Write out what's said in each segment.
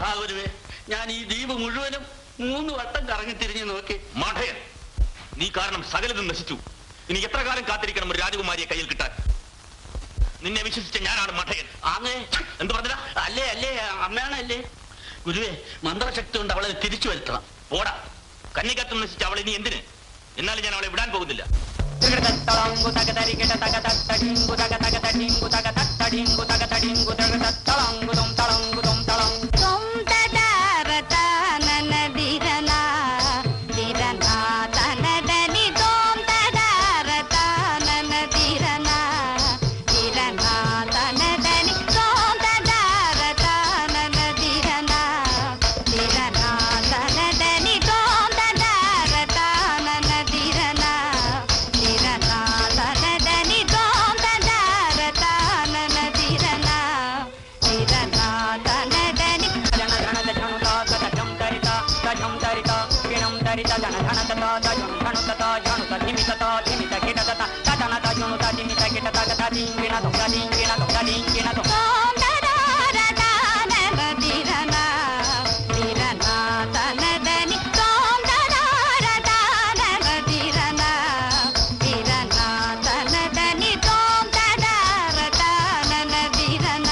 മഹാഗുരുവേ ഞാൻ ഈ ദ്വീപ് മുഴുവനും മൂന്ന് വട്ടം കറങ്ങി തിരിഞ്ഞു നോക്കി മഠയൻ നീ കാരണം സകലതും നശിച്ചു ഇനി എത്ര കാലം കാത്തിരിക്കണം ഒരു രാജകുമാരിയെ കയ്യിൽ കിട്ടാൻ നിന്നെ വിശ്വസിച്ച ഞാനാണ് മഠയൻ ആങ്ങേ എന്ത് പറഞ്ഞ അല്ലേ അല്ലേ അമ്മയാണല്ലേ ഗുരുവേ മന്ത്രശക്തി കൊണ്ട് അവളെ തിരിച്ചു വരുത്തണം പോടാ കന്നികത്വം നശിച്ച അവളെ നീ എന്തിന് എന്നാലും ഞാൻ അവളെ വിടാൻ പോകുന്നില്ല തളങ്കു തക തരികിട തക തട്ടടിങ്കു തക തക തടിങ്കു തക തട്ടടിങ്കു തക തടിങ്കു തക തളങ്കു തും തളങ്കു തും തളങ്കു തും തദാരത നനദിരന ദിരന തനദനി തും തദാരത നനദിരന ദിരന തനദനി തും തദാരത നനദിരന ദിരന തനദനി തും തദാരത നനദിരന ദിരന തനദനി തും തദാരത നനദിരന ദിരന തനദനി ജന ധന ജണു ത തജം തരിത തജം തരിത കിണം തരിത ജന ധന തത തജം ധണു തത ജണു ത ധിമിത ത ധിമിത കിട തത തജന തജുണു ത ധിമിത കിട തക തദിങ്കിണ തും തദിങ്കിണ തും തദിങ്കിണ തും തും തദാരത നനദിരന ദിരന തനദനി തും തദാരത നനദിരന ദിരന തനദനി തും തദാരത നനദിരന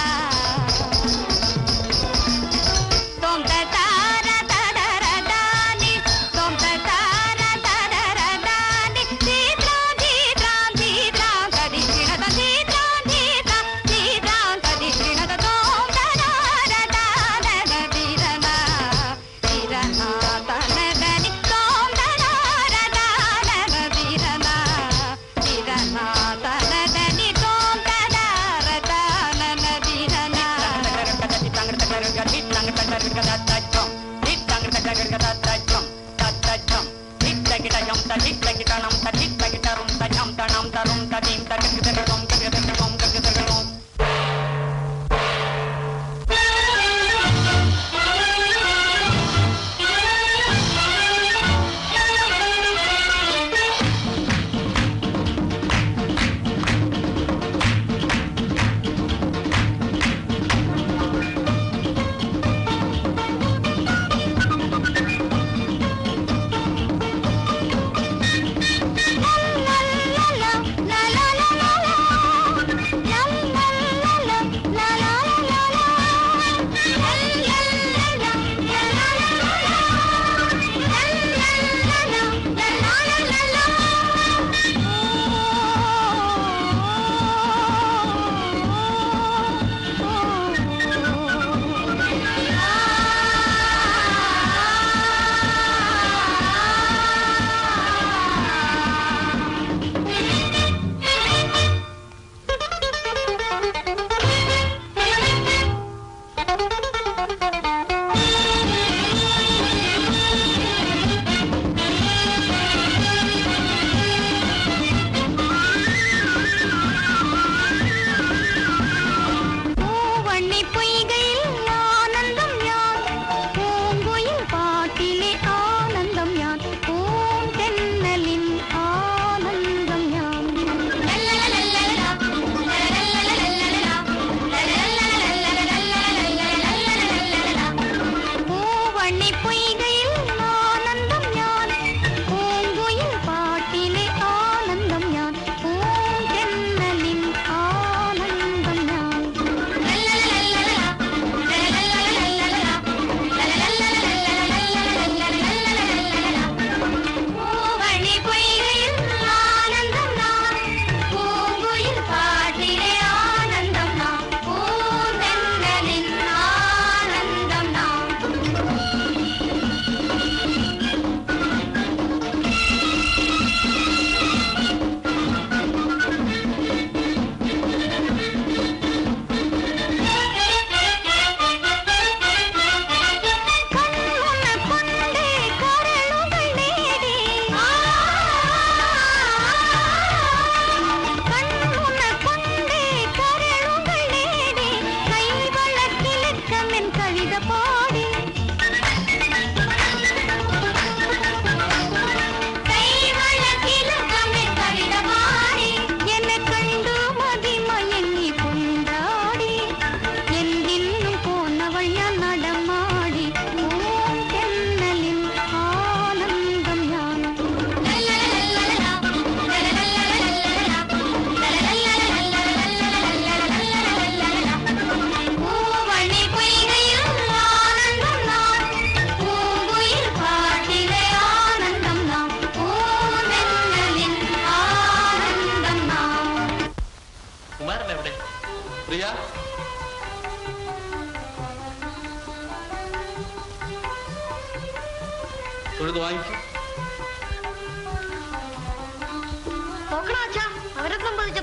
തും തദാരത ദരദാനി തും തദാരത ദരദാനി ദീദ്രാം ദീദ്രാം ദീദ്രാം കദിഷിണത ദീദ്രാം ദീദ്രാം ദീദ്രാം കദിഷിണത തും തദാരത നനദിരന ദിരന തനദനി തും തദാരത നനദിരന ദിരന തനദനി തും തദാരത നനദിരന la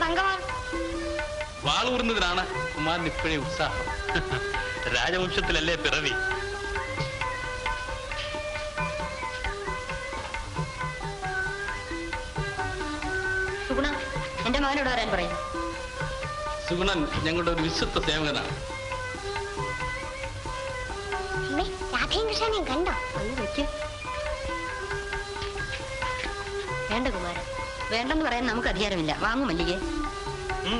സംഘമാണ് വാളൂർന്നതിനാണ് കുമാരൻ ഇപ്പോഴേ ഉത്സാഹം രാജവംശത്തിലല്ലേ പിറവി സുഗുണ എന്റെ മകനോട് വരാൻ പറയും സുഗുണൻ ഞങ്ങളുടെ ഒരു വിശ്വസ്ത സേവകനാണ് രാധയും കൃഷ്ണനെയും കണ്ടോ ഒന്ന് വെക്ക് വേണ്ട കുമാരൻ വേണ്ടെന്ന് പറയാൻ നമുക്ക് അധികാരമില്ല വാങ്ങും മല്ലികെ ഉം.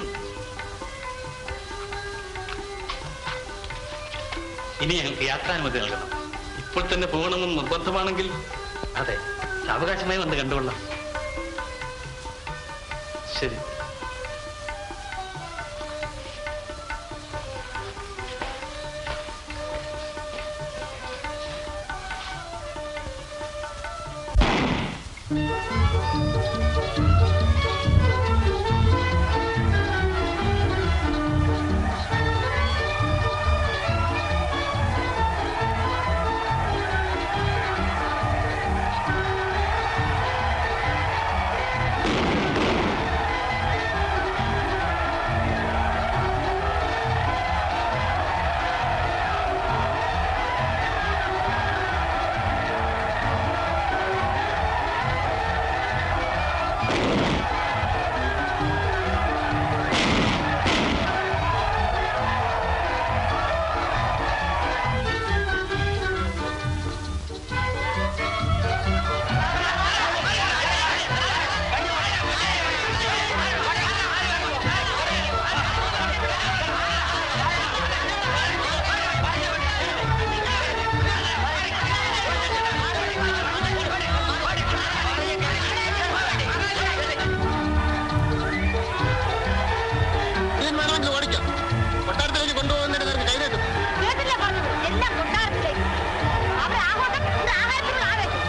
ഇനി ഞങ്ങൾക്ക് യാത്രാനുമതി നൽകണം ഇപ്പോൾ തന്നെ പോകണമെന്ന് നിർബന്ധമാണെങ്കിൽ അതെ സാവകാശമായി വന്ന് കണ്ടുകൊള്ളാം ശരി വേണമെങ്കിൽ ഓടിക്കാം കൊട്ടാരത്തിലേക്ക് കൊണ്ടുപോകുന്നതിന് നിനക്ക് കൈനീട്ടും കേട്ടില്ല പറഞ്ഞത് എല്ലാം കൊട്ടാരത്തിലേക്ക് അവിടെ ആഘോഷം ഇവിടെ ആഹാരത്തിനുള്ള ആവേശം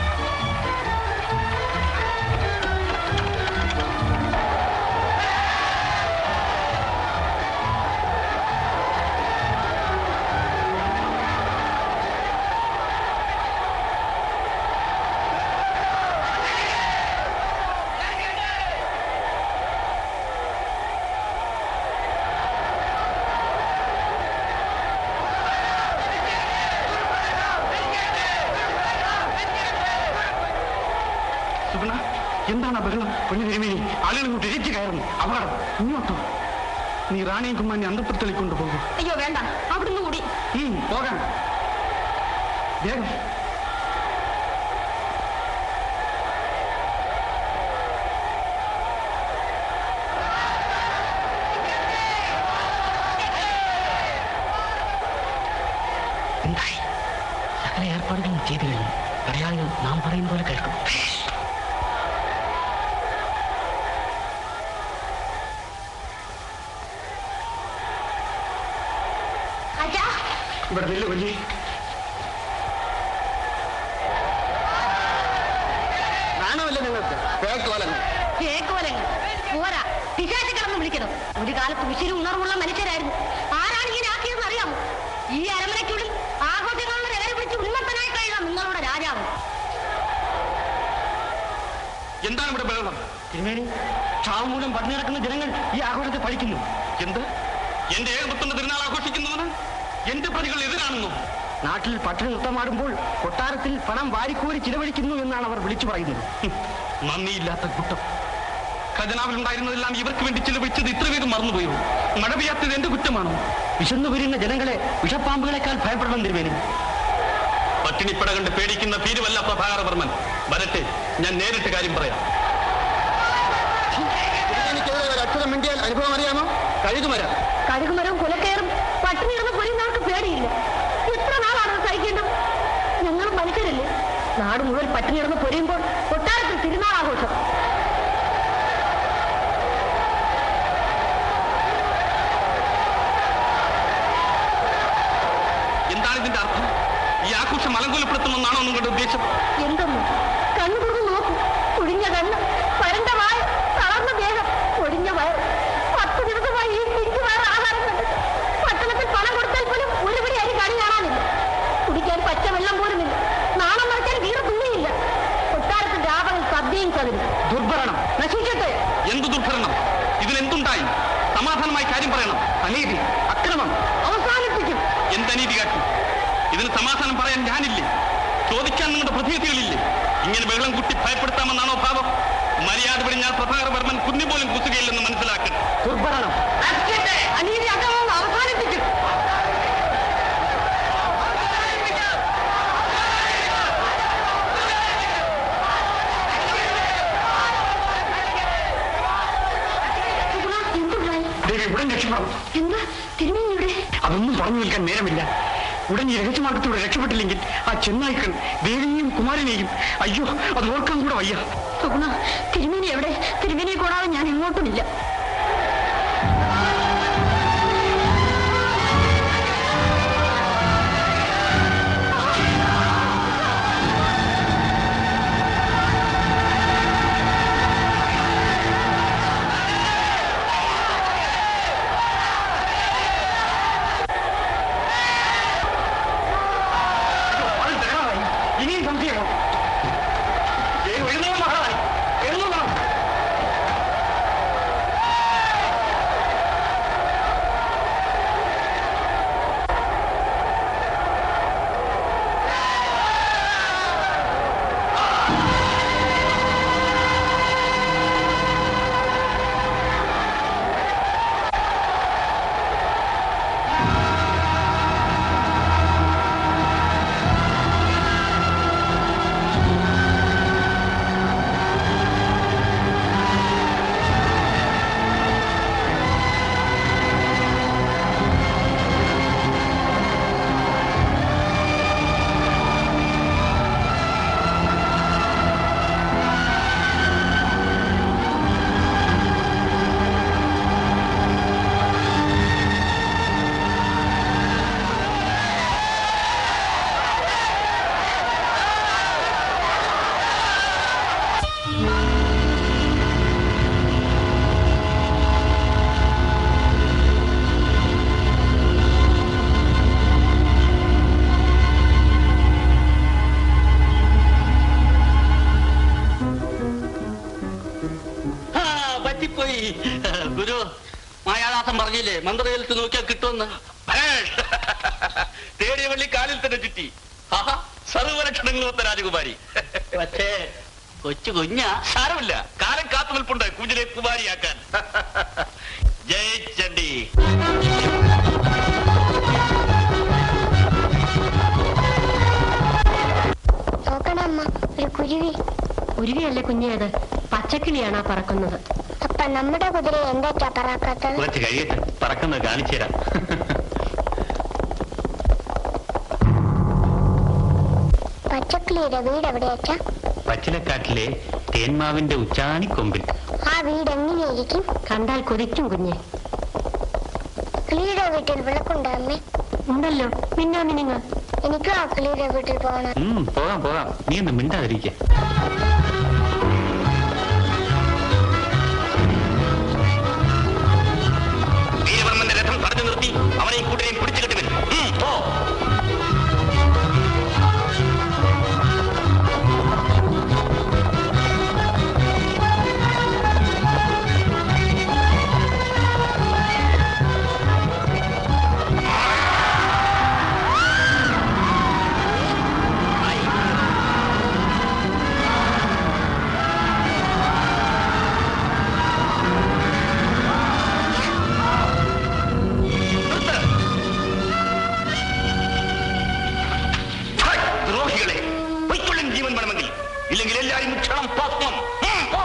സുഗുണ എന്താണ് ആ ബഹളം കുഞ്ഞു തിരുമേനി ആളുകൾ ഇങ്ങോട്ട് ഇരിച്ചു കയറുന്നു അപകടം ഇങ്ങോട്ടോ നീ റാണിയും കുമ്മാനെ അന്തപ്പുറത്തേക്ക് കൊണ്ടുപോകും അയ്യോ വേണ്ട അവിടുന്ന് കൂടി പോകാൻ വേഗം എന്തായി സകല ഏർപ്പാടുകളും ചെയ്തു കഴിഞ്ഞു പടയാളികൾ നാം പറയും പോലെ കേൾക്കും അച്ഛാ ഇവിടെ നില്ല് കൊല്ലി നാണമില്ല നിങ്ങൾക്ക് കേൾക്കുവാലങ്ങൾ കേക്കോലങ്ങൾ പോരാ പിശാചി കിടന്ന് വിളിക്കണം ഒരു കാലത്ത് ഉശിരി ഉണർവുള്ള മനുഷ്യരായിരുന്നു ആരാണ് ഇങ്ങനെ ആക്കിയതെന്ന് അറിയാമോ ഈ അരമനയ്ക്കുള്ളിൽ ആഘോഷങ്ങളുടെ രേഖ പിടിച്ച് ഉന്മത്തനായി കഴിയാം നിങ്ങളുടെ രാജാവ് എന്താണ് ഇവിടെ ബഹളം തിരുമേനി ക്ഷാമം മൂലം പട്ടിണി കിടക്കുന്ന ജനങ്ങൾ ഈ ആഘോഷത്തെ പഴിക്കുന്നു എന്ത് എന്റെ ഏകപുത്രന്റെ തിരുനാൾ ആഘോഷിക്കുന്നവന് എന്റെ പ്രതികൾ എതിരാണെന്നോ നാട്ടിൽ പട്ടിണി നൃത്തമാടുമ്പോൾ കൊട്ടാരത്തിൽ പണം വാരിക്കോരി ചിലവഴിക്കുന്നു എന്നാണ് അവർ വിളിച്ചു പറയുന്നത് ഹും, നന്ദിയില്ലാത്ത കുറ്റം ഖജനാവിലുണ്ടായിരുന്നതെല്ലാം ഇവർക്ക് വേണ്ടി ചിലവഴിച്ചത് ഇത്ര വേഗം മറന്നുപോയോ മഴ പെയ്യാത്തത് എന്റെ കുറ്റമാണോ വിശന്നു വരുന്ന ജനങ്ങളെ വിഷപ്പാമ്പുകളെക്കാൾ ഭയപ്പെടണം തിരുവേനി പട്ടിണിപ്പട കണ്ട് പേടിക്കുന്ന ഭീരുവല്ല പ്രഭാകരവർമ്മൻ വരട്ടെ ഞാൻ നേരിട്ട് കാര്യം പറയാം എനിക്കെതിരെ ഒരു അക്ഷരം മിണ്ടിയാൽ അനുഭവം അറിയാമോ കഴുകുമരാം കഴുകുമരവും കുലക്കയറും പട്ടിണി കിടന്ന് പൊരിയുന്നവർക്ക് പേടിയില്ല എത്ര നാളാണ് അത് സഹിക്കേണ്ടത് ഞങ്ങൾ മനുഷ്യരല്ലേ നാട് മുഴുവൻ പട്ടിണി കിടന്ന് പൊരിയുമ്പോൾ കൊട്ടാരത്തിൽ തിരുനാൾ ആഘോഷം എന്താണ് ഇതിന്റെ അർത്ഥം ഈ ആഘോഷം അലങ്കോലപ്പെടുത്തുമെന്നാണോ നിങ്ങളുടെ ഉദ്ദേശം എന്തെന്ന് കണ്ണു തുറന്ന് നോക്കൂ ഒഴിഞ്ഞ കണ്ണ് പരണ്ട വായ തളർന്ന ദേഹം ഒഴിഞ്ഞ വയർ പത്ത് ദിവസമായി ഈ പിഞ്ചു വയർ ആഹാരം കണ്ട് പട്ടണത്തിൽ പണം കൊടുത്താൽ പോലും ഒരു പിടി അരി കണി കാണാനില്ല കുടിക്കാൻ പച്ചവെള്ളം പോലുമില്ല നാണം മറിക്കാൻ വീറ് തുള്ളിയില്ല കൊട്ടാരത്തിൽ രാപകൽ സദ്യയും ചതിരും ദുർഭരണം നശിക്കട്ടെ എന്ത് ദുർഭരണം ഇതിലെന്തുണ്ടായി ഇതിന് സമാധാനം പറയാൻ ഞാനില്ലേ ചോദിക്കാൻ നിങ്ങളുടെ പ്രതിനിധികളില്ലേ ഇങ്ങനെ ബഹളം കുട്ടി ഭയപ്പെടുത്താമെന്നാണോ ഭാവം മര്യാദ പിടിഞ്ഞാൽ പ്രഭാകരവർമ്മൻ കുന്നി പോലും കുത്തുകയില്ലെന്ന് മനസ്സിലാക്കണം ദുർഭരണം അനീതി അക്രമം അവസാനിപ്പിക്കും എന്തുണ്ടായി ദേവി ഉടൻ രക്ഷപ്പെടണം എന്താ തിരുമേനി ഇവിടെ അതൊന്നും പറഞ്ഞു നിൽക്കാൻ നേരമില്ല ഉടൻ ഈ രഹസ്യമാർഗത്തോടെ രക്ഷപ്പെട്ടില്ലെങ്കിൽ ആ ചെന്നായ്ക്കൾ ദേവിയെയും കുമാരനെയും അയ്യോ അത് ഓർക്കാൻ കൂടെ വയ്യ സുഗുണ തിരുമേനി എവിടെ തിരുമേനിയെ കൂടാതെ ഞാൻ എങ്ങോട്ടുമില്ല അത് തകരാറായി ഇനിയും സംശയമോ ദേവി എഴുന്നേൽക്കണം മഹാറാണി എഴുന്നേൽക്കണം ആ, പറ്റിപ്പോയി ഗുരു മായാദാസം പറഞ്ഞില്ലേ മന്ത്രവിലത്ത് നോക്കിയാൽ കിട്ടുമെന്ന് ഭേഷ്! തേടിയ വള്ളി കാലിൽ തന്നെ ചുറ്റി ആഹാ, സർവ്വലക്ഷണങ്ങളൊത്ത രാജകുമാരി പക്ഷേ കൊച്ചു കുഞ്ഞാ സാരമില്ല കാലം കാത്തു നിൽപ്പുണ്ട് കുഞ്ഞിനെ കുമാരിയാക്കാൻ ജയ് ചണ്ഡി നോക്കണ അമ്മ ഒരു കുരുവി ഉരുവിയല്ലേ കുഞ്ഞേ അത് പച്ചക്കിളിയാണ് ആ പറക്കുന്നത് അപ്പ നമ്മുടെ കുതിര എന്താ പറക്കാത്തത് കുറച്ച് കഴിയട്ടെ പറക്കുന്നത് കാണിച്ചു തരാം പച്ചക്കിളിയുടെ വീട് എവിടെയാച്ചാ പച്ചിലക്കാട്ടിലെ തേന്മാവിന്റെ ഉച്ചാണിക്കൊമ്പിൽ ആ വീട് എങ്ങനെയായിരിക്കും കണ്ടാൽ കൊതിക്കും കുഞ്ഞെ കിളിയുടെ വീട്ടിൽ വിളക്കുണ്ടോ അമ്മേ ഉണ്ടല്ലോ മിന്നാ മിനിങ്ങ എനിക്കും ആ കിളിയുടെ വീട്ടിൽ പോകണം ഉം, പോകാം പോകാം നീ ഒന്ന് മിണ്ടാതിരിക്കെ വീരവർമ്മന്റെ രഥം തടഞ്ഞു നിർത്തി അവനെ കൂട്ടിനെയും പിടിച്ചു കെട്ടുവൻ പോ ഹായ്, ദ്രോഹികളെ പൊയ്ക്കൊള്ളും ജീവൻ വേണമെങ്കിൽ ഇല്ലെങ്കിൽ എല്ലാരും ക്ഷണം ഭസ്മം ഉം, പോ.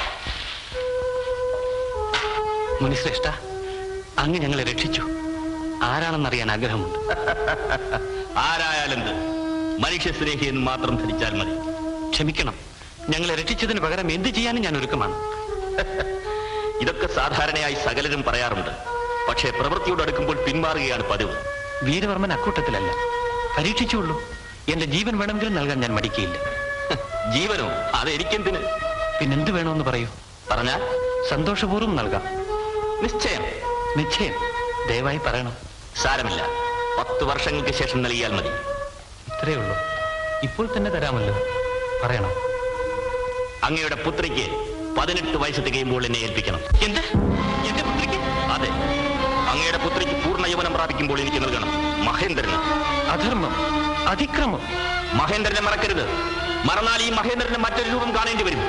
മുനിശ്രേഷ്ഠ അങ്ങ് ഞങ്ങളെ രക്ഷിച്ചു ആരാണെന്നറിയാൻ ആഗ്രഹമുണ്ട് ആരായാലെന്ത് മനുഷ്യസ്നേഹി എന്ന് മാത്രം ധരിച്ചാൽ മതി ക്ഷമിക്കണം ഞങ്ങളെ രക്ഷിച്ചതിന് പകരം എന്ത് ചെയ്യാനും ഞാൻ ഒരുക്കമാണ് ഇതൊക്കെ സാധാരണയായി സകലരും പറയാറുണ്ട് പക്ഷേ പ്രവൃത്തിയോട് അടുക്കുമ്പോൾ പിന്മാറുകയാണ് പതിവ് വീരവർമ്മൻ അക്കൂട്ടത്തിലല്ല പരീക്ഷിച്ചുള്ളൂ എന്റെ ജീവൻ വേണമെങ്കിലും നൽകാൻ ഞാൻ മടിക്കയില്ല ജീവനോ അത് എനിക്കെന്തിന് പിന്നെന്ത് വേണമെന്ന് പറയൂ പറഞ്ഞാൽ സന്തോഷപൂർവ്വം നൽകാം നിശ്ചയം നിശ്ചയം ദയവായി പറയണം സാരമില്ല പത്ത് വർഷങ്ങൾക്ക് ശേഷം നൽകിയാൽ മതി ഇത്രയേ ഉള്ളൂ ഇപ്പോൾ തന്നെ തരാമല്ലോ പറയണം അങ്ങയുടെ പുത്രിക്ക് പതിനെട്ട് വയസ്സ് തികയുമ്പോൾ എന്നെ ഏൽപ്പിക്കണം എന്ത് എന്റെ പുത്രിക്ക് അതെ അങ്ങയുടെ പുത്രിക്ക് പൂർണ്ണ യൗവനം പ്രാപിക്കുമ്പോൾ എനിക്ക് നൽകണം മഹേന്ദ്രന് അധർമ്മം അതിക്രമം മഹേന്ദ്രനെ മറക്കരുത് മറന്നാൽ ഈ മഹേന്ദ്രന്റെ മറ്റൊരു രൂപം കാണേണ്ടി വരും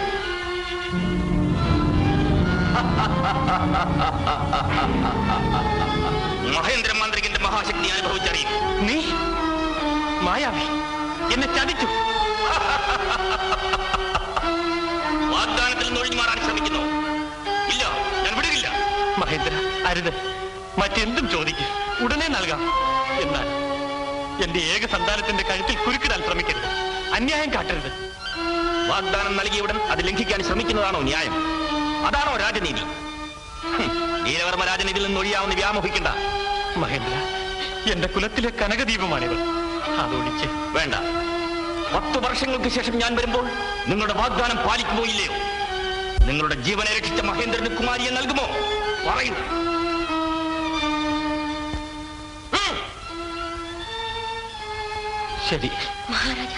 മഹേന്ദ്ര മാന്ത്രികന്റെ മഹാശക്തി അനുഭവിച്ചറിയും നീ മായാവി എന്നെ ചതിച്ചു വാഗ്ദാനത്തിൽ നിന്ന് ഒഴിഞ്ഞു മാറാൻ ശ്രമിക്കുന്നു ഇല്ല ഞാൻ വിടുകില്ല മഹേന്ദ്ര അരുത് മറ്റെന്തും ചോദിക്കും ഉടനെ നൽകാം എന്നാൽ എന്റെ ഏക സന്താനത്തിന്റെ കഴുത്തിൽ കുരുക്കിടാൻ ശ്രമിക്കരുത് അന്യായം കാട്ടരുത് വാഗ്ദാനം നൽകിയവുടൻ അത് ലംഘിക്കാൻ ശ്രമിക്കുന്നതാണോ ന്യായം അതാണോ രാജനീതി ഹും, നീലവർമ്മ രാജനീതിയിൽ നിന്ന് ഒഴിയാവുന്ന വ്യാമോഹിക്കണ്ട മഹേന്ദ്ര എന്റെ കുലത്തിലെ കനകദീപമാണിവർ അതൊഴിച്ച് വേണ്ട പത്ത് വർഷങ്ങൾക്ക് ശേഷം ഞാൻ വരുമ്പോൾ നിങ്ങളുടെ വാഗ്ദാനം പാലിക്കുമോ ഇല്ലയോ നിങ്ങളുടെ ജീവനെ രക്ഷിച്ച മഹേന്ദ്രന് കുമാരിയെ നൽകുമോ പറയൂ ഉം. ശരി മഹാരാജ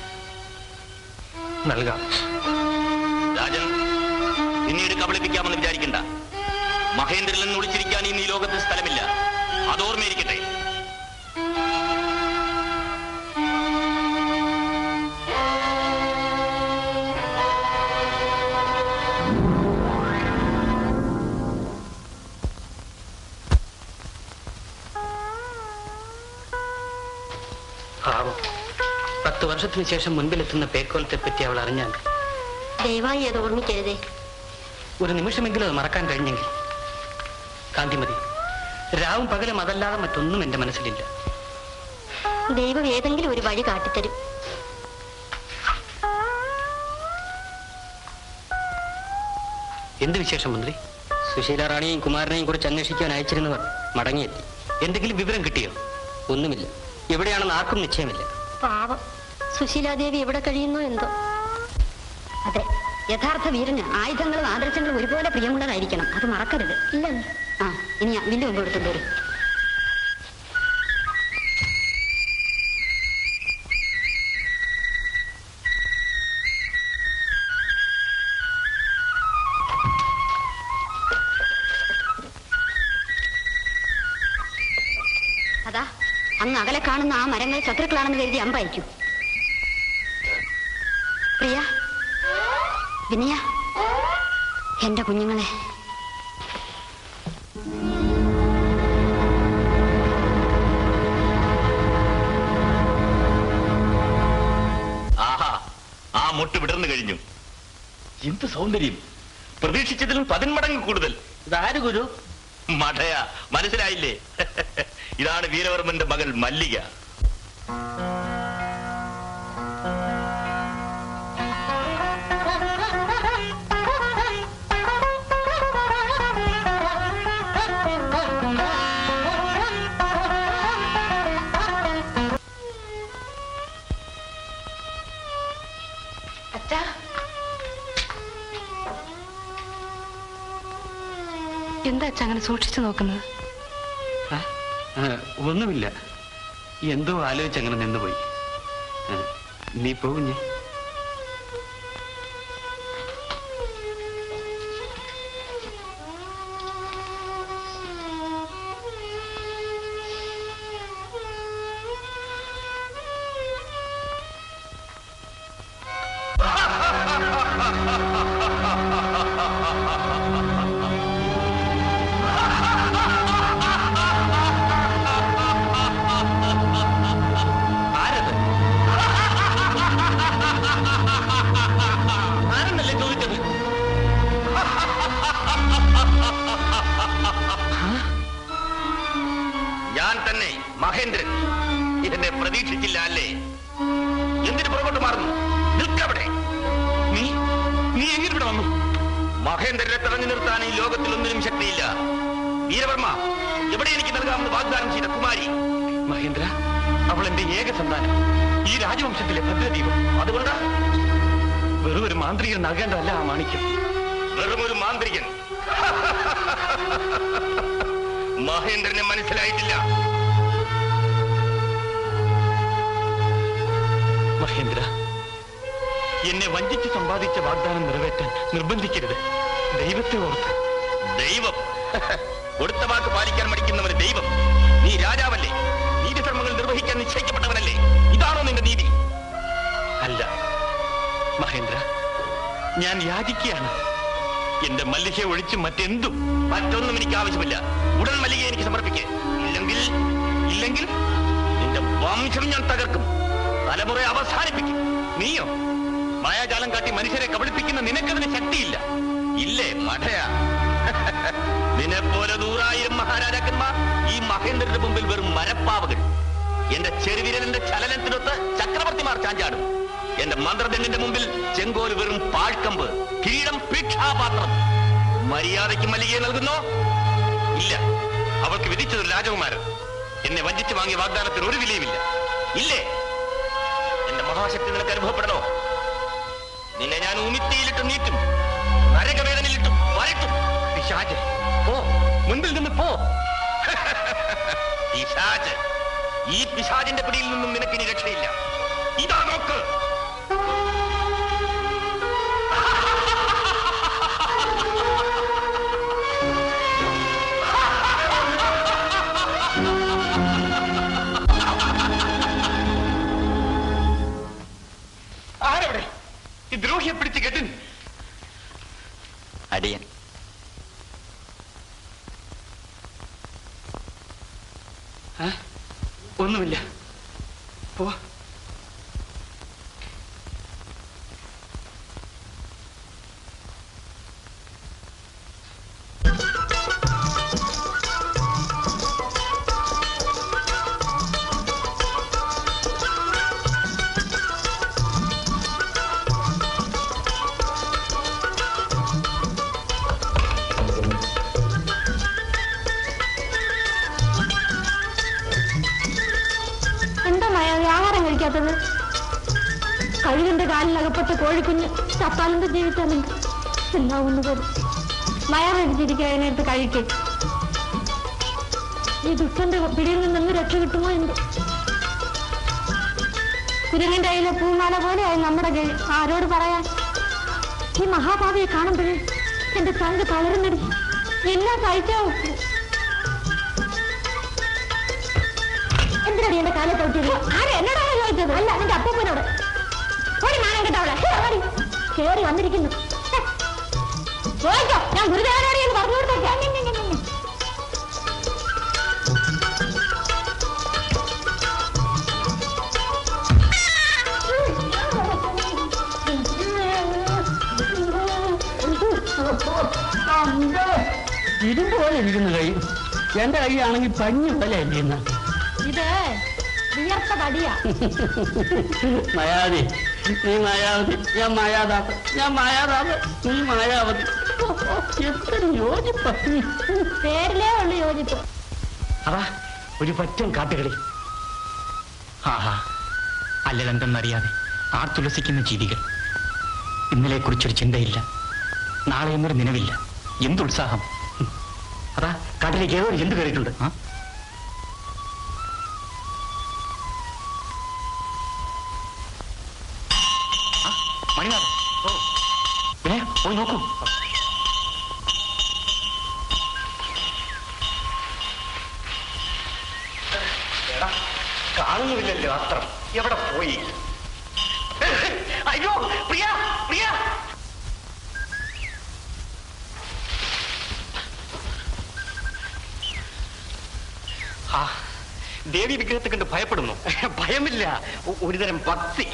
നൽകാം രാജൻ പിന്നീട് കബളിപ്പിക്കാമെന്ന് വിചാരിക്കണ്ട മഹേന്ദ്രനിൽ നിന്ന് ഒളിച്ചിരിക്കാൻ ഇന്ന് ഈ ലോകത്ത് സ്ഥലമില്ല അതോർമ്മയിരിക്കട്ടെ പാവം പത്ത് വർഷത്തിന് ശേഷം മുൻപിലെത്തുന്ന പേക്കോലത്തെ പറ്റി അവൾ അറിഞ്ഞാൽ ദയവായി അത് ഓർമ്മിക്കരുതേ ഒരു നിമിഷമെങ്കിലും അത് മറക്കാൻ കഴിഞ്ഞെങ്കിൽ കാന്തിമതി രാവും പകലും അതല്ലാതെ മറ്റൊന്നും എന്റെ മനസ്സിലില്ല ദൈവം ഏതെങ്കിലും ഒരു വഴി കാട്ടിത്തരും എന്ത് വിശേഷം മന്ത്രി സുശീല റാണിയെയും കുമാരനെയും കുറിച്ച് അന്വേഷിക്കാൻ അയച്ചിരുന്നവർ മടങ്ങിയെത്തി എന്തെങ്കിലും വിവരം കിട്ടിയോ ഒന്നുമില്ല എവിടെയാണെന്ന് ആർക്കും നിശ്ചയമില്ല പാവം സുശീലാദേവി എവിടെ കഴിയുന്നു എന്തോ അതെ യഥാർത്ഥ വീരന് ആയുധങ്ങളും ആദർശങ്ങളും ഒരുപോലെ പ്രിയമുള്ളതായിരിക്കണം അത് മറക്കരുത് ഇല്ലെന്ന് ആ ഇനി ഞാൻ വില്ല് മുമ്പ് എടുത്തുകൊണ്ട് വരും അതാ അങ്ങ് അകലെ കാണുന്ന ആ മരങ്ങൾ ശത്രുക്കളാണെന്ന് കരുതി അമ്പയക്കൂ പ്രിയ വിനയ എന്റെ കുഞ്ഞുങ്ങളെ ആഹാ ആ മുട്ട് വിടർന്നു കഴിഞ്ഞു എന്ത് സൗന്ദര്യം പ്രതീക്ഷിച്ചതിലും പതിന്മടങ്ങ് കൂടുതൽ ഇതാര് ഗുരു മടയ മനസ്സിലായില്ലേ ഇതാണ് വീരവർമ്മന്റെ മകൾ മല്ലിക അച്ഛാ എന്താ അച്ഛ അങ്ങനെ സൂക്ഷിച്ചു നോക്കുന്നത് ആ, ആ, ഒന്നുമില്ല എന്തോ ആലോചിച്ച് അങ്ങനെ നിന്നുപോയി ആ, നീ പോകുഞ്ഞേ ആരത് ആരെന്നല്ലേ ചോദിച്ചത് ഞാൻ തന്നെ മഹേന്ദ്രൻ എന്നെ പ്രതീക്ഷിച്ചില്ല അല്ലേ എന്തിനു പുറകോട്ട് മാറുന്നു നിൽക്കവിടെ നീ നീ എങ്ങനെ ഇവിടെ വന്നു മഹേന്ദ്രനെ തടഞ്ഞു നിർത്താൻ ഈ ലോകത്തിൽ ഒന്നിനും ശക്തിയില്ല വീരവർമ്മ എവിടെ എനിക്ക് നൽകാമെന്ന് വാഗ്ദാനം ചെയ്ത കുമാരി മഹേന്ദ്ര അവൾ എന്റെ ഏക സന്താനം ഈ രാജവംശത്തിലെ ഭദ്രദീപം അതുകൊണ്ട് വെറും ഒരു മാന്ത്രികൻ നൽകേണ്ടതല്ല ആ മാണിക്യം വെറുമൊരു മാന്ത്രികൻ മഹേന്ദ്രനെ മനസ്സിലായിട്ടില്ല മഹേന്ദ്ര എന്നെ വഞ്ചിച്ച് സമ്പാദിച്ച വാഗ്ദാനം നിറവേറ്റാൻ നിർബന്ധിക്കരുത് ദൈവത്തെ ഓർത്ത് ദൈവം കൊടുത്ത വാക്ക് പാലിക്കാൻ മടിക്കുന്നവന് ദൈവം നീ രാജാവല്ലേ നീതിധർമ്മങ്ങൾ കർമ്മങ്ങൾ നിർവഹിക്കാൻ നിശ്ചയിക്കപ്പെട്ടവനല്ലേ ഇതാണോ നിന്റെ നീതി അല്ല മഹേന്ദ്ര ഞാൻ യാചിക്കുകയാണ് എന്റെ മല്ലികയെ ഒഴിച്ച് മറ്റെന്തും മറ്റൊന്നും എനിക്ക് ആവശ്യമില്ല ഉടൻ മല്ലിക എനിക്ക് സമർപ്പിക്കേ ഇല്ലെങ്കിൽ ഇല്ലെങ്കിൽ നിന്റെ വംശം ഞാൻ തകർക്കും തലമുറ അവസാനിപ്പിക്കും നീയോ മായാജാലം കാട്ടി മനുഷ്യരെ കബളിപ്പിക്കുന്ന നിനക്കതിന് ശക്തിയില്ല ഇല്ലേ മഠയ നിന്നെ പോലെ നൂറായിരം മഹാരാജാക്കന്മാർ ഈ മഹേന്ദ്രന്റെ മുമ്പിൽ വെറും മരപ്പാവകൾ എന്റെ ചെറുവിരലിന്റെ ചലനത്തിനൊത്ത് ചക്രവർത്തിമാർ ചാഞ്ചാടും എന്റെ മന്ത്രദണ്ഡിന്റെ മുമ്പിൽ ചെങ്കോല് വെറും പാഴ്ക്കമ്പ് കിരീടം ഭിക്ഷാപാത്രം മര്യാദയ്ക്ക് മല്ലികയെ നൽകുന്നോ ഇല്ല അവൾക്ക് വിധിച്ചതൊരു രാജകുമാരൻ എന്നെ വഞ്ചിച്ച് വാങ്ങിയ വാഗ്ദാനത്തിന് ഒരു വിലയുമില്ല ഇല്ലേ എന്റെ മഹാശക്തി നിനക്ക് അനുഭവപ്പെടണോ നിന്നെ ഞാൻ ഉമിത്തിയിലിട്ട് നീട്ടും നരകവേദനയിലിട്ട് വരട്ടും പിശാച് പോ മുൻപിൽ നിന്ന് പോ പിശാച് ഈ പിശാചിന്റെ പിടിയിൽ നിന്നും നിനക്കിനി രക്ഷയില്ല ഇതാ നോക്ക് ആരവിടെ ഈ ദ്രോഹിയെ പിടിച്ച് കെട്ടിൻ അടിയൻ ആ? ഒന്നുമില്ല പോ എന്താ മായാവി ആഹാരം കഴിക്കാത്തത് കഴുകന്റെ കാലിൽ അകപ്പെട്ട കോഴിക്കുഞ്ഞ് ചപ്പാലിന്റെ ജീവിതമാണ് എന്താ ഒന്ന് പോലും മയർ എടുത്തിരിക്കുക അതിനടുത്ത് കഴിക്കേ ഈ ദുഷ്ടന്റെ പിടിയിൽ നിന്നൊന്ന് രക്ഷ കിട്ടുമോ എന്തോ കുരങ്ങന്റെ കയ്യിലെ പൂമാല പോലെയായി നമ്മുടെ കൈ ആരോട് പറയാൻ ഈ മഹാഭാവിയെ കാണുമ്പോഴേ എന്റെ ചങ്ക് തളരുന്നടി എല്ലാം സഹിച്ചോ എന്തിനാടി എന്റെ കാലെ തൊട്ടിയത് ആരെ എന്നോടാണ് ചോദിച്ചത് അല്ല നിന്റെ അപ്പൂപ്പനോട് ഓടി മാനം കേട്ടവളെ ഓടി കേറി വന്നിരിക്കുന്നു ഹെ. ചോദിച്ചോ ഞാൻ ഗുരുദേവനോട് എന്ന് പറഞ്ഞു കൊടുത്തേക്കാം ഇരുമ്പ് പോലെ ഇരിക്കുന്ന കൈ എന്റെ കൈ ആണെങ്കിൽ പഞ്ഞു പോലെ ഇരിക്കുന്ന ഇത് വിയർത്ത തടിയാ മായാവതി നീ മായാവതി ഞാൻ മായാദാസ ഞാൻ മായാദാസ നീ മായാവതി എത്ര യോജിപ്പ പേരിലേ ഉള്ളു യോജിപ്പ് അതാ ഒരു പറ്റം കാട്ടുകളി ആഹാ അല്ലതെന്തെന്നറിയാതെ ആർത്തുലസിക്കുന്ന ജീവികൾ ഇന്നലെ കുറിച്ചൊരു ചിന്തയില്ല നാളെ എന്നൊരു നിലവില്ല എന്തുത്സാഹം ഹും. അതാ കാട്ടിലേക്ക് ഏതോ ഒരു ജന്തു കയറിയിട്ടുണ്ട് ആ ആ, മണിനാഥൻ ഓ പിന്നെ പോയി നോക്കൂ എടാ, കാണുന്നുമില്ലല്ലോ അത്രം എവിടെ പോയി അയ്യോ പ്രിയ പ്രിയ ആ ദേവി വിഗ്രഹത്തെ കണ്ട് ഭയപ്പെടുന്നു ഭയമില്ല ഒ- ഒരുതരം ഭക്തി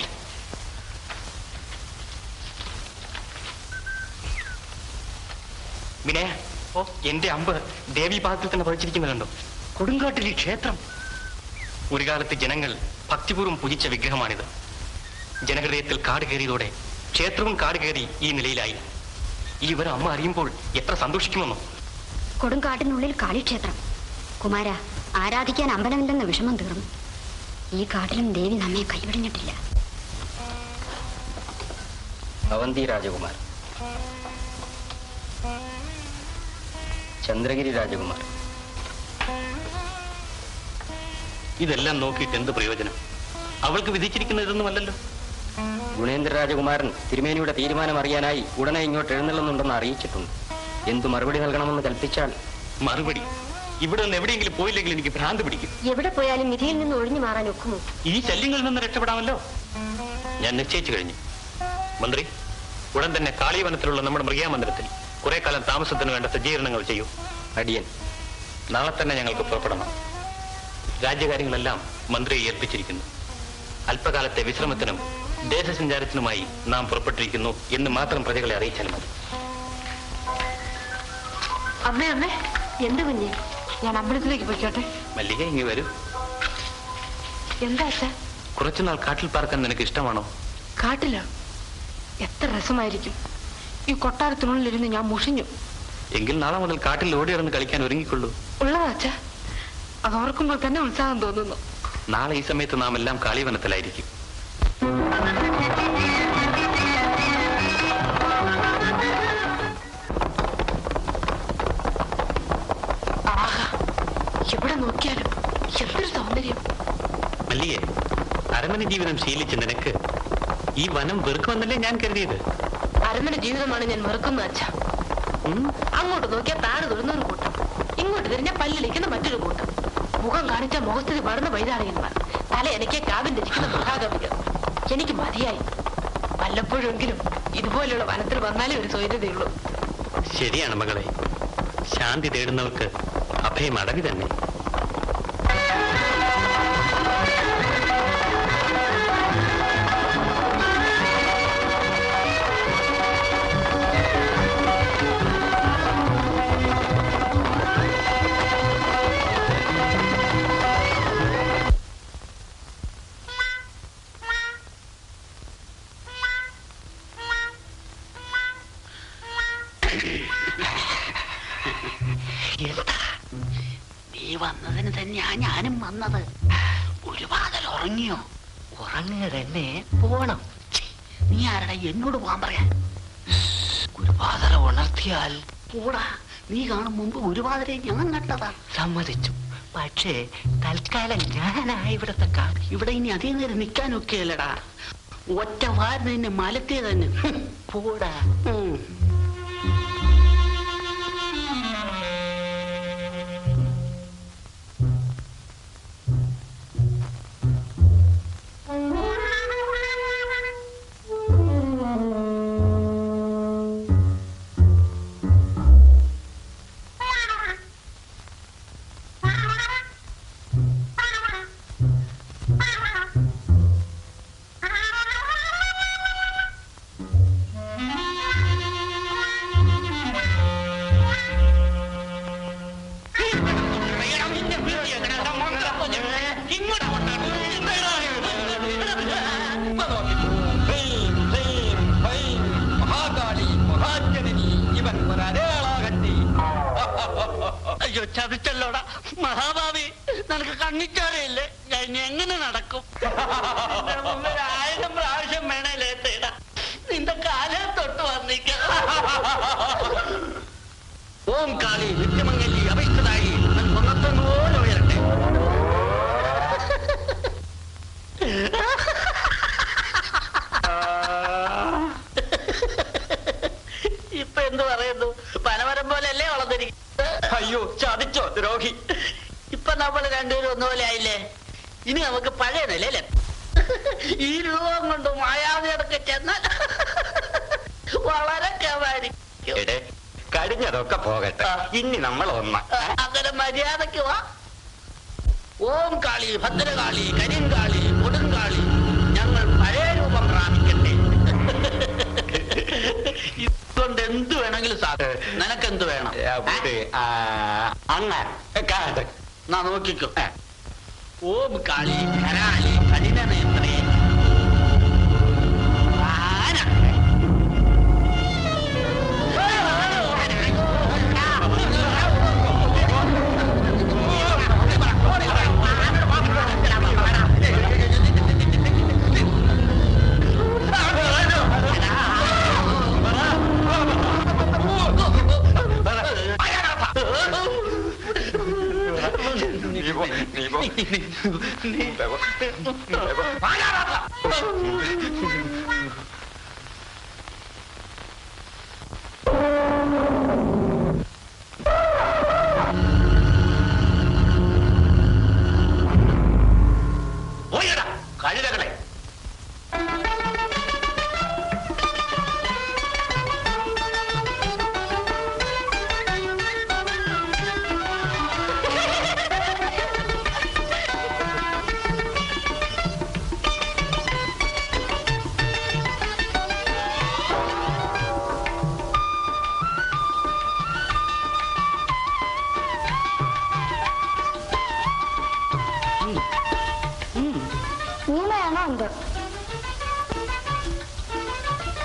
വിനയ ഓ എന്റെ അമ്പ് ദേവി പാദത്തിൽ തന്നെ പതിച്ചിരിക്കുന്നുണ്ടോ കൊടുങ്കാട്ടിൽ ഈ ക്ഷേത്രം ഒരു കാലത്ത് ജനങ്ങൾ ഭക്തിപൂർവ്വം പൂജിച്ച വിഗ്രഹമാണിത് ജനഹൃദയത്തിൽ കാട് കയറിയതോടെ ക്ഷേത്രവും കാട് കയറി ഈ നിലയിലായി ഈ വിവരം അമ്മ അറിയുമ്പോൾ എത്ര സന്തോഷിക്കുമെന്നോ കൊടുങ്കാട്ടിനുള്ളിൽ കാളിക്ഷേത്രം കുമാര ആരാധിക്കാൻ അമ്പലമില്ലെന്ന വിഷമം തീർന്നു ഈ കാട്ടിലും ദേവി നമ്മെ കൈവിടിഞ്ഞിട്ടില്ല അവന്തി രാജകുമാർ ചന്ദ്രഗിരി രാജകുമാർ ഇതെല്ലാം നോക്കിയിട്ട് എന്ത് പ്രയോജനം അവൾക്ക് വിധിച്ചിരിക്കുന്ന ഇതൊന്നുമല്ലല്ലോ ഗുണേന്ദ്ര രാജകുമാരൻ തിരുമേനിയുടെ തീരുമാനം അറിയാനായി ഉടനെ ഇങ്ങോട്ട് എഴുന്നള്ളുന്നുണ്ടെന്ന് അറിയിച്ചിട്ടുണ്ട് എന്തു മറുപടി നൽകണമെന്ന് കൽപ്പിച്ചാൽ മറുപടി ഇവിടെ നിന്ന് എവിടെയെങ്കിലും പോയില്ലെങ്കിൽ എനിക്ക് ഭ്രാന്ത് പിടിക്കും എവിടെ പോയാലും വിധിയിൽ നിന്ന് ഒഴിഞ്ഞു മാറാൻ ഒക്കുമോ ഈ ശല്യങ്ങളിൽ നിന്ന് രക്ഷപ്പെടാമല്ലോ ഞാൻ നിശ്ചയിച്ചു കഴിഞ്ഞു മന്ത്രി ഉടൻ തന്നെ കാളിവനത്തിലുള്ള നമ്മുടെ മൃഗാമന്ദിരത്തിൽ കുറെ കാലം താമസത്തിന് വേണ്ട സജ്ജീകരണങ്ങൾ ചെയ്യൂ അടിയൻ നാളെ തന്നെ ഞങ്ങൾക്ക് പുറപ്പെടണം രാജ്യകാര്യങ്ങളെല്ലാം മന്ത്രിയെ ഏൽപ്പിച്ചിരിക്കുന്നു അല്പകാലത്തെ വിശ്രമത്തിനും ദേശസഞ്ചാരത്തിനുമായി നാം പുറപ്പെട്ടിരിക്കുന്നു എന്ന് മാത്രം പ്രജകളെ അറിയിച്ചാൽ മതി അമ്മേ അമ്മേ എന്ത് കുഞ്ഞെ ഞാൻ അമ്പലത്തിലേക്ക് പോയിക്കോട്ടെ മല്ലിക ഇങ്ങ് വരൂ എന്താ അച്ഛാ കുറച്ചുനാൾ കാട്ടിൽ പാർക്കാൻ നിനക്ക് ഇഷ്ടമാണോ കാട്ടിലോ എത്ര രസമായിരിക്കും ഈ കൊട്ടാരത്തിനുള്ളിലിരുന്ന് ഞാൻ മുഷിഞ്ഞു എങ്കിൽ നാളെ മുതൽ കാട്ടിൽ ഓടിയിറന്ന് കളിക്കാൻ ഒരുങ്ങിക്കൊള്ളൂ ഉള്ളതാ അച്ഛാ അത് ഓർക്കുമ്പോൾ തന്നെ ഉത്സാഹം തോന്നുന്നു നാളെ ഈ സമയത്ത് നാം എല്ലാം കാളിവനത്തിലായിരിക്കും ആഹാ എവിടെ നോക്കിയാലും എന്തൊരു സൗന്ദര്യം മല്ലിയെ അരമന ജീവിതം ശീലിച്ച നിനക്ക് ഈ വനം വെറുക്കുമെന്നല്ലേ ഞാൻ കരുതിയത് അരമന ജീവിതമാണ് ഞാൻ വെറുക്കുന്നത് അച്ഛാ ഉം? അങ്ങോട്ട് നോക്കിയാൽ താഴെ തൊടുന്ന ഒരു കൂട്ടം ഇങ്ങോട്ട് തിരിഞ്ഞാൽ പല്ലിളിക്കുന്ന മറ്റൊരു കൂട്ടം മുഖം കാണിച്ച മുഖസ്ഥിതി വളർന്ന വൈതാളികന്മാർ തല എനിക്ക് കാവിന്റെ ഇരിക്കുന്ന മഹാകവികൾ എനിക്ക് മതിയായി വല്ലപ്പോഴെങ്കിലും ഇതുപോലെയുള്ള വനത്തിൽ വന്നാലേ ഒരു സ്വൈര്യതയുള്ളൂ ശരിയാണ് മകളെ ശാന്തി തേടുന്നവർക്ക് അഭയം അടവി തന്നെ നീ വന്നതിന് തന്നെയാ ഞാനും വന്നത് ഒരുപാട് ഉറങ്ങിയോ ഉറങ്ങുക തന്നെ പോണം ഛീ, നീ ആരടാ എന്നോട് പോകാൻ പറയാൻ ഗുരുപാതര ഉണർത്തിയാൽ കൂടാ നീ കാണും മുമ്പ് ഗുരുപാതരെ ഞാൻ കണ്ടതാ സമ്മതിച്ചു പക്ഷേ തൽക്കാലം ഞാനാ ഇവിടത്തെ കാ- ഇവിടെ ഇനി അതേ നേരം നിൽക്കാനൊക്കെ അല്ലടാ ഒറ്റ വാരം നിന്നെ മലത്തേ തന്നെ ഹും, പോടാ ഉം. അയ്യോ ചതിച്ചല്ലോടാ മഹാഭാവി നിനക്ക് കണ്ണിച്ചാലയില്ലേ ഞാൻ ഇനി എങ്ങനെ നടക്കും നിന്റെ മുമ്പിൽ ആയിരം പ്രാവശ്യം വേണേലേ തേടാ നിന്റെ കാലേ തൊട്ട് വന്നിക്ക ഓം കാളി നിത്യമംഗലി അഭിഷ്ടതായി പോലെ ഉയരട്ടെ ഇപ്പൊ എന്ത് പറയുന്നു പനമരം പോലെയല്ലേ വളർന്നിരിക്കുന്നത് അയ്യോ ചതിച്ചോ ദ്രോഹി ഇപ്പൊ നമ്മൾ രണ്ടുപേരും ഒന്നുപോലെ ആയില്ലേ ഇനി നമുക്ക് പഴയ നിലയിലെ ഈ രൂപം കൊണ്ട് മായാവിയടക്കെ ചെന്നാൽ വളരെ കേമായിരിക്കും എടേ കഴിഞ്ഞതൊക്കെ പോകട്ടെ ഇനി നമ്മൾ ഒന്ന അങ്ങനെ മര്യാദക്ക് വാ ഓം കാളി ഭദ്രകാളി കരിങ്കാളി കൊടുങ്കാളി ഞങ്ങൾ പഴയ രൂപം പ്രാപിക്കട്ടെ ഇതുകൊണ്ട് എന്ത് വേണമെങ്കിലും സാധിക്കും നിനക്കെന്ത് വേണം ഏ? അങ്ങനെ കാട് നാ നോക്കിക്കോ ഓം കാളി ധരാളി കഠിന നേത്രേ ആന.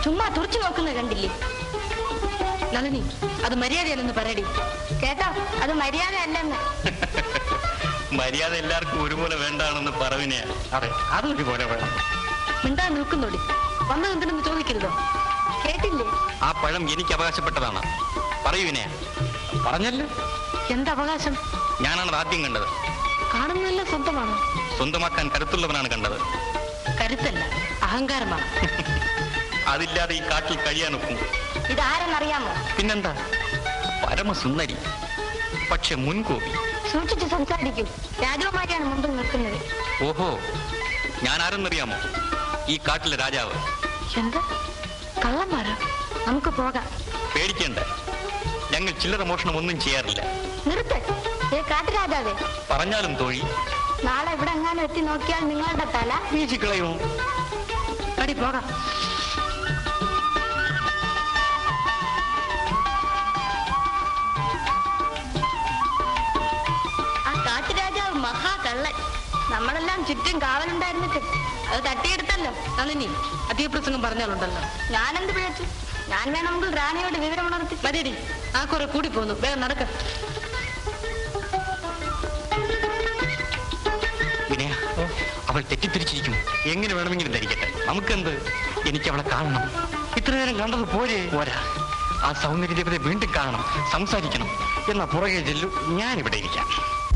ചുമ്മാ തുറച്ചു നോക്കുന്നത് കണ്ടില്ലേ നളിനി അത് മര്യാദയല്ലെന്ന് പറയടി കേട്ടോ അത് മര്യാദ അല്ലെന്ന് മര്യാദ എല്ലാവർക്കും ഒരുപോലെ വേണ്ടാണെന്ന് പറവിനെ അതെ അത് ഒരുപോലെ വേണം മിണ്ടാ നിൽക്കുന്നോടി വന്നത് എന്തിനെന്ന് ചോദിക്കരുതോ കേട്ടില്ലേ ആ പഴം എനിക്ക് അവകാശപ്പെട്ടതാണ് പറയൂ വിനയ പറഞ്ഞല്ലോ എന്ത് അവകാശം ഞാനാണ് ആദ്യം കണ്ടത് കാണുന്നതെല്ലാം സ്വന്തമാണോ സ്വന്തമാക്കാൻ കരുത്തുള്ളവനാണ് കണ്ടത് കരുത്തല്ല അഹങ്കാരമാണ് അതില്ലാതെ ഈ കാട്ടിൽ കഴിയാനൊക്കും ഇതാരെന്നറിയാമോ പിന്നെന്താ പരമസുന്ദരി പക്ഷെ മുൻകോപി സൂക്ഷിച്ച് സംസാരിക്കും രാജകുമാരിയാണ് മുമ്പിൽ നിൽക്കുന്നത് ഓഹോ ഞാൻ ആരെന്നറിയാമോ ഈ കാട്ടിലെ രാജാവ് എന്താ കള്ളന്മാരോ നമുക്ക് പോകാം പേടിക്കേണ്ട ഞങ്ങൾ ചില്ലറ മോഷണം ഒന്നും ചെയ്യാറില്ല നിർത്ത് ഏ കാട്ടുരാജാവേ പറഞ്ഞാലും തോഴി നാളെ ഇവിടെ എങ്ങാനും എത്തി നോക്കിയാൽ നിങ്ങളുടെ തല വീശിക്കളയോ അടി പോകാം ആ കാട്ടുരാജാവ് മഹാകള്ളൻ നമ്മളെല്ലാം ചുറ്റും കാവലുണ്ടായിരുന്നിട്ട് അത് തട്ടിയെടുത്തല്ലോ നളിനി അധിക പ്രസംഗം പറഞ്ഞാലുണ്ടല്ലോ ഞാനെന്ത് പിഴച്ചു ഞാൻ വേണമെങ്കിൽ റാണിയോട് വിവരം ഉണർത്തി മതിയടി ആ കുറെ കൂടി പോന്നു വേഗം നടക്ക വിനയ അവൾ തെറ്റിദ്ധരിച്ചിരിക്കും എങ്ങനെ വേണമെങ്കിലും ധരിക്കട്ടെ നമുക്കെന്ത് എനിക്ക് അവളെ കാണണം ഇത്ര നേരം കണ്ടത് പോരെ പോരാ ആ സൗന്ദര്യ ദേവതയെ വീണ്ടും കാണണം സംസാരിക്കണം എന്നാ പുറകെ ചെല്ലു ഞാൻ ഇവിടെ ഇരിക്കാം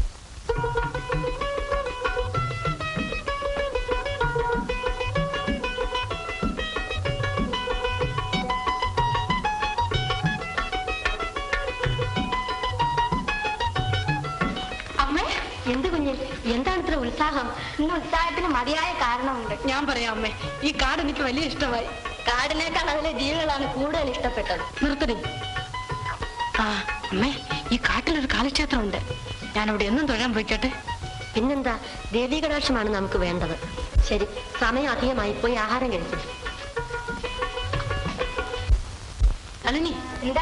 അമ്മേ എന്ത് കുഞ്ഞ് എന്താണ് ഇത്ര ഉത്സാഹം ഇന്ന് ഉത്സാഹത്തിന് മതിയായ കാരണമുണ്ട് ഞാൻ പറയാം അമ്മേ ഈ കാട് എനിക്ക് വലിയ ഇഷ്ടമായി കാടിനേക്കാൾ അതിലെ ജീവികളാണ് കൂടുതൽ ഇഷ്ടപ്പെട്ടത് നിർത്തടി ആ അമ്മേ ഈ കാട്ടിലൊരു കാളിക്ഷേത്രമുണ്ട് ഞാനവിടെ എന്നും തൊഴാൻ പോയിക്കട്ടെ പിന്നെന്താ ദേവീകടാക്ഷമാണ് നമുക്ക് വേണ്ടത് ശരി സമയം അധികമായി പോയി ആഹാരം കഴിക്കും നളിനി എന്താ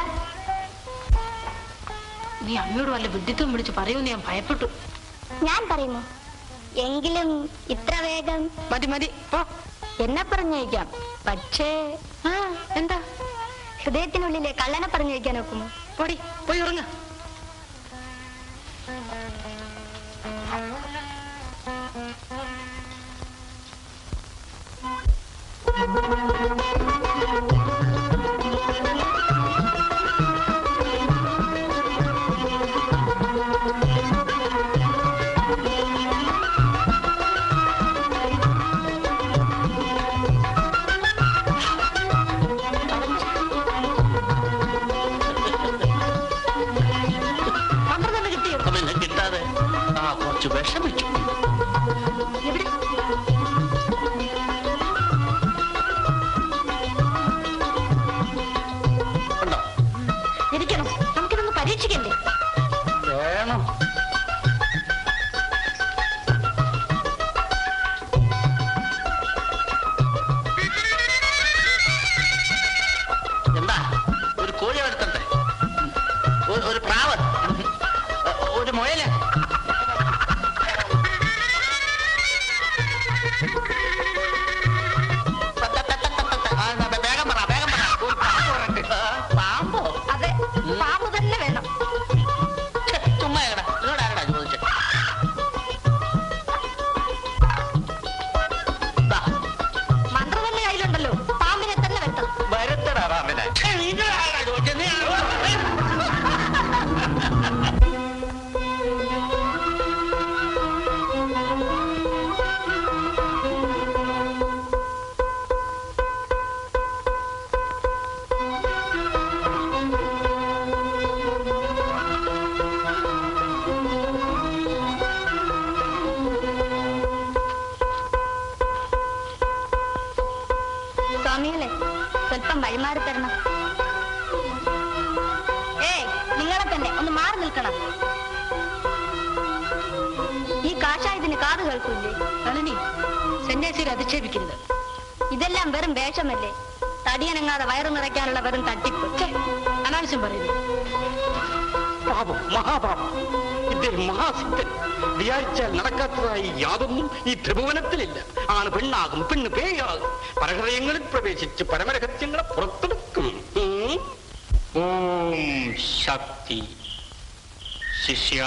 നീ അമ്മയോട് വല്ല വിഡിത്തം വിളിച്ച് പറയുമെന്ന് ഞാൻ ഭയപ്പെട്ടു ഞാൻ പറയുമോ എങ്കിലും ഇത്ര വേഗം മതി മതി പോ എന്നെ പറഞ്ഞയക്കാം പക്ഷേ ആ എന്താ ഹൃദയത്തിനുള്ളിലെ കള്ളനെ പറഞ്ഞയക്കാൻ ഒക്കുമോ പോടി പോയി ഉറങ്ങ പന്ത്രണ്ട് കിട്ടിയോ പിന്നെ കിട്ടാതെ ആ കുറച്ച് വിഷമിച്ചു എവിടെ ഉണ്ടോ ഇരിക്കണം നമുക്കിതൊന്ന് പരീക്ഷിക്കണ്ടേ വേണം എന്താ ഒരു കോഴി വളർത്തണ്ടേ ഒരു- ഒരു പ്രാവ് ഒരു മുയല് ആ, വേഗം പറ വേഗം പറ ഒരു പാമ്പ് വരട്ടെ. ആ, പാമ്പോ അതെ പാമ്പ് തന്നെ വേണം ഛെ, ചുമ്മാ എടാ നിന്നോട് ആരടാ ചോദിച്ചത് ദാ, മന്ത്രം തന്നെ കയ്യിലുണ്ടല്ലോ പാമ്പിനെ തന്നെ വരുത്തണം വരുത്തടാ പാമ്പിനെ ഛെ, നിന്നോട് ആരടാ ചോദിച്ചത്? നീ ആരടാ? സ്വാമികളെ സ്വല്പം വഴിമാറി തരണം ഏയ് നിങ്ങളെ തന്നെ ഒന്ന് മാറി നിൽക്കണം ഈ കാഷായത്തിന് കാത് കേൾക്കൂലേ നളിനി സന്യാസിയെ അധിക്ഷേപിക്കരുത് ഇതെല്ലാം വെറും വേഷമല്ലേ തടിയനങ്ങാതെ വയറു നിറയ്ക്കാനുള്ള വെറും തട്ടിപ്പ് ഛെ, അനാവശ്യം പറയുന്നു പാപം മഹാപാപം ഇദ്ദേഹം മഹാസിദ്ധൻ വിചാരിച്ചാൽ നടക്കാത്തതായി യാതൊന്നും ഈ ത്രിഭുവനത്തിലില്ല ആണ് പെണ്ണാകും പെണ്ണ് പേയാകും പരഹൃദയങ്ങളിൽ പ്രവേശിച്ച് പരമരഹസ്യങ്ങളെ പുറത്തെടുക്കും ഉം. ഓം ശക്തി ശിഷ്യ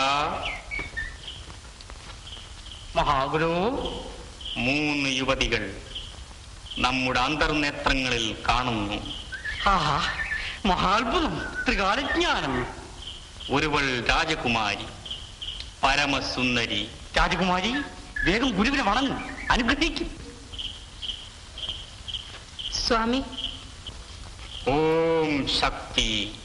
മഹാഗുരു മൂന്ന് യുവതികൾ നമ്മുടെ അന്തർനേത്രങ്ങളിൽ കാണുന്നു ആഹാ മഹാത്ഭുതം ത്രികാലജ്ഞാനം ഒരുവൾ രാജകുമാരി പരമസുന്ദരി രാജകുമാരി വേഗം ഗുരുവിനെ വണങ്ങും അനുഗ്രഹിക്കും സ്വാമി ഓം ശക്തി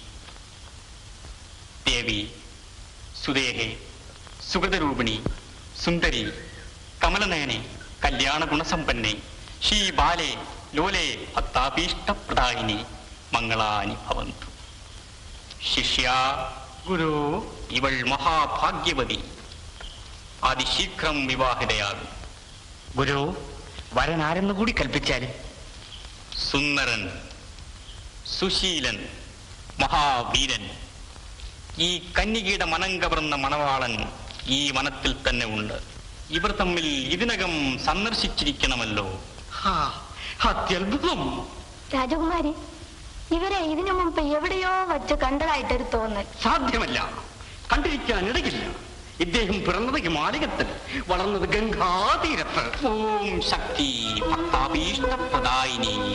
ദേവി സുദേഹേ സുഗതരൂപിണി സുന്ദരി കമലനയനെ കല്യാണ ഗുണസമ്പന്നെ ശ്രീ ബാലേ ലോലേ ഭക്താഭീഷ്ടപ്രദായിനി മംഗളാനി ഭവന്തു ശിഷ്യ ഗുരു ഇവൾ മഹാഭാഗ്യവതി അതിശീഘ്രം വിവാഹിതയാകും ഗുരു വരൻ ആരെന്ന് കൂടി കൽപ്പിച്ചാലും സുന്ദരൻ സുശീലൻ മഹാവീരൻ ഈ കന്യകയുടെ മനം കവർന്ന മണവാളൻ ഈ വനത്തിൽ തന്നെ ഉണ്ട് ഇവർ തമ്മിൽ ഇതിനകം സന്ദർശിച്ചിരിക്കണമല്ലോ ഹാ, അത്യത്ഭുതം രാജകുമാരി ഇവരെ ഇതിനു മുമ്പ് എവിടെയോ വച്ച് കണ്ടതായിട്ടൊരു തോന്നൽ സാധ്യമല്ല കണ്ടിരിക്കാൻ ഇടയില്ല ഇദ്ദേഹം പിറന്നത് ഹിമാലയത്തിൽ വളർന്നത് ഗംഗാതീരത്ത് ഓം ശക്തി ഭക്താഭീഷ്ടപ്രദായിനി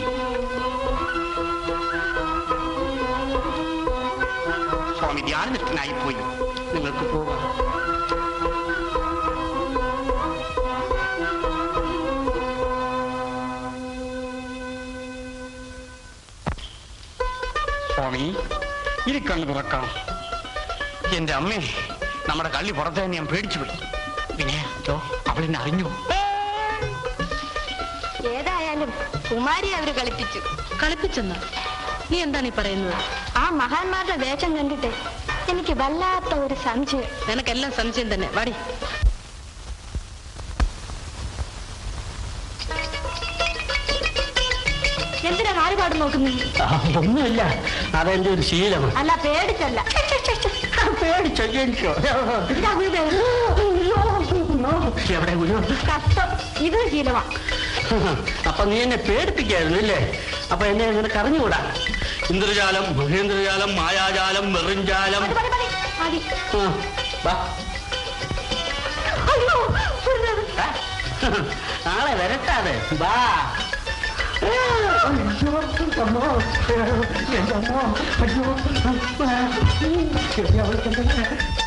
സ്വാമി ധ്യാനനിഷ്ഠനായി പോയി നിങ്ങൾക്ക് പോകാം സ്വാമി ഇനി കണ്ണു തുറക്കാം എന്റെ അമ്മേ നമ്മുടെ കള്ളി പുറത്ത് തന്നെ ഞാൻ പേടിച്ചു പോയി പിന്നെ ചോ അവളെന്നെ അറിഞ്ഞു ഏതായാലും കുമാരി അവര് കളിപ്പിച്ചു കളിപ്പിച്ചെന്ന നീ എന്താണ് ഈ പറയുന്നത് ആ മഹാന്മാരുടെ വേഷം കണ്ടിട്ട് എനിക്ക് വല്ലാത്ത ഒരു സംശയം നിനക്കെല്ലാം സംശയം തന്നെ വാടി എന്തിനാ നാലുപാട് നോക്കുന്നത് ഒന്നുമില്ല അതെന്റെ ഒരു ശീലമാണ് അല്ല പേടിച്ചല്ല പേടിച്ചോ എനിക്കോ ഇതാ ഗുരുദേവൻ. എവിടെ ഗുരു കഷ്ടം ഇത് ശീലമാ അപ്പൊ നീ എന്നെ പേടിപ്പിക്കായിരുന്നു അല്ലേ അപ്പൊ എന്നെ നിനക്ക് അറിഞ്ഞുകൂടാ ഇന്ദ്രജാലം മഹേന്ദ്രജാലം മായാജാലം വെറുംജാലം മതി, മതി, മതി. മതി. ആ, വാ. അയ്യോ, ഗുരുദേവൻ. ആ, നാളെ വരട്ടാതെ വാ അയ്യോ, അമ്മോ, എന്റെ അമ്മോ, അയ്യോ, ആ, അവൾ കണ്ടത്.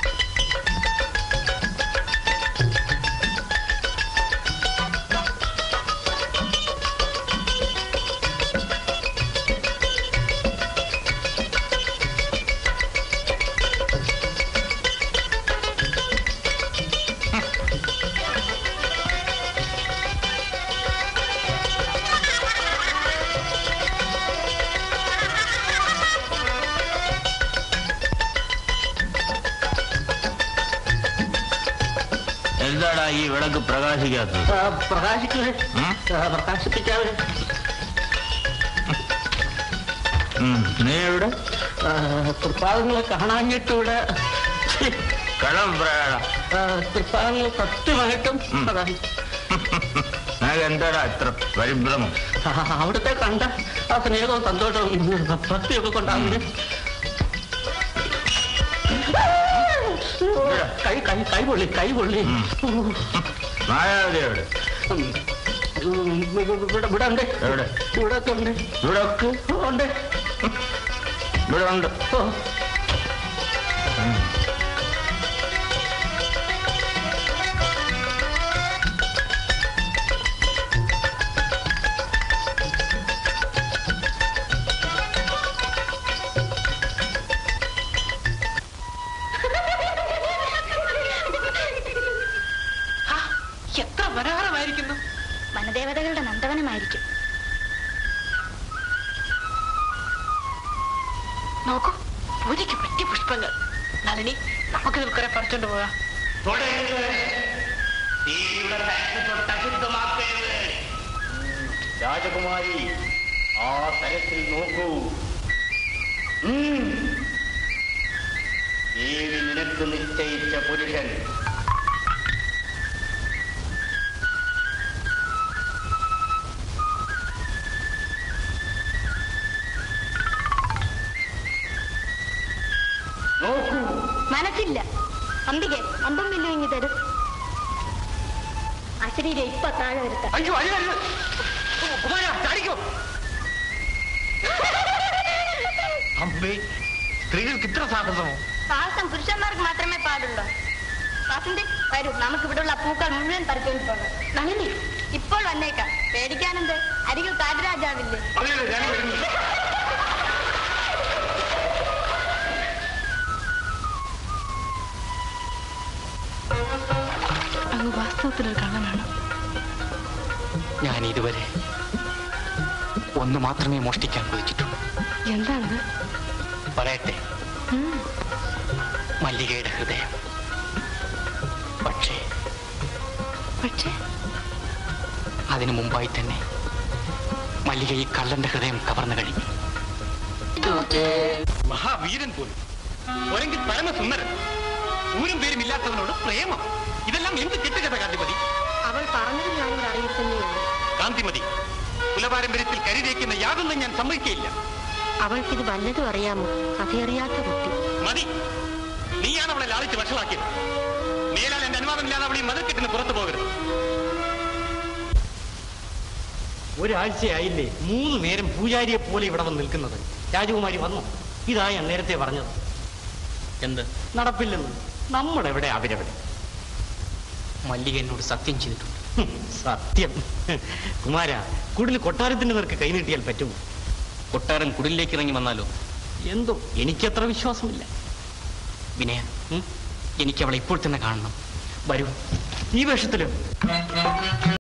എന്താടാ ഈ വിളക്ക് പ്രകാശിക്കാത്തത് ആ, പ്രകാശിക്കേ ഉം? ആ, പ്രകാശിപ്പിക്കാവേ ഉം, നീ എവിടെ ആ, തൃപ്പാദങ്ങളെ കാണാഞ്ഞിട്ടിവിടെ കളം പറയടാ ആ, തൃപ്പാദങ്ങൾ സത്യമായിട്ടും ഉം. അതാണ്. നിനക്ക് എന്താടാ ഇത്ര പരിഭ്രമം ആ, അവിടുത്തെ കണ്ട ആ സ്നേഹവും സന്തോഷവും ഭക്തിയൊക്കെ കൊണ്ടാണ് കൈ കൈ കൈ പൊള്ളി കൈ പൊള്ളി മായാവതി എവിടെ ഉം. ഉം, ഇവിടെ ഇവിടെ ഉണ്ട് എവിടെ? ഇവിടെ ഒക്കെ ഉണ്ട് ഇവിടെ ഒക്കെ ഉണ്ട് ഇവിടെ ഉണ്ട് ഓ. ആ, എത്ര മനോഹരമായിരിക്കുന്നു വനദേവതകളുടെ നന്ദവനമായിരിക്കും നോക്കൂ പൂജയ്ക്ക് പറ്റിയ പുഷ്പങ്ങൾ നളിനി നമുക്ക് നിൽക്കുറെ പറിച്ചോണ്ട് പോകാം തൊടരുത്. ദേവിയുടെ തട്ട് തൊട്ട് അശുദ്ധമാക്കരുത്. രാജകുമാരി ആ തരത്തിൽ നോക്കൂ ഉം. ദേവി നിനക്ക് നിശ്ചയിച്ച പുരുഷൻ നോക്കൂ മനസ്സില്ല അമ്പികെ അമ്പം മില്ലു ഇങ്ങി തരും അശരീര ഇപ്പൊ താഴെ വരുത്താം അയ്യോ അയ്യോ അയ്യോ കുമാര ചാടിക്കോ അമ്പേ സ്ത്രീകൾക്ക് ഇത്ര സാഹസമോ സാഹസം പുരുഷന്മാർക്ക് മാത്രമേ പാടുള്ളൂ വാസന്തി വരൂ നമുക്ക് ഇവിടെയുള്ള പൂക്കൾ മുഴുവൻ പറിച്ചുകൊണ്ട് പോകാം നളിനി ഇപ്പോൾ വന്നേക്കാം പേടിക്കാനെന്ത് അരികിൽ കാട്ടുരാജാവില്ലേ അതെ അതെ ഞാൻ വരുന്നു അങ്ങ് വാസ്തവത്തിലൊരു കള്ളനാണ് ഞാൻ ഇതുവരെ ഒന്ന് മാത്രമേ മോഷ്ടിക്കാൻ കൊതിച്ചിട്ടുള്ളൂ എന്താണത് പറയട്ടെ മല്ലികയുടെ ഹൃദയം പക്ഷേ പക്ഷേ അതിനു മുമ്പായി തന്നെ മല്ലിക ഈ കള്ളന്റെ ഹൃദയം കവർന്നു കഴിഞ്ഞു മഹാവീരൻ പോലും ഒരെങ്കിൽ പരമസുന്ദരൻ ഊരും പേരും ഇല്ലാത്തവനോട് പ്രേമം ഇതെല്ലാം എന്ത് കെട്ടുകഥ കാന്തിമതി അവൾ പറഞ്ഞത് ഞാനിവിടെ അറിയിക്കുന്നേയുള്ളൂ കാന്തിമതി കുലപാരമ്പര്യത്തിൽ കരുതേക്കുന്ന യാതൊന്നും ഞാൻ സമ്മതിക്കയില്ല അവൾക്കിത് വല്ലതും അറിയാമോ കഥയറിയാത്ത കുട്ടി മതി നീയാണ് അവളെ ലാളിച്ച് വഷളാക്കിയത് മേലാൽ എന്റെ അനുവാദമില്ലാതെ അവളെ ഈ മതിൽക്കെട്ടിന് പുറത്തു പോകരുത് ഒരാഴ്ചയായില്ലേ മൂന്ന് നേരം പൂജാരിയെ പോലെ ഇവിടെ വന്ന് നിൽക്കുന്നത് രാജകുമാരി വന്നു ഇതാ ഞാൻ നേരത്തെ പറഞ്ഞത് എന്ത് നടപ്പില്ലെന്ന് നമ്മളെവിടെ അവരെവിടെ മല്ലിക എന്നോട് സത്യം ചെയ്തിട്ടുണ്ട് ഹും, സത്യം കുമാര കുടിൽ കൊട്ടാരത്തിന്റെ നേർക്ക് കൈനീട്ടിയാൽ പറ്റുമോ കൊട്ടാരൻ കുടിലേക്ക് ഇറങ്ങി വന്നാലോ എന്തോ എനിക്കത്ര വിശ്വാസമില്ല വിനയ എനിക്ക് അവളെ ഇപ്പോൾ തന്നെ കാണണം വരൂ ഈ വേഷത്തിലും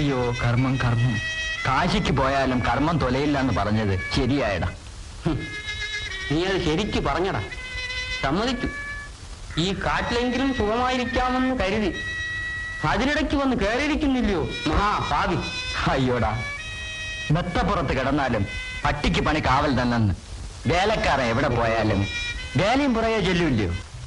അയ്യോ കർമ്മം കർമ്മം കാശിക്ക് പോയാലും കർമ്മം തൊലയില്ല എന്ന് പറഞ്ഞത് ശരിയായടാ നീ അത് ശരിക്ക് പറഞ്ഞടാ സമ്മതിച്ചു ഈ കാട്ടിലെങ്കിലും സുഖമായിരിക്കാമെന്ന് കരുതി അതിനിടയ്ക്ക് വന്ന് കയറിയിരിക്കുന്നില്ലയോ മഹാഭാവി അയ്യോടാ മെത്തപ്പുറത്ത് കിടന്നാലും പട്ടിക്ക് പണി കാവൽ തന്നെന്ന് വേലക്കാരൻ എവിടെ പോയാലും വേലയും പുറകെ ചെല്ലുമില്ലയോ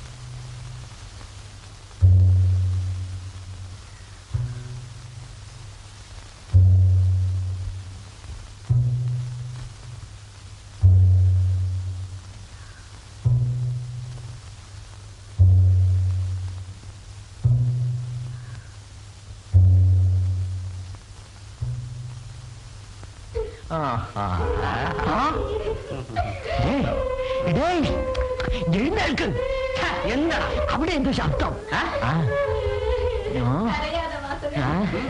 ആ, ആ, ആ. ഡേയ്, ഡേയ്, എഴുന്നേൽക്ക് ഛ, എന്താ അവിടെ എന്തോ ശബ്ദം ആ? ആ. ആ. ആ.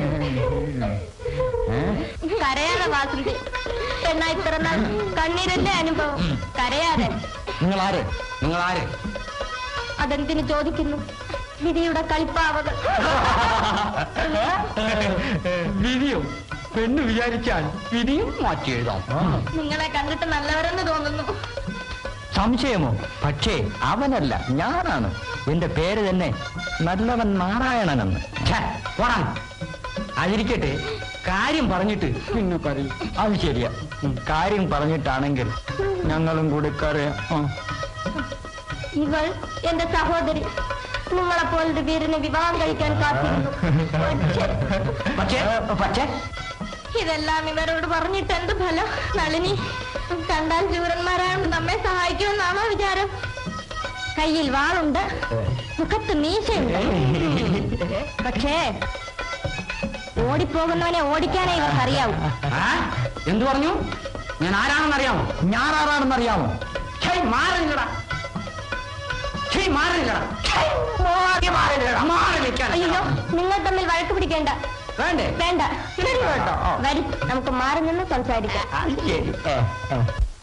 ഏ? കരയാതെ വാസുണ്ടി എന്നാ ഇത്ര നാൾ കണ്ണീരല്ലേ അനുഭവം കരയാതെ നിങ്ങളാര് നിങ്ങളാര് അതെന്തിനു ചോദിക്കുന്നു വിധിയുടെ കളിപ്പാവകൾ വിധിയോ പെണ്ണ് വിചാരിച്ചാൽ വിധിയും മാറ്റി എഴുതാം നിങ്ങളെ കണ്ടിട്ട് നല്ലവരെന്ന് തോന്നുന്നു സംശയമോ പക്ഷേ അവനല്ല ഞാനാണ് എന്റെ പേര് തന്നെ നല്ലവൻ നാരായണനെന്ന് ഛേ, പോടാ. അതിരിക്കട്ടെ കാര്യം പറഞ്ഞിട്ട് പിന്നെ കരയും അത് ശരിയാ ഉം, കാര്യം പറഞ്ഞിട്ടാണെങ്കിൽ ഞങ്ങളും കൂടി കരയാം ആ. ഇവൾ എന്റെ സഹോദരി നിങ്ങളെ പോലൊരു വീരനെ വിവാഹം കഴിക്കാൻ കാത്തിരുന്നു പക്ഷേ പക്ഷേ ഇതെല്ലാം ഇവരോട് പറഞ്ഞിട്ട് എന്ത് ഫലം നളിനി കണ്ടാൽ ശൂരന്മാരാണ് നമ്മെ സഹായിക്കുമെന്നാണോ വിചാരം കയ്യിൽ വാളുണ്ട് മുഖത്ത് മീശയുണ്ട് പക്ഷേ ഓടിപ്പോകുന്നവനെ ഓടിക്കാനേ ഇവർക്ക് അറിയാവൂ ആ? എന്തു പറഞ്ഞു ഞാൻ ആരാണെന്ന് അറിയാമോ ഞാൻ ആരാണെന്ന് അറിയാമോ ഛൈ, മാറില്ലടാ ഛൈ, മാറില്ലടാ ഛൈ, മാറി, മാറില്ലടാ. മാറി നിൽക്കാൻ അയ്യോ നിങ്ങൾ തമ്മിൽ വഴക്ക് പിടിക്കേണ്ട വേണ്ടേ വേണ്ട വരും നമുക്ക് മാറി നിന്ന് സംസാരിക്കാം അത് ശരി ഏ, ഏ.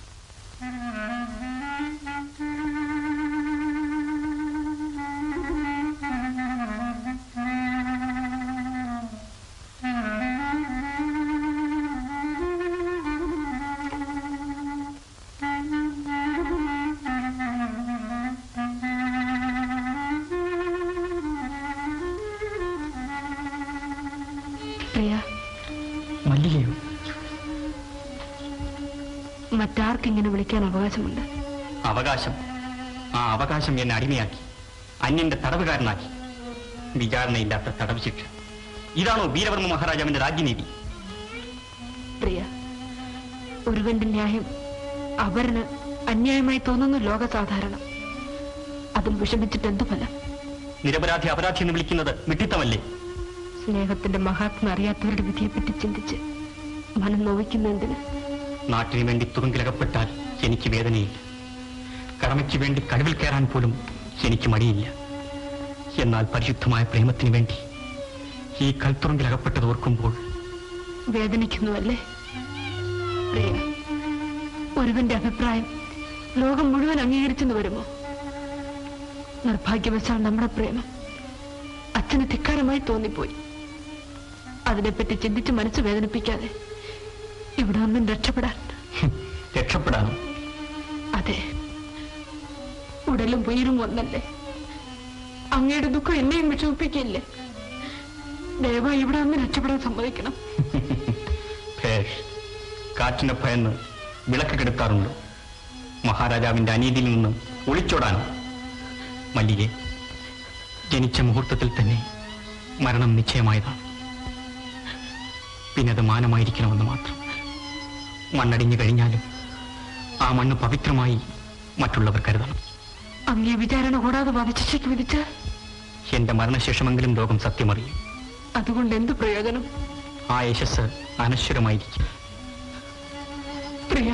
പ്രിയ മല്ലികയോ മറ്റാർക്കിങ്ങനെ വിളിക്കാൻ അവകാശമുണ്ട് അവകാശം ആ അവകാശം എന്നെ അടിമയാക്കി അന്യന്റെ തടവുകാരനാക്കി വിചാരണയില്ലാത്ത തടവ് ശിക്ഷ ഇതാണോ വീരവർമ്മ മഹാരാജാവിന്റെ രാജ്യനീതി പ്രിയ ഒരുവന്റെ ന്യായം അവരന് അന്യായമായി തോന്നുന്നു ലോകസാധാരണം അതും വിഷമിച്ചിട്ട് എന്തു ഫലം നിരപരാധി അപരാധി എന്ന് വിളിക്കുന്നത് വിട്ടിത്തമല്ലേ സ്നേഹത്തിന്റെ മഹാത്മ അറിയാത്തവരുടെ വിധിയെപ്പറ്റി ചിന്തിച്ച് മനം നോവിക്കുന്നതിന് നാട്ടിന് വേണ്ടി തുറുങ്കിലകപ്പെട്ടാൽ എനിക്ക് വേദനയില്ല കടമയ്ക്ക് വേണ്ടി കഴിവിൽ കയറാൻ പോലും എനിക്ക് മടിയില്ല എന്നാൽ പരിശുദ്ധമായ പ്രേമത്തിന് വേണ്ടി ഈ കൽത്തുറുങ്കിലകപ്പെട്ടത് ഓർക്കുമ്പോൾ വേദനിക്കുന്നുവല്ലേ പ്രിയ ഒരുവന്റെ അഭിപ്രായം ലോകം മുഴുവൻ അംഗീകരിച്ചെന്ന് വരുമോ നിർഭാഗ്യവശാൽ നമ്മുടെ പ്രേമം അച്ഛന് ധിക്കാരമായി തോന്നിപ്പോയി അതിനെപ്പറ്റി ചിന്തിച്ച് മനസ്സ് വേദനിപ്പിക്കാതെ ഇവിടെ ഒന്നും രക്ഷപ്പെടാൻ രക്ഷപ്പെടാനും അതെ ഉടലും ഉയരും ഒന്നല്ലേ അങ്ങയുടെ ദുഃഖം എന്നെയും വിഷമിപ്പിക്കില്ലേ ദയവായി ഇവിടെ ഒന്ന് രക്ഷപ്പെടാൻ സമ്മതിക്കണം ഭേഷ് കാറ്റിനെ ഭയന്ന് വിളക്ക് കെടുത്താറുണ്ട് മഹാരാജാവിന്റെ അനീതിയിൽ നിന്ന് ഒളിച്ചോടാനോ മല്ലികെ ജനിച്ച മുഹൂർത്തത്തിൽ തന്നെ മരണം നിശ്ചയമായതാണ് പിന്നെ അത് മാനമായിരിക്കണമെന്ന് മാത്രം മണ്ണടിഞ്ഞു കഴിഞ്ഞാലും ആ മണ്ണ് പവിത്രമായി മറ്റുള്ളവർ കരുതണം അങ്ങേ വിചാരണ കൂടാതെ വധശിക്ഷയ്ക്ക് വിധിച്ച എന്റെ മരണശേഷമെങ്കിലും ലോകം സത്യമറിയും അതുകൊണ്ട് എന്ത് പ്രയോജനം ആ യശസ് അനശ്വരമായിരിക്കും പ്രിയ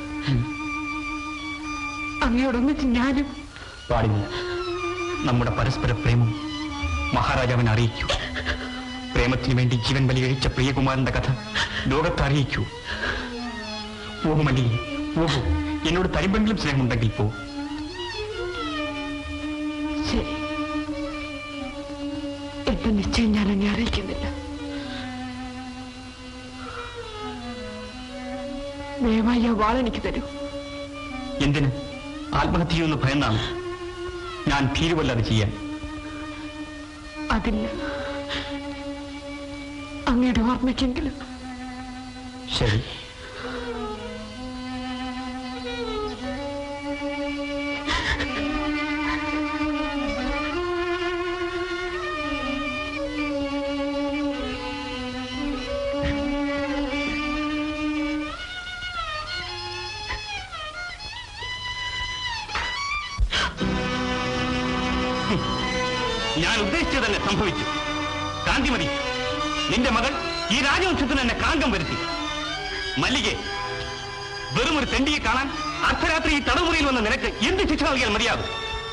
അങ്ങയോടൊന്നിച്ച് ഞാനും പാടില്ല നമ്മുടെ പരസ്പര പ്രേമം മഹാരാജാവിനെ അറിയിക്കൂ പ്രേമത്തിന് വേണ്ടി ജീവൻ ബലികഴിച്ച പ്രിയകുമാരന്റെ കഥ ലോകത്തെ അറിയിക്കൂ പോകുമല്ലേ പോകൂ എന്നോട് തരിമ്പെങ്കിലും സ്നേഹമുണ്ടെങ്കിൽ പോ ശരി എന്റെ നിശ്ചയം ഞാൻ അങ്ങെ അറിയിക്കുന്നില്ല ദയവായി ആ വാൾ എനിക്ക് തരൂ എന്തിന് ആത്മഹത്യ ചെയ്യുമെന്ന് ഭയന്നാണ് ഞാൻ ഭീരുവല്ലാതെ ചെയ്യാൻ അതില്ല അങ്ങയുടെ ഓർമ്മയ്ക്കെങ്കിലും ശരി ഞാൻ ഉദ്ദേശിച്ചത് തന്നെ സംഭവിച്ചു കാന്തിമതി നിന്റെ മകൾ ഈ രാജവംശത്തിന് തന്നെ കളങ്കം വരുത്തി മല്ലികെ വെറും ഒരു തെണ്ടിയെ കാണാൻ അർദ്ധരാത്രി ഈ തടവുമുറിയിൽ വന്ന നിനക്ക് എന്ത് ശിക്ഷ നൽകിയാൽ മതിയാകും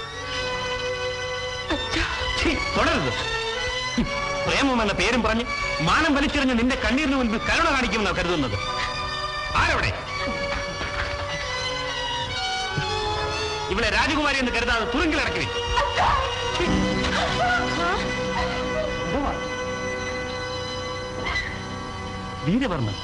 ഛീ, തുടരുത് ഹും, പ്രേമം എന്ന പേരും പറഞ്ഞ് മാനം വലിച്ചെറിഞ്ഞ് നിന്റെ കണ്ണീരിന് മുൻപിൽ കരുണ കാണിക്കുമെന്നാണ് കരുതുന്നത് ആരവിടെ ഇവളെ രാജകുമാരി എന്ന് കരുതാതെ തുറുങ്കിലടക്കി വീരവർമ്മൻ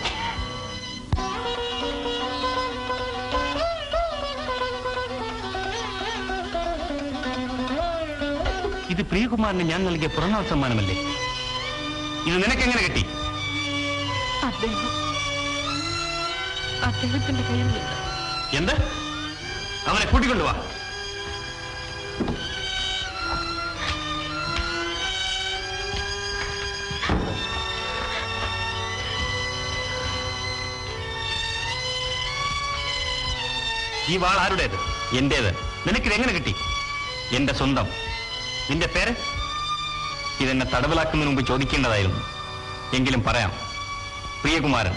ഇത് പ്രിയകുമാറിന് ഞാൻ നൽകിയ പിറന്നാൾ സമ്മാനമല്ലേ ഇത് നിനക്കെങ്ങനെ കിട്ടി അദ്ദേഹം അദ്ദേഹത്തിന്റെ കയ്യിൽ നിന്ന് എന്ത് അവനെ കൂട്ടിക്കൊണ്ടുവാ ഈ വാൾ ആരുടേത് എന്റേത് നിനക്കിത് എങ്ങനെ കിട്ടി എന്റെ സ്വന്തം നിന്റെ പേര് ഇതെന്നെ തടവിലാക്കുന്നതിന് മുമ്പ് ചോദിക്കേണ്ടതായിരുന്നു എങ്കിലും പറയാം പ്രിയകുമാരൻ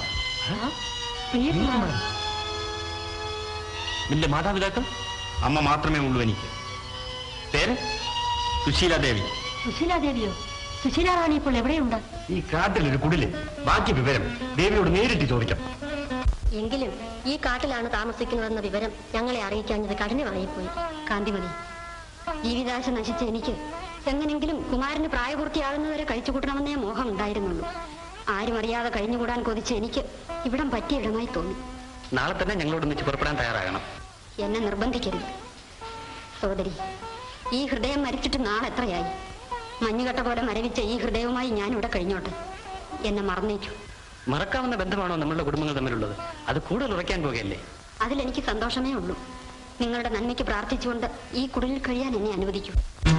നിന്റെ മാതാപിതാക്കൾ അമ്മ മാത്രമേ ഉള്ളൂ എനിക്ക് പേര് സുശീലാദേവി സുശീലാദേവിയോ സുശീലാറാണി ഇപ്പോൾ എവിടെയുണ്ട് ഈ കാട്ടിലൊരു കുടില് ബാക്കി വിവരം ദേവിയോട് നേരിട്ട് ചോദിക്കാം എങ്കിലും ഈ കാട്ടിലാണ് താമസിക്കുന്നതെന്ന വിവരം ഞങ്ങളെ അറിയിക്കാഞ്ഞത് കഠിനമായിപ്പോയി കാന്തിമതി ജീവിതാശ നശിച്ച എനിക്ക് എങ്ങനെങ്കിലും കുമാരന് പ്രായപൂർത്തിയാകുന്നവരെ കഴിച്ചുകൂട്ടണമെന്നേ മോഹം ഉണ്ടായിരുന്നുള്ളൂ ആരും അറിയാതെ കഴിഞ്ഞുകൂടാൻ കൊതിച്ച് എനിക്ക് ഇവിടം പറ്റിയ ഇടമായി തോന്നി നാളെ തന്നെ ഞങ്ങളോട് ഒന്നിച്ച് പുറപ്പെടാൻ തയ്യാറാകണം എന്നെ നിർബന്ധിക്കരുത് സോദരി ഈ ഹൃദയം മരിച്ചിട്ട് നാളെത്രയായി മഞ്ഞുകട്ട പോലെ മരവിച്ച ഈ ഹൃദയവുമായി ഞാൻ ഇവിടെ കഴിഞ്ഞോട്ടെ എന്നെ മറന്നേക്കൂ മറക്കാവുന്ന ബന്ധമാണോ നമ്മളുടെ കുടുംബങ്ങൾ തമ്മിലുള്ളത് അത് കൂടുതൽ ഉറയ്ക്കാൻ പോകുകയല്ലേ അതിലെനിക്ക് സന്തോഷമേ ഉള്ളൂ നിങ്ങളുടെ നന്മയ്ക്ക് പ്രാർത്ഥിച്ചുകൊണ്ട് ഈ കുടിലിൽ കഴിയാൻ എന്നെ അനുവദിക്കൂ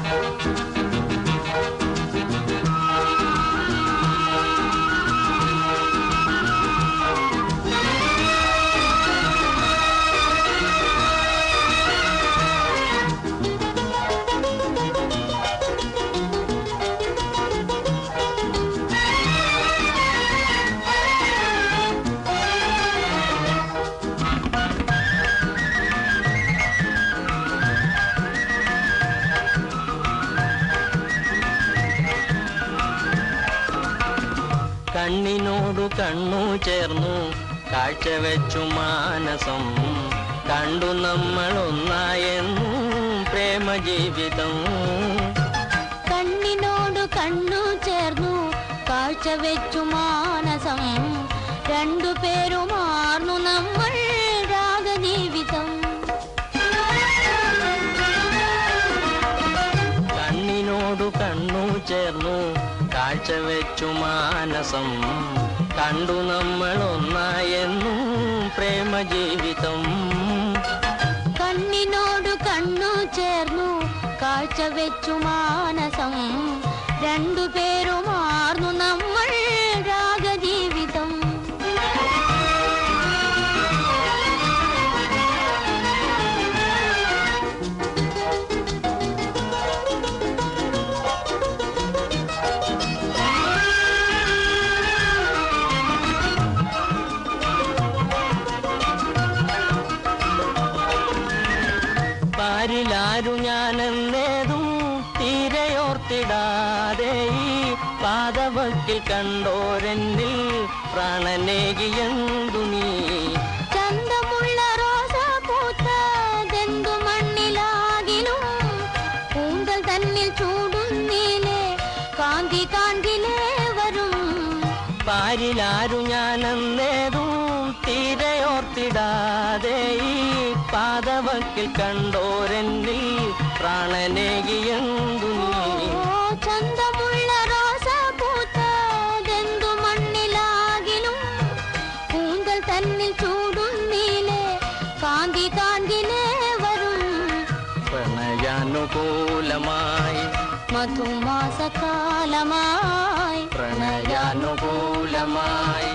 കണ്ണിനോടു കണ്ണു ചേർന്നു കാഴ്ചവെച്ചു മാനസം കണ്ടു നമ്മൾ ഒന്നായെന്നു പ്രേമ ജീവിതം കണ്ണിനോടു കണ്ണു ചേർന്നു കാഴ്ച വെച്ചു മാനസം രണ്ടുപേരുമാർന്നു നമ്മൾ രാഗജീവിതം കണ്ണിനോടു കണ്ണു ചേർന്നു കാഴ്ചവെച്ചു മാനസം കണ്ടു നമ്മൾ ഒന്നായെന്നു പ്രേമ ജീവിതം കണ്ണിനോടു കണ്ണു ചേർന്നു കാഴ്ച വെച്ചു മാനസം രണ്ടുപേരുമാർന്നു നമ്മൾ രാഗജീവിതം പാരിലാരു ഞാനെന്നേതും തീരെയോർത്തിടാതെ ഈ പാതവക്കിൽ കണ്ടോരെന്നിൽ പ്രാണനേകിയന്തു നീ ചന്തമുള്ള റോസ പൂത്തതെന്തു മണ്ണിലാകിലും കൂന്തൽ തന്നിൽ ചൂടുന്നീലേ കാന്തി കാന്തിലേ വരും പാരിലാരു ഞാനെന്നേതും തീരെയോർത്തിടാതെ പാതവക്കിൽ കണ്ടോരെന്നിൽ പ്രാണനേകിയെന്തു നീ ചന്തമുള്ള റോസ പൂത്തതെന്തു മണ്ണിലാകിലും കൂന്തൽ തന്നിൽ ചൂടുന്നീലേ കാന്തി കാന്തിലേ വരും പ്രണയാനുകൂലമായി മധുമാസകാലമായി പ്രണയാനുകൂലമായി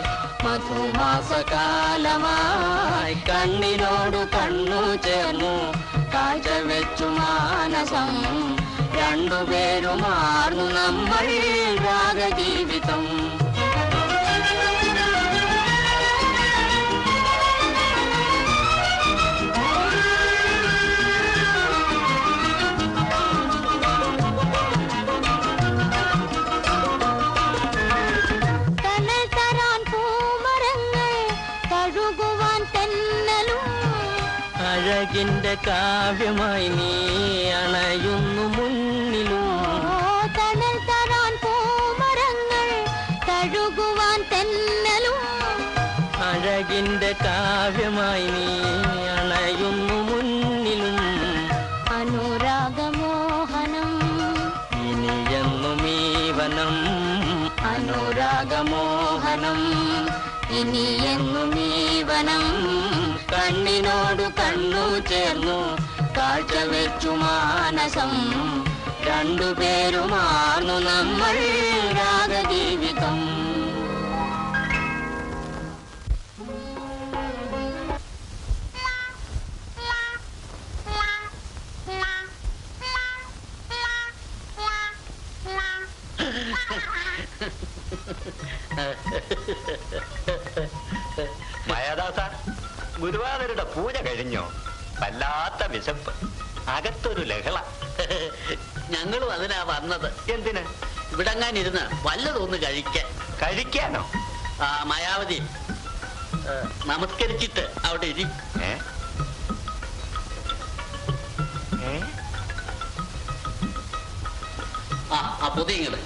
മധുമാസകാലമായി കണ്ണിനോടു കണ്ണു ചേർന്നു കാഴ്ച വെച്ചു മാനസം രണ്ടുപേരുമാർന്നു നമ്മൾ രാഗജീവിതം തണൽ തരാൻ പൂമരങ്ങൾ തഴുകുവാൻ തെന്നലും അഴകിന്റെ കാവ്യമായി നീ അണയുന്നു മുന്നിലും ഓ തണൽ തരാൻ പൂമരങ്ങൾ തഴുകുവാൻ തെന്നലും അഴകിന്റെ കാവ്യമായി നീ അണയുന്നു മുന്നിലും അനുരാഗമോഹനം ഇനിയെന്നും ഈ വനം അനുരാഗമോഹനം ഇനിയെന്നും ഈ വനം കണ്ണിനോടു കണ്ണു ചേർന്നു കാഴ്ച വെച്ചു മാനസം രണ്ടുപേരുമാർന്നു നമ്മൾ രാഗജീവിതം മയദാസ ഗുരുവായൂരുടെ പൂജ കഴിഞ്ഞോ വല്ലാത്ത വിശപ്പ് അകത്തൊരു ലഹള ഞങ്ങളും അതിനാ വന്നത് എന്തിന് ഇവിടെങ്ങാനിരുന്ന് വല്ലതൊന്ന് കഴിക്കാൻ കഴിക്കാനോ ആ മായാവതി ഏ, നമസ്കരിച്ചിട്ട് അവിടെ ഇരി ഏ ഏ ആ ആ പൊതിങ്ങള്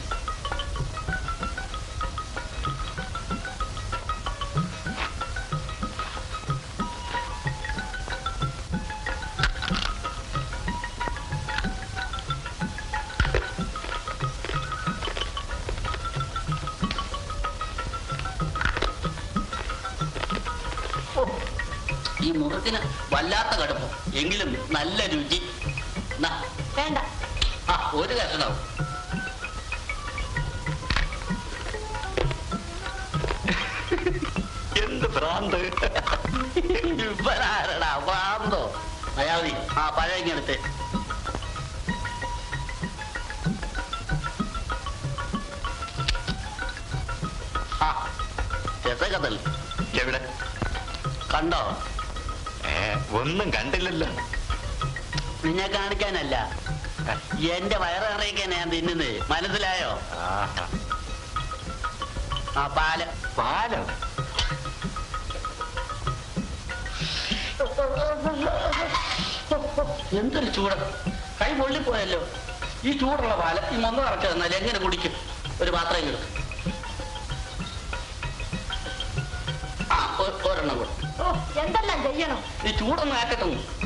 ഈ മുറത്തിന് വല്ലാത്ത കടുപ്പം എങ്കിലും നല്ല രുചി നാ, വേണ്ട ആ ഒരു കഷണവും എന്ത് ഭ്രാന്ത് ഇവരാരടാ വാന്തോ അയാതി ആ പഴയങ്ങടുത്ത് ആ രസകഥൽ എവിടെ കണ്ടോ ഏ ഒന്നും കണ്ടില്ലല്ലോ നിന്നെ കാണിക്കാനല്ല എന്റെ വയറിറക്കാൻ ഞാൻ തിന്നുന്നത് മനസ്സിലായോ ആഹാ ആ പാല് പാലം എന്തൊരു ചൂട് കൈ പൊള്ളിപ്പോയല്ലോ ഈ ചൂടുള്ള പാല് ഈ മൊന്ന് നിറച്ചു തന്നാൽ എങ്ങനെ കുടിക്കും ഒരു പാത്രം കിട്ടും ആ ഒ- ഒരെണ്ണം കൂടെ ഓ എന്തെല്ലാം ചെയ്യണം ഈ ചൂടൊന്നും ആക്കട്ടെ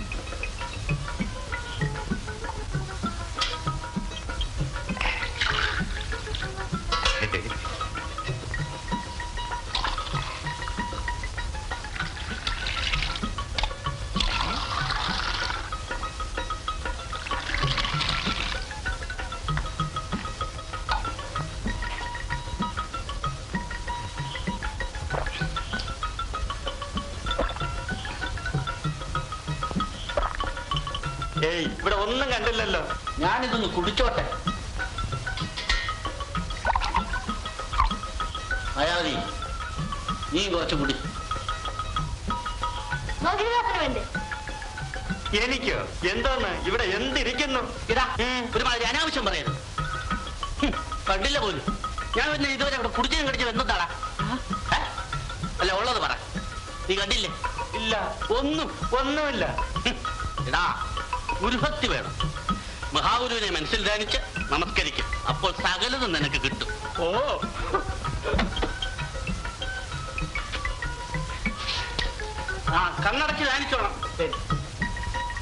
ഏയ് ഇവിടെ ഒന്നും കണ്ടില്ലല്ലോ ഞാനിതൊന്ന് കുടിച്ചോട്ടെ അയാതി നീ കുറച്ച് കുടി നോക്കിന് വേണ്ടേ എനിക്കോ എന്തോന്ന് ഇവിടെ എന്തിരിക്കുന്നു ഇതാ ഒരുമാതിരി അനാവശ്യം പറയരുത് ഹും, കണ്ടില്ല പോലും ഞാൻ പിന്നെ ഇതുവരെ അവിടെ കുടിച്ചും കടിച്ചും എന്താടാ അല്ല ഉള്ളത് പറ നീ കണ്ടില്ലേ ഇല്ല ഒന്നും ഒന്നുമില്ല ഹും, എടാ ഗുരുഭക്തി വേണം മഹാഗുരുവിനെ മനസ്സിൽ ധ്യാനിച്ച് നമസ്കരിക്കും അപ്പോൾ സകലതും നിനക്ക് കിട്ടും ഓ ആ കണ്ണടച്ച് ധ്യാനിച്ചോണം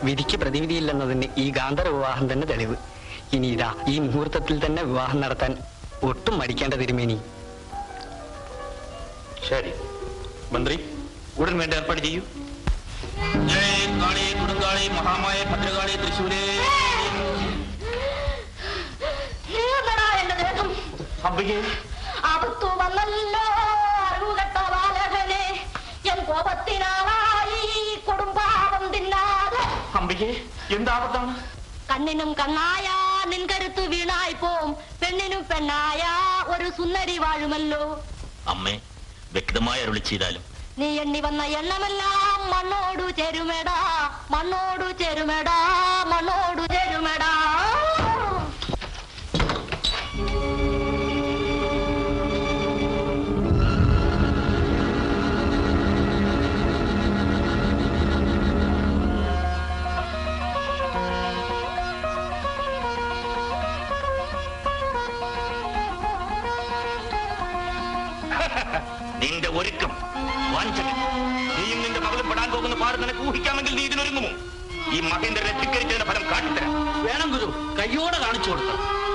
വിധിക്ക് പ്രതിവിധിയില്ലെന്നതിന് ഈ ഗാന്ധര വിവാഹം തന്നെ തെളിവ് ഇനി ഇതാ ഈ മുഹൂർത്തത്തിൽ തന്നെ വിവാഹം നടത്താൻ ഒട്ടും മടിക്കേണ്ട തിരുമേനി ശരി മന്ത്രി ഉടൻ വേണ്ട ഏർപ്പാട് ചെയ്യൂ ജയ് കാളി കൊടുങ്കാളി മഹാമായ ഭദ്രകാളി തൃശൂരേ നീന്തടാ എന്റെ ദേഹം അമ്പികേ അകത്തു വന്നല്ലോ അറിവുകെട്ട ബാലകനെ എൻ കോപത്തിനായി കൊടുമ്പാവം തിന്നാതെ അമ്പികേ എന്താപത്താണ് കണ്ണിനും കണ്ണായ നിൻ കരുത്തു വീണായി പോം പെണ്ണിനും പെണ്ണായ ഒരു സുന്ദരി വാഴുമല്ലോ അമ്മേ വ്യക്തമായി അരുളി ചെയ്താലും നീ എണ്ണി വന്ന എണ്ണമെല്ലാം മണ്ണോടു ചേരുമെടാ മണ്ണോടു ചേരുമെടാ മണ്ണോടു ചേരുമെടാ നിന്റെ ഒരുക്കം വാഞ്ചകൻ നീയും നിന്റെ മകളും പെടാൻ പോകുന്ന പാട് നിനക്ക് ഊഹിക്കാമെങ്കിൽ നീ ഇതിനൊരുങ്ങുമോ ഈ മഹേന്ദ്രനെ ധിക്കരിച്ചതിന്റെ ഫലം കാട്ടിത്തരാം വേണം ഗുരു കയ്യോടെ കാണിച്ചു കൊടുക്കണം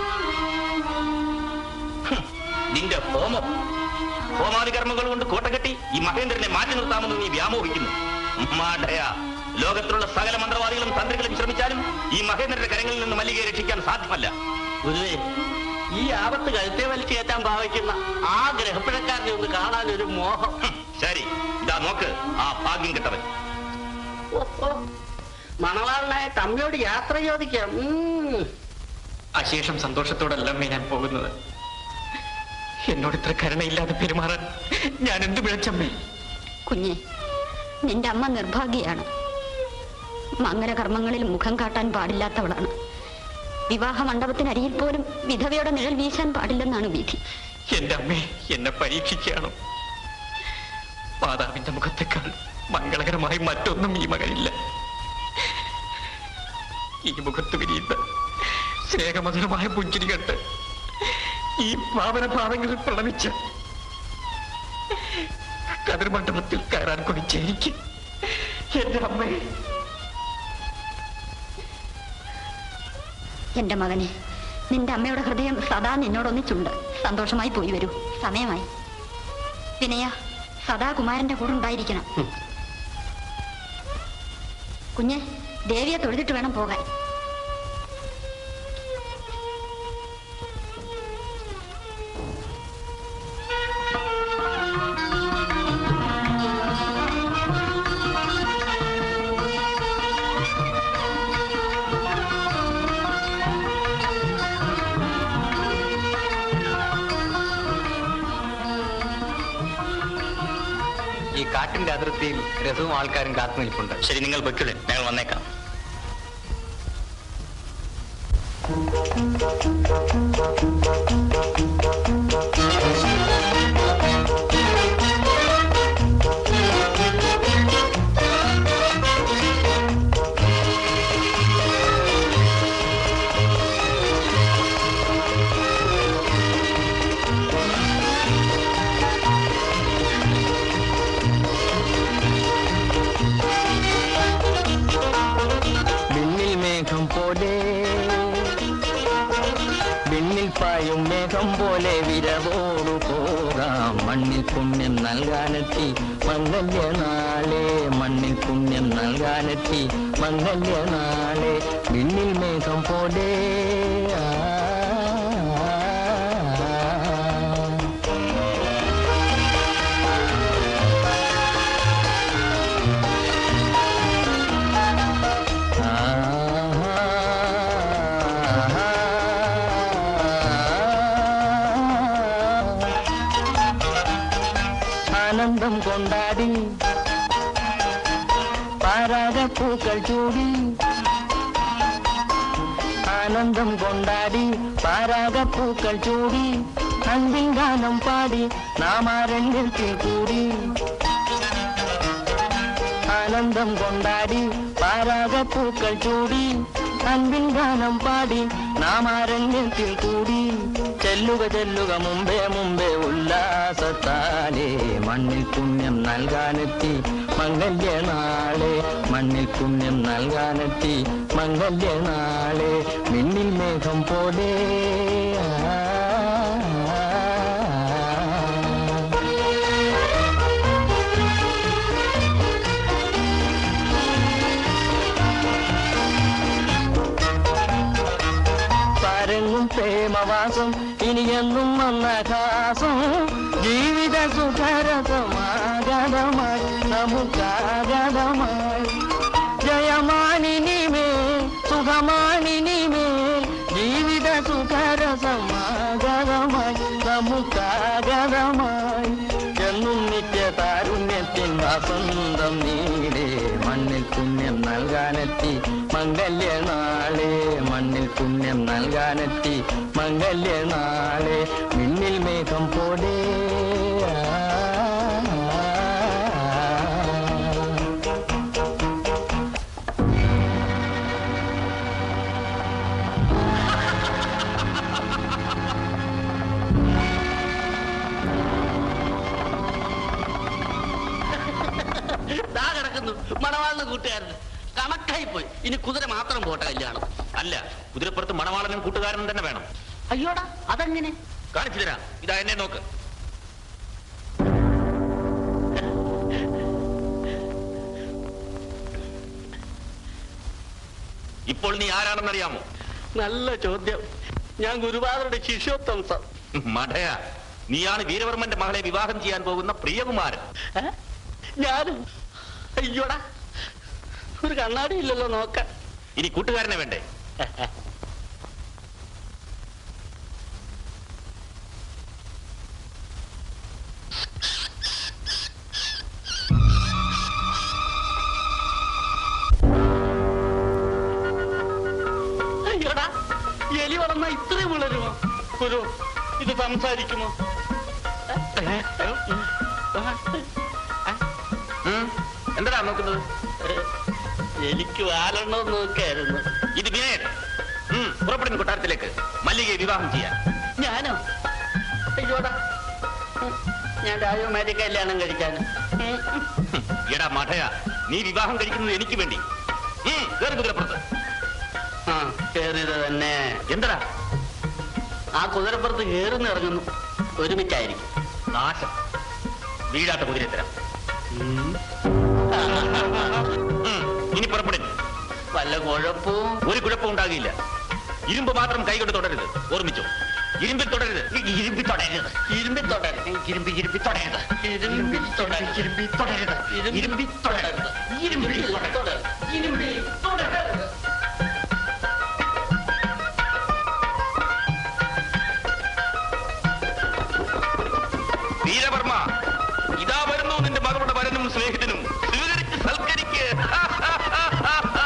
നിന്റെ ഹോമം ഹോമാദി കർമ്മങ്ങൾ കൊണ്ട് കോട്ട കെട്ടി ഈ മഹേന്ദ്രനെ മാറ്റി നിർത്താമെന്ന് നീ വ്യാമോഹിക്കുന്നു മാടയ ലോകത്തിലുള്ള സകല മന്ത്രവാദികളും തന്ത്രികളും ശ്രമിച്ചാലും ഈ മഹേന്ദ്രന്റെ കരങ്ങളിൽ നിന്ന് മല്ലികയെ രക്ഷിക്കാൻ സാധ്യമല്ല ഗുരുവേ ഈ ആപത്ത് കഴുത്തെ വലിച്ചു കയറ്റാൻ ഭാവിക്കുന്ന ആ ഗ്രഹപ്പിഴക്കാരനെ ഒന്ന് കാണാൻ ഒരു മോഹം ഹും, ശരി ഇതാ നോക്ക് ആ ഭാഗ്യം കെട്ടവൻ ഓ, ഓ. മണവാളനായിട്ട് അമ്മയോട് യാത്ര ചോദിക്കാം ഉം. അശേഷം സന്തോഷത്തോടല്ല ഞാൻ പോകുന്നത് എന്നോട് ഇത്ര കരുണയില്ലാതെ പെരുമാറാൻ ഞാൻ എന്ത് പിഴച്ചമ്മേ കുഞ്ഞെ നിന്റെ അമ്മ നിർഭാഗ്യയാണ് മംഗലകർമ്മങ്ങളിൽ മുഖം കാട്ടാൻ പാടില്ലാത്തവളാണ് വിവാഹ മണ്ഡപത്തിനരിയിൽ പോലും വിധവയുടെ നിഴൽ വീശാൻ പാടില്ലെന്നാണ് വിധി എന്റെ അമ്മേ എന്നെ പരീക്ഷിക്കുകയാണോ മാതാവിന്റെ മുഖത്തേക്കാൾ മംഗളകരമായി മറ്റൊന്നും ഈ മകനില്ല ഈ മുഖത്ത് വിരിയുന്ന സ്നേഹമധുരമായ പുഞ്ചിരി കണ്ട് ഈ പാവന ഭാവങ്ങളിൽ പ്രണമിച്ച് കതിർമണ്ഡപത്തിൽ കയറാൻ കൊതിച്ച എനിക്ക് എന്റെ അമ്മേ എന്റെ മകനെ നിന്റെ അമ്മയുടെ ഹൃദയം സദാ നിന്നോടൊന്നിച്ചുണ്ട് സന്തോഷമായി പോയി വരൂ സമയമായി വിനയ സദാ കുമാരന്റെ കൂടെ ഉണ്ടായിരിക്കണം കുഞ്ഞെ ദേവിയെ തൊഴുതിട്ട് വേണം പോകാൻ ഈ കാട്ടിന്റെ അതിർത്തിയിൽ രസവും ആൾക്കാരും കാത്തു നിൽപ്പുണ്ട് ശരി നിങ്ങൾ പൊയ്ക്കൊള്ളേ ഞങ്ങൾ വന്നേക്കാം വിണ്ണിൽ മേഘം പോലെ വിണ്ണിൽ പായും മേഘം പോലെ വിരവോടു പോകാം മണ്ണിൽ പുണ്യം നൽകാനെത്തി മംഗല്യനാളെ മണ്ണിൽ പുണ്യം നൽകാനെത്തി മംഗല്യനാളെ വിണ്ണിൽ മേഘം പോലെ ആ, ആനന്ദം കൊണ്ടാടി പാരാഗപ്പൂക്കൾ ചൂടി ആനന്ദം കൊണ്ടാടി പാരാഗപ്പൂക്കൾ ചൂടി അൻപിൻ ഗാനം പാടി നാമാരണ്യത്തിൽ കൂടി ആനന്ദം കൊണ്ടാടി പാരാഗപ്പൂക്കൾ ചൂടി അൻപിൻ ഗാനം പാടി നാമാരണ്യത്തിൽ കൂടി ചെല്ലുക ചെല്ലുക മുമ്പേ മുമ്പേ ഉല്ലാസത്താലേ മണ്ണിൽ പുണ്യം നൽകാനെത്തി മംഗല്യനാളെ മണ്ണിൽ പുണ്യം നൽകാനെത്തി മംഗല്യനാളെ മിന്നിൽ മേഘം പോലെ ആ, പരങ്ങും പ്രേമവാസം ഇനിയെന്നും മന്നകാസം ജീവിത സുഖരസമാഗതമായി നമുക്കാഗതമായി ജയമാനിനിമേൽ സുഖമാനിനിമേൽ ജീവിത സുഖരസമാഗതമായി നമുക്കാഗതമായി എന്നും നിത്യ താരുണ്യത്തിൻ വസന്തം നീടേ മണ്ണിൽ പുണ്യം നൽകാനെത്തി മംഗല്യനാളെ മണ്ണിൽ പുണ്യം നൽകാനെത്തി മംഗല്യനാളെ മിന്നിൽ മേഘം പോലെ ആ, ദാ കിടക്കുന്നു മണവാളിന് കൂട്ടുകാരൻ കണക്കായി പോയി ഇനി കുതിര മാത്രം പോട്ടെ കല്യാണം അല്ല കുതിരപ്പുറത്ത് മണവാളനും കൂട്ടുകാരനും തന്നെ വേണം അയ്യോടാ അതെങ്ങനെ കാണിച്ചു തരാം ഇതാ എന്നെ നോക്ക് ഇപ്പോൾ നീ ആരാണെന്നറിയാമോ നല്ല ചോദ്യം ഞാൻ ഗുരുവായൂരുടെ ശിഷ്യോത്തംസം മടയ നീയാണ് വീരവർമ്മന്റെ മകളെ വിവാഹം ചെയ്യാൻ പോകുന്ന പ്രിയകുമാരൻ ഞാനും അയ്യോടാ ഒരു കണ്ണാടി ഇല്ലല്ലോ നോക്കാൻ ഇനി കൂട്ടുകാരനെ വേണ്ടേ അയ്യോടാ എലി വളർന്ന ഇത്രയും വളരുമോ ഒരു ഇത് സംസാരിക്കുമോ ഉം, എന്താടാ നോക്കുന്നത് എനിക്ക് വാലെണ്ണോ നോക്കായിരുന്നു ഇത് വിനയൻ ഉം, പുറപ്പെടുന്നു കൊട്ടാരത്തിലേക്ക് മല്ലികയെ വിവാഹം ചെയ്യാൻ ഞാനോ അയ്യോടാ ഞാൻ രാജകുമാരി കല്യാണം കഴിക്കാൻ ഹും, എടാ മഠയ നീ വിവാഹം കഴിക്കുന്നത് എനിക്ക് വേണ്ടി ഉം, കേറ് കുതിരപ്പുറത്ത് ആ കേറിയത് തന്നെ എന്തടാ ആ കുതിരപ്പുറത്ത് കേറുന്ന ഇറങ്ങുന്നു ഒരുമിച്ചായിരിക്കും നാശം വീഴാത്ത കുതിരയെ തരാം ഉം, ഇനി പുറപ്പെടുന്നു വല്ല കുഴപ്പവും ഒരു കുഴപ്പം ഉണ്ടാകില്ല ഇരുമ്പ് മാത്രം കൈകൊണ്ട് തുടരുത് ഓർമ്മിച്ചോ ഇരുമ്പിൽ തുടരുത് ഇരുമ്പി തുടരുത് ഇരുമ്പി തുടരുത് ഇരുമ്പി ഇരുമ്പി തുടരുത് ഇരുമ്പി തുടരുത് ഇരുമ്പി തുടരുത് ഇരുമ്പി തുടരുത് ഇരുമ്പി തുടരുത് ഇരുമ്പി തുടരുത് വീരവർമ്മ ഇതാ വരുന്നു നിന്റെ മകളുടെ വരനും സ്നേഹിതനും സ്വീകരിച്ച് സൽക്കരിക്ക്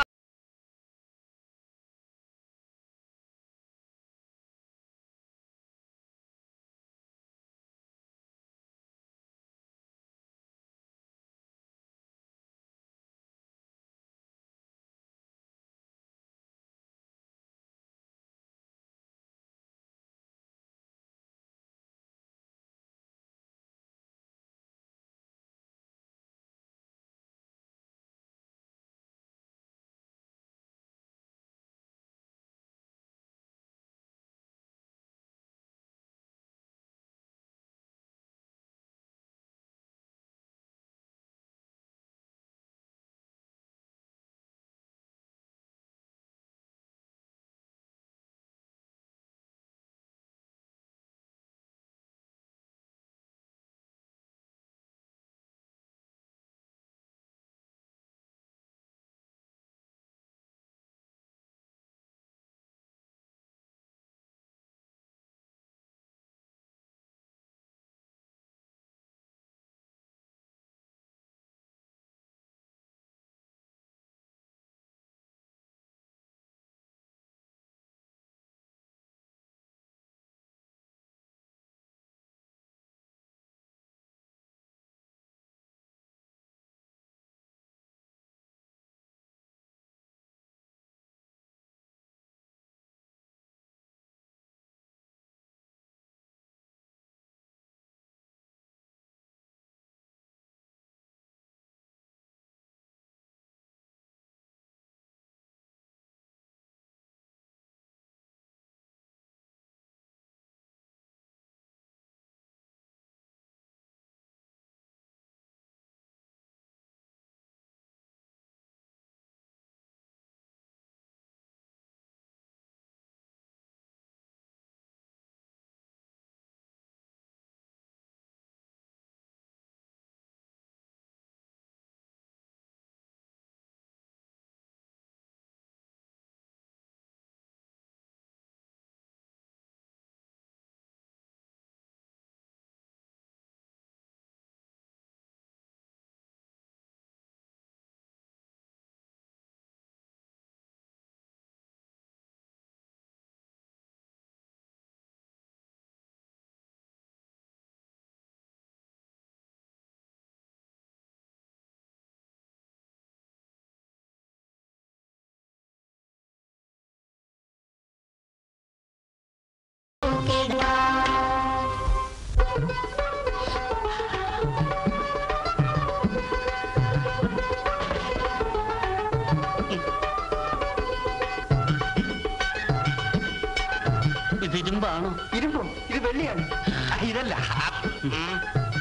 ഇരുമ്പാണോ ഇരുമ്പും ഇത് വെള്ളിയാണ് ആ, ഇതല്ല ആ, ഉം.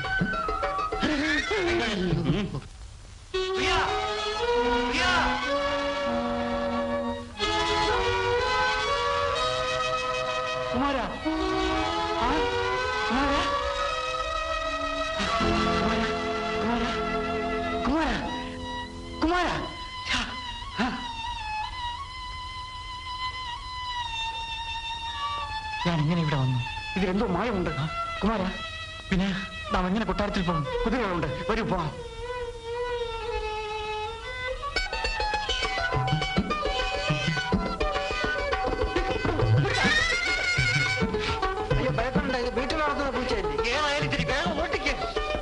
പ്രിയ, പ്രിയ. കുമാര ആ? കുമാര കുമാര കുമാര കുമാര കുമാര ഛ, ആ. ഞാൻ എങ്ങനെ ഇവിടെ വന്നു ഇതിലെന്തോ മായമുണ്ട് കുമാര പിന്നെ നാം എങ്ങനെ കൊട്ടാരത്തിൽ പോകും കുതിരകളുണ്ട് വരൂ പോവാം അയ്യോ ഭയപ്പെടണ്ട ഇത് വീട്ടിൽ വളർത്തുന്ന പൂച്ചയല്ലേ ഏതായാലും ഇത്തിരി വേഗം ഓട്ടിക്ക്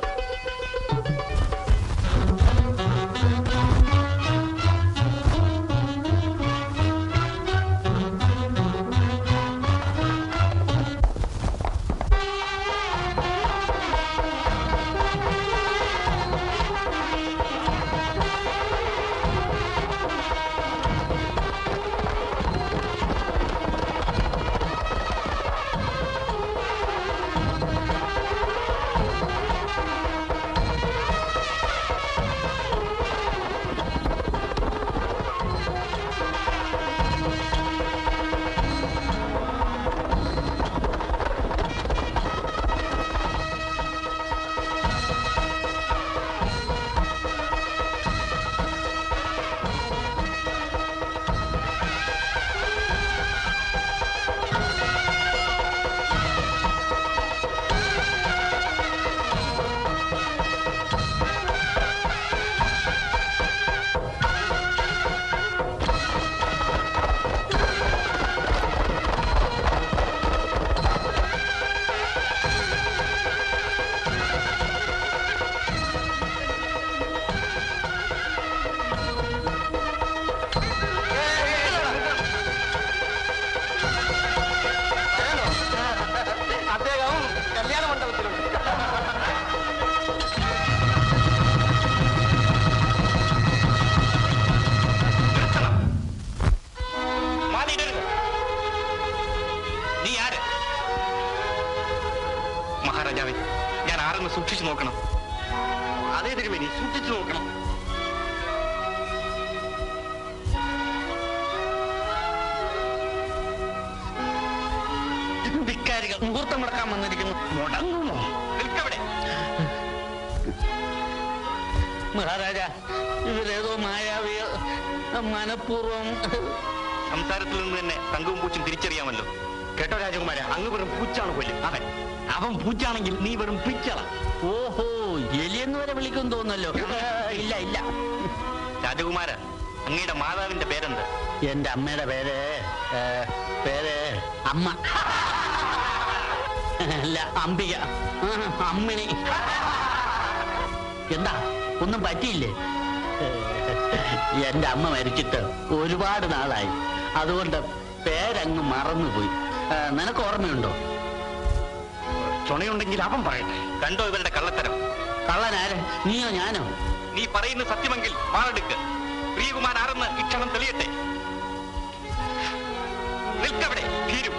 അദ്ദേഹം കല്യാണ മണ്ഡപത്തിലുണ്ട് നിർത്തണം മാറിയിടരുത് നീ ആര് മഹാരാജാവേ ഞാൻ ആരെന്ന് സൂക്ഷിച്ചു നോക്കണം അതേ തിരുമേനി സൂക്ഷിച്ചു നോക്കണം ധിക്കാരികൾ മുഹൂർത്തം മുടക്കാൻ വന്നിരിക്കുന്നു മുടങ്ങുമോ നിൽക്കവിടെ മഹാരാജ ഇവരേതോ മായാവിയ മനഃപൂർവം സംസാരത്തിൽ നിന്ന് തന്നെ തങ്കവും പൂച്ചും തിരിച്ചറിയാമല്ലോ കേട്ടോ രാജകുമാര അങ്ങ് വെറും പൂച്ചാണ് കൊല്ലും അതെ അവൻ പൂച്ചാണെങ്കിൽ നീ വെറും പിച്ചള ഓഹോ എലിയെന്ന് വരെ വിളിക്കും തോന്നല്ലോ ഇല്ല ഇല്ല രാജകുമാര അങ്ങയുടെ മാതാവിന്റെ പേരെന്ത് എന്റെ അമ്മയുടെ പേര് ഏ, പേര് അമ്മ അല്ല അംബിക ആ, അമ്മിണി എന്താ ഒന്നും പറ്റിയില്ലേ എന്റെ അമ്മ മരിച്ചിട്ട് ഒരുപാട് നാളായി അതുകൊണ്ട് പേരങ്ങ് മറന്നുപോയി ഏ, നിനക്ക് ഓർമ്മയുണ്ടോ ചുണയുണ്ടെങ്കിൽ അവൻ പറയട്ടെ കണ്ടോ ഇവരുടെ കള്ളത്തരം കള്ളനാര് നീയോ ഞാനോ നീ പറയുന്ന സത്യമെങ്കിൽ വാളെടുക്ക് പ്രിയകുമാർ ആരെന്ന് ഇക്ഷണം തെളിയട്ടെ നിൽക്കവിടെ ഭീരു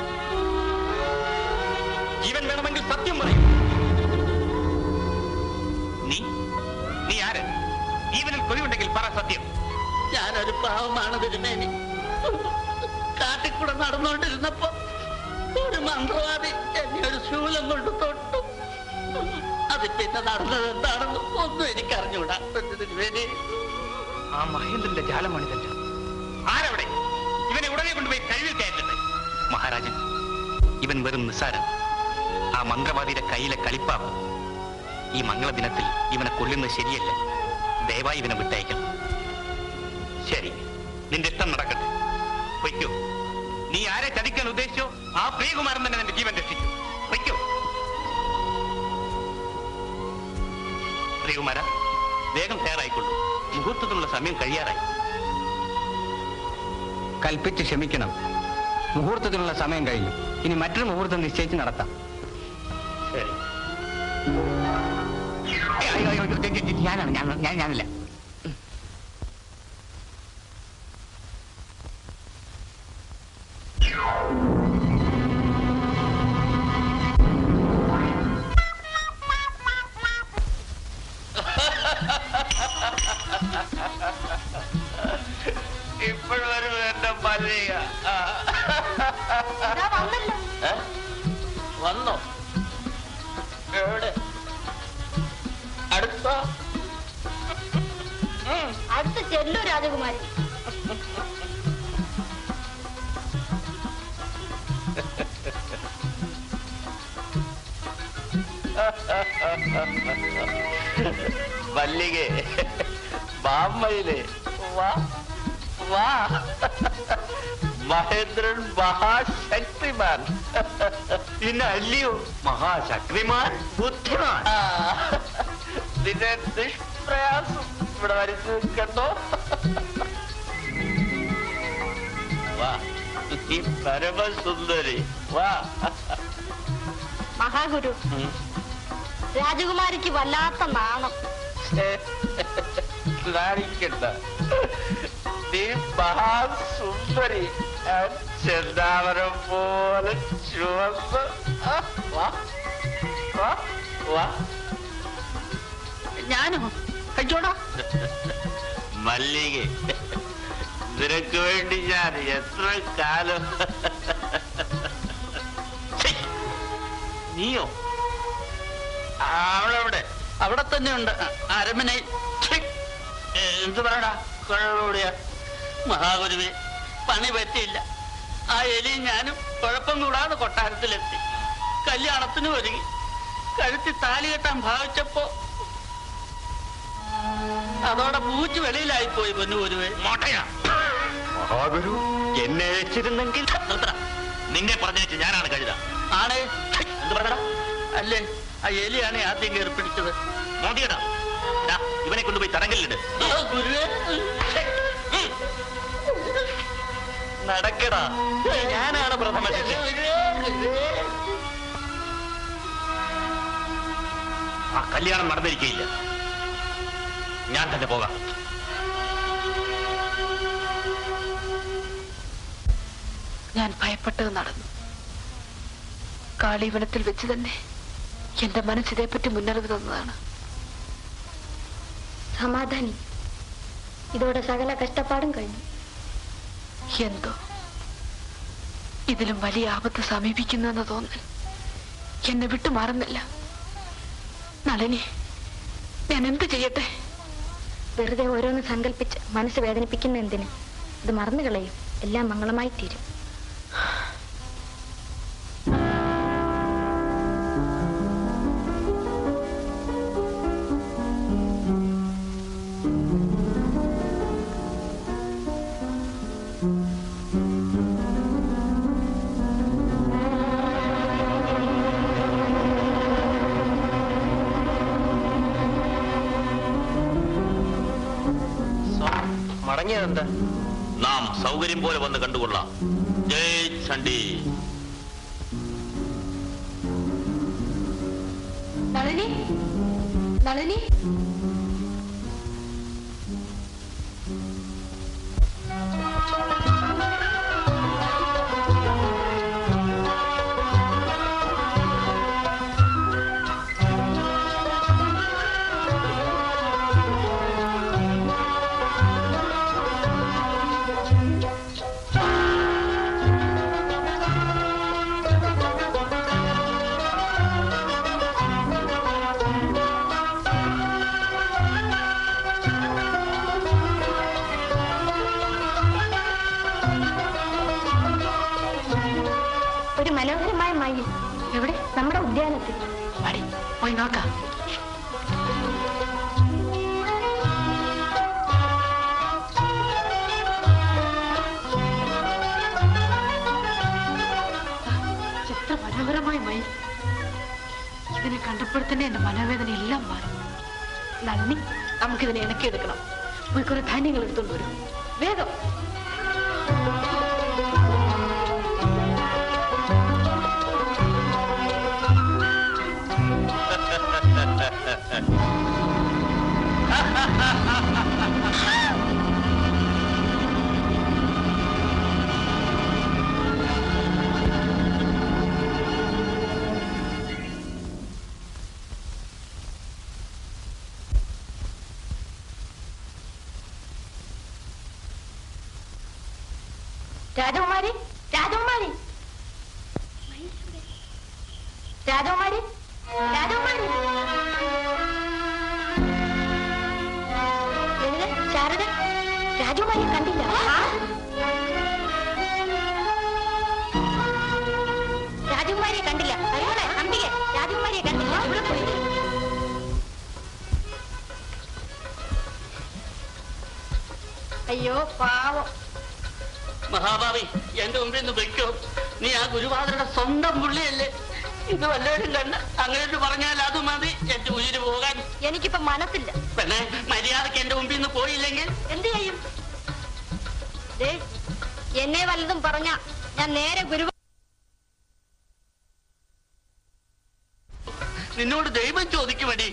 ജീവൻ വേണമെങ്കിൽ സത്യം പറയും നീ നീ ആര് ജീവനിൽ കൊതിയുണ്ടെങ്കിൽ പറ സത്യം ഞാനൊരു പാവമാണ് തിരുമേനി കാട്ടിക്കൂടെ നടന്നുകൊണ്ടിരുന്നപ്പോ ഒരു മന്ത്രവാദി എന്നെ ഒരു ശൂലം കൊണ്ട് തൊട്ടു അത് പിന്നെ നടന്നത് എന്താണെന്ന് ഒന്നും എനിക്ക് അറിഞ്ഞൂടാ തിരുമേനി ആ മഹേന്ദ്രന്റെ ജാലമാണിതല്ല ആരവിടെ ഇവനെ ഉടനെ കൊണ്ടുപോയി കഴിവിൽ കയറ്റട്ടെ മഹാരാജൻ ഇവൻ വെറും നിസ്സാരൻ ആ മന്ത്രവാദിയുടെ കയ്യിലെ കളിപ്പാവ് ഈ മംഗളദിനത്തിൽ ഇവനെ കൊല്ലുന്നത് ശരിയല്ല ദയവായി ഇവനെ വിട്ടയക്കണം ശരി നിന്റെ ഇഷ്ടം നടക്കട്ടെ വയ്ക്കൂ നീ ആരെ ചതിക്കാൻ ഉദ്ദേശിച്ചോ ആ പ്രിയകുമാരൻ തന്നെ നിന്റെ ജീവൻ രക്ഷിച്ചു വയ്ക്കൂ പ്രിയകുമാര വേഗം തയ്യാറായിക്കൊള്ളൂ മുഹൂർത്തത്തിനുള്ള സമയം കഴിയാറായി കൽപ്പിച്ച് ക്ഷമിക്കണം മുഹൂർത്തത്തിനുള്ള സമയം കഴിഞ്ഞു ഇനി മറ്റൊരു മുഹൂർത്തം നിശ്ചയിച്ച് നടത്താം ശരി അയ്യോ, അയ്യോ, അയ്യോ, ഞാൻ- ഞാൻ- ഞാനാണ് ഞാൻ ഞാൻ ഞാനല്ല ഇപ്പോഴൊരു എന്റെ മല്ലിക ആ. ഏ? വന്നോ എവിടെ അടുത്ത അടുത്ത് ചെല്ലു രാജകുമാരി മല്ലികെ ബാമ്മയിലെ വാ വാ മഹേന്ദ്രൻ മഹാശക്തിമാൻ പിന്നെ അല്ലയോ മഹാശക്തിമാൻ ബുദ്ധിമാൻ ആ, നിന്നെ നിഷ്പ്രയാസം ഇവിടെ വരച്ചു കണ്ടോ വാ ഈ പരമസുന്ദരി വാ മഹാഗുരു ഉം. രാജകുമാരിക്ക് വല്ലാത്ത നാണം നാണിക്കണ്ട നീ മഹാസുന്ദരി ആ ചെന്താമരം പോലെ ചുവന്ന് ആ, വാ വാ വാ ഞാനോ അയ്യോടാ മല്ലികെ നിനക്ക് വേണ്ടി ഞാൻ എത്ര കാലം ഛെ, നീയോ അവളെവിടെ അവിടെ തന്നെയുണ്ട് അരമനയിൽ ഛെ, എന്ത് പറയടാ കുഴപ്പമില്ല മഹാഗുരുവേ പണി പറ്റിയില്ല ആ എലിയും ഞാനും കുഴപ്പം കൂടാതെ കൊട്ടാരത്തിലെത്തി കല്യാണത്തിന് ഒരുങ്ങി കഴുത്തി താലി കെട്ടാൻ ഭാവിച്ചപ്പോ അതോടെ പൂച്ച് വെളിയിലായി പോയി പൊന്നുഗുരുവേ മോട്ടയാ മഹാഗുരു എന്നെ അയച്ചിരുന്നെങ്കിൽ നിർത്തട നിന്നെ പറഞ്ഞേച്ച് ഞാനാണ് കഴുത ആണേ എന്ത് പറയടാ അല്ലേ ആ എലിയാണ് ആദ്യം കയറി പിടിച്ചത് മോദിയടാ ദാ, ഇവനെ കൊണ്ടുപോയി തടങ്കലിട് ആ, ഗുരുവേ നടക്കടാ ഞാനാണ് പ്രഥമ ശിഷ്യൻ ആ കല്യാണം നടന്നിരിക്കയില്ല ഞാൻ തന്നെ പോകാം ഞാൻ ഭയപ്പെട്ടത് നടന്നു കാളീവനത്തിൽ വെച്ച് തന്നെ എന്റെ മനസ്സിതേപ്പറ്റി മുന്നറിവ് തന്നതാണ് സമാധാനി ഇതോടെ സകല കഷ്ടപ്പാടും കഴിഞ്ഞു എന്തോ ഇതിലും വലിയ ആപത്ത് സമീപിക്കുന്നു എന്ന് തോന്നൽ എന്നെ വിട്ടു മാറുന്നില്ല നളിനി ഞാൻ എന്ത് ചെയ്യട്ടെ വെറുതെ ഓരോന്ന് സങ്കല്പിച്ച് മനസ്സ് വേദനിപ്പിക്കുന്ന എന്തിന് ഇത് മറന്നു കളയും എല്ലാം മംഗളമായി തീരും മടങ്ങിയതെന്താ നാം സൗകര്യം പോലെ വന്ന് കണ്ടുകൊള്ളാം ജയ് ചണ്ഡി നളിനി നളിനി ഒരു മനോഹരമായ മയിൽ എവിടെ നമ്മുടെ ഉദ്യാനത്തിൽ അടി പോയി നോക്കാം എത്ര മനോഹരമായ മയിൽ ഇതിനെ കണ്ടപ്പോൾ തന്നെ എന്റെ മനോവേദന എല്ലാം മാറി നന്ദി നമുക്കിതിനെ ഇണക്കിയെടുക്കണം പോയി കുറെ ധാന്യങ്ങൾ എടുത്തോണ്ട് വരും വേഗം രാജകുമാരി രാജകുമാരി രാജകുമാരി രാജകുമാരി ലളിത, ശാരദ രാജകുമാരിയെ കണ്ടില്ല രാജകുമാരിയെ കണ്ടില്ല അയ്യോളെ അമ്പികെ രാജകുമാരിയെ കണ്ടില്ല ഇവിടെ പോയി അയ്യോ പാവം മഹാഭാവി എന്റെ മുമ്പിൽ നിന്ന് വെക്കോ നീ ആ ഗുരുവാദരുടെ സ്വന്തം പുള്ളിയല്ലേ ഇത് വല്ലവരും കണ്ട് അങ്ങനെ ഒന്ന് പറഞ്ഞാൽ അത് മതി എന്റെ ഉയിര് പോകാൻ എനിക്കിപ്പോ മനസ്സില്ല പെണ്ണെ മര്യാദക്ക് എന്റെ മുമ്പിൽ നിന്ന് പോയില്ലെങ്കിൽ എന്ത് ചെയ്യും ദേ, എന്നെ വല്ലതും പറഞ്ഞ ഞാൻ നേരെ ഗുരു നിന്നോട് ദൈവം ചോദിക്കുമടി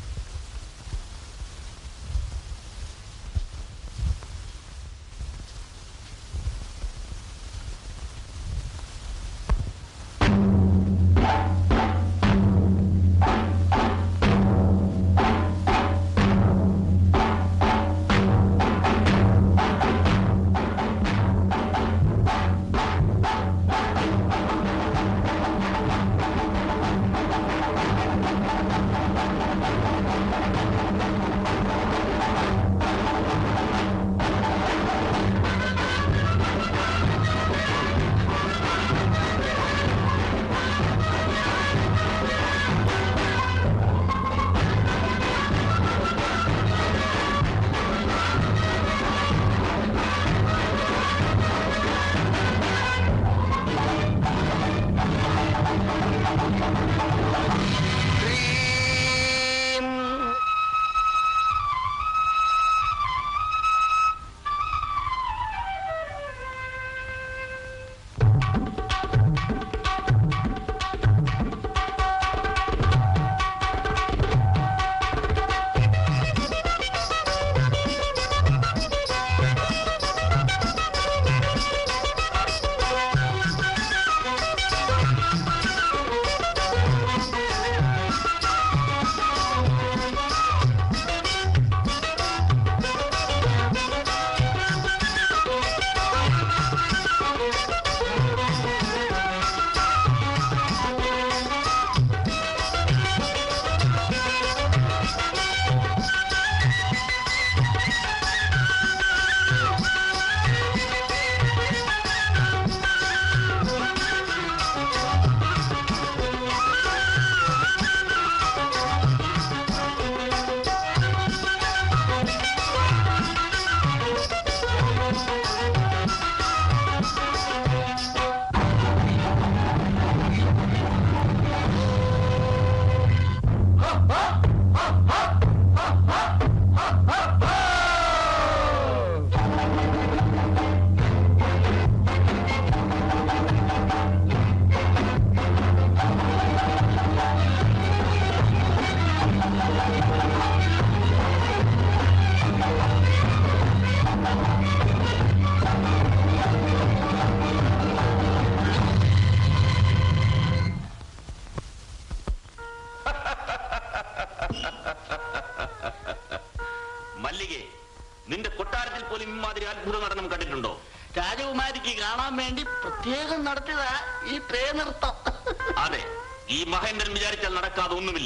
മല്ലികെ നിന്റെ കൊട്ടാരത്തിൽ പോലും ഇമാതിരി അത്ഭുത നടനം കണ്ടിട്ടുണ്ടോ രാജകുമാരിക്ക് കാണാൻ വേണ്ടി പ്രത്യേകം നടത്തിയതാ ഈ പേ നൃത്തം അതെ ഈ മഹേന്ദ്രൻ വിചാരിച്ചാൽ നടക്കാതെ ഒന്നുമില്ല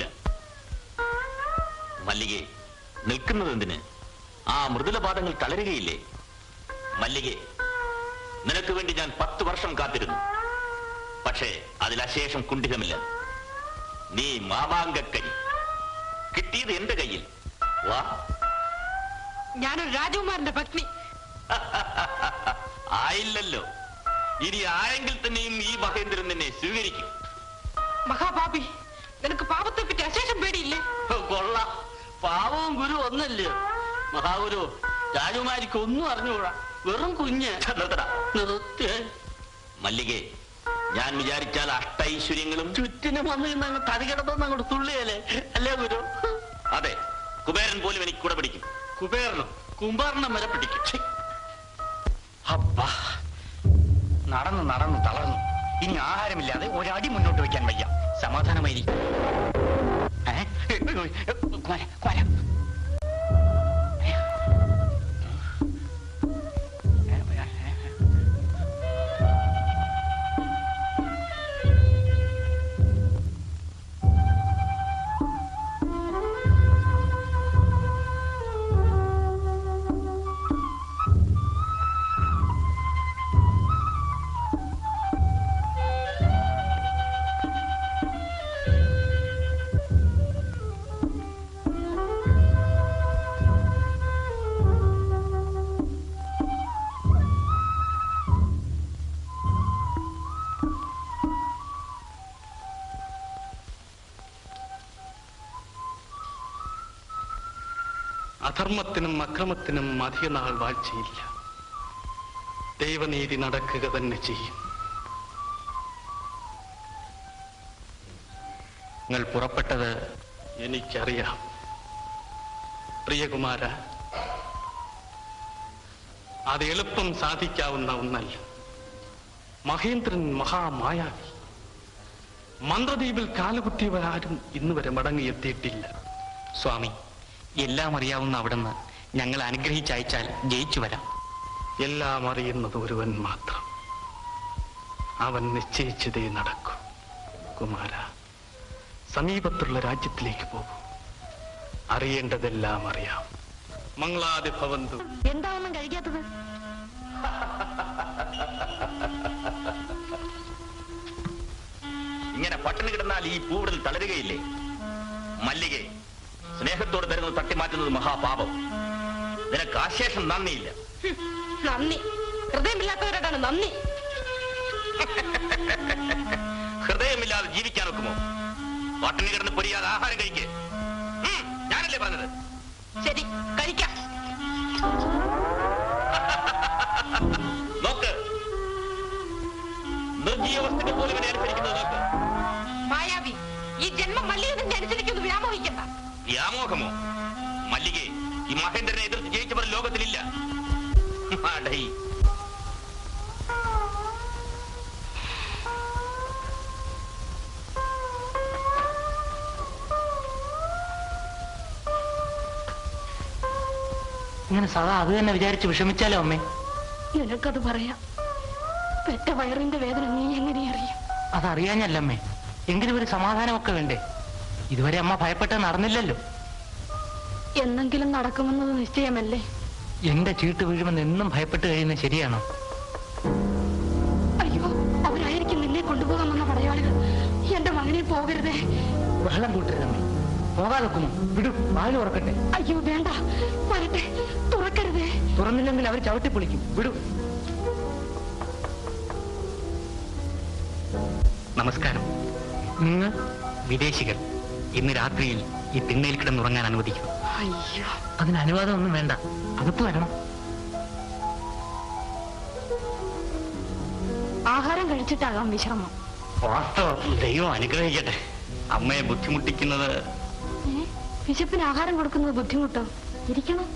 മല്ലികെ നിൽക്കുന്നത് എന്തിന് ആ മൃദുലപാദങ്ങൾ തളരുകയില്ലേ മല്ലികെ നിനക്ക് വേണ്ടി ഞാൻ പത്ത് വർഷം കാത്തിരുന്നു പക്ഷേ അതിൽ അശേഷം കുണ്ഠിതമില്ല നീ മാമാങ്കക്കരി കിട്ടിയത് എന്റെ കയ്യിൽ വാ ഞാനൊരു രാജകുമാരന്റെ പത്നി ആയില്ലല്ലോ ഇനി ആരെങ്കിൽ തന്നെയും ഈ മഹേന്ദ്രൻ നിന്നെ സ്വീകരിക്കും മഹാപാപി നിനക്ക് പാപത്തെ പറ്റി അശേഷം പേടിയില്ലേ കൊള്ള പാവവും ഗുരു ഒന്നല്ലേ മഹാഗുരു രാജകുമാരിക്ക് ഒന്നും അറിഞ്ഞുകൂടാ വെറും കുഞ്ഞ് നിർത്തടാ നിർത്തിയേ മല്ലികെ ഞാൻ വിചാരിച്ചാൽ അഷ്ടൈശ്വര്യങ്ങളും ചുറ്റിനും വന്ന് ഇന്ന് അങ്ങ് തടികിടന്ന് അങ്ങോട്ട് തുള്ളിയല്ലേ അല്ലേ ഗുരു അതെ കുബേരൻ പോലും എനിക്ക് കൂടെ പിടിക്കും കുബേരനും കുംബാറിനും വരെ പിടിക്കും ഛി, അപ്പാ നടന്നു നടന്നു തളർന്നു ഇനി ആഹാരമില്ലാതെ ഒരടി മുന്നോട്ട് വെക്കാൻ വയ്യ സമാധാനമായിരിക്കും ഏ? കുമാര, കുമാര. അധർമ്മത്തിനും അക്രമത്തിനും അധികനാൾ വാഴ്ചയില്ല ദൈവനീതി നടക്കുക തന്നെ ചെയ്യും നിങ്ങൾ പുറപ്പെട്ടത് എനിക്കറിയാം പ്രിയകുമാര അത് എളുപ്പം സാധിക്കാവുന്ന ഒന്നല്ല മഹേന്ദ്രൻ മഹാമായാവി മന്ത്രദ്വീപിൽ കാലുകുത്തിയവരാരും ഇന്ന് വരെ മടങ്ങിയെത്തിയിട്ടില്ല സ്വാമി എല്ലാം അറിയാവുന്ന അവിടുന്ന് ഞങ്ങൾ അനുഗ്രഹിച്ചയച്ചാൽ ജയിച്ചു വരാം എല്ലാം അറിയുന്നത് ഒരുവൻ മാത്രം അവൻ നിശ്ചയിച്ചതേ നടക്കൂ കുമാര സമീപത്തുള്ള രാജ്യത്തിലേക്ക് പോകൂ അറിയേണ്ടതെല്ലാം അറിയാം മംഗളാതി ഭവന്തു എന്താ ഒന്നും കഴിക്കാത്തത് ഇങ്ങനെ പട്ടിണി കിടന്നാൽ ഈ പൂവിടൽ തളരുകയില്ലേ മല്ലികെ സ്നേഹത്തോട് തരുന്നത് തട്ടിമാറ്റുന്നത് മഹാപാപം നിനക്ക് ആശേഷം നന്ദിയില്ല നന്ദി ഹൃദയമില്ലാത്തവരോടാണ് നന്ദി ഹൃദയമില്ലാതെ ജീവിക്കാൻ ഒക്കുമോ പട്ടിണി കിടന്ന് പൊരിയാതെ ആഹാരം കഴിക്ക് ഉം, ഞാനല്ലേ പറഞ്ഞത് ശരി കഴിക്കാം നോക്ക് നിർജീവ വസ്തുക്കൾ പോലും എന്നെ അനുസരിക്കുന്നത് നോക്ക് മായാവി ഈ ജന്മം മല്ലികനെ അനുസരിക്കുന്നു വ്യാമോഹിക്കണ്ട വ്യാമോഹമോ മല്ലികെ ഈ മഹേന്ദ്രനെ എതിർത്ത് ജയിച്ചവർ ലോകത്തിലില്ല മാടൈ ഇങ്ങനെ സദാ അത് തന്നെ വിചാരിച്ച് വിഷമിച്ചാലോ അമ്മേ നിനക്കത് പറയാം പെറ്റ വയറിന്റെ വേദന നീ എങ്ങനെ അറിയും അതറിയാഞ്ഞല്ലമ്മേ എങ്കിലും ഒരു സമാധാനമൊക്കെ വേണ്ടേ ഇതുവരെ അമ്മ ഭയപ്പെട്ട് നടന്നില്ലല്ലോ എന്നെങ്കിലും നടക്കുമെന്നത് നിശ്ചയമല്ലേ എന്റെ ചീട്ട് വീഴുമെന്ന് എന്നും ഭയപ്പെട്ട് കഴിയുന്നത് ശരിയാണോ അയ്യോ അവരായിരിക്കും നിന്നെ കൊണ്ടുപോകാൻ വന്ന പടയാളികൾ എന്റെ മകനെ പോകരുതേ വെള്ളം കൂട്ടരുതമ്മേ പോകാതൊക്കുമോ വിടു വാല് ഉറക്കട്ടെ അയ്യോ വേണ്ട വരട്ടെ തുറക്കരുതേ തുറന്നില്ലെങ്കിൽ അവർ ചവിട്ടി പൊളിക്കും വിടു നമസ്കാരം നിങ്ങൾ വിദേശികൾ ഇന്ന് രാത്രിയിൽ ഈ തിണ്ണയിൽ കിടന്നുറങ്ങാൻ അനുവദിക്കും അയ്യോ അതിന് അനുവാദം ഒന്നും വേണ്ട അകത്ത് വരണം ആഹാരം കഴിച്ചിട്ടാകാം വിശ്രമം ഓർത്തോ ദൈവം അനുഗ്രഹിക്കട്ടെ അമ്മയെ ബുദ്ധിമുട്ടിക്കുന്നത് ഏ? വിശപ്പിന് ആഹാരം കൊടുക്കുന്നത് ബുദ്ധിമുട്ടോ ഇരിക്കണം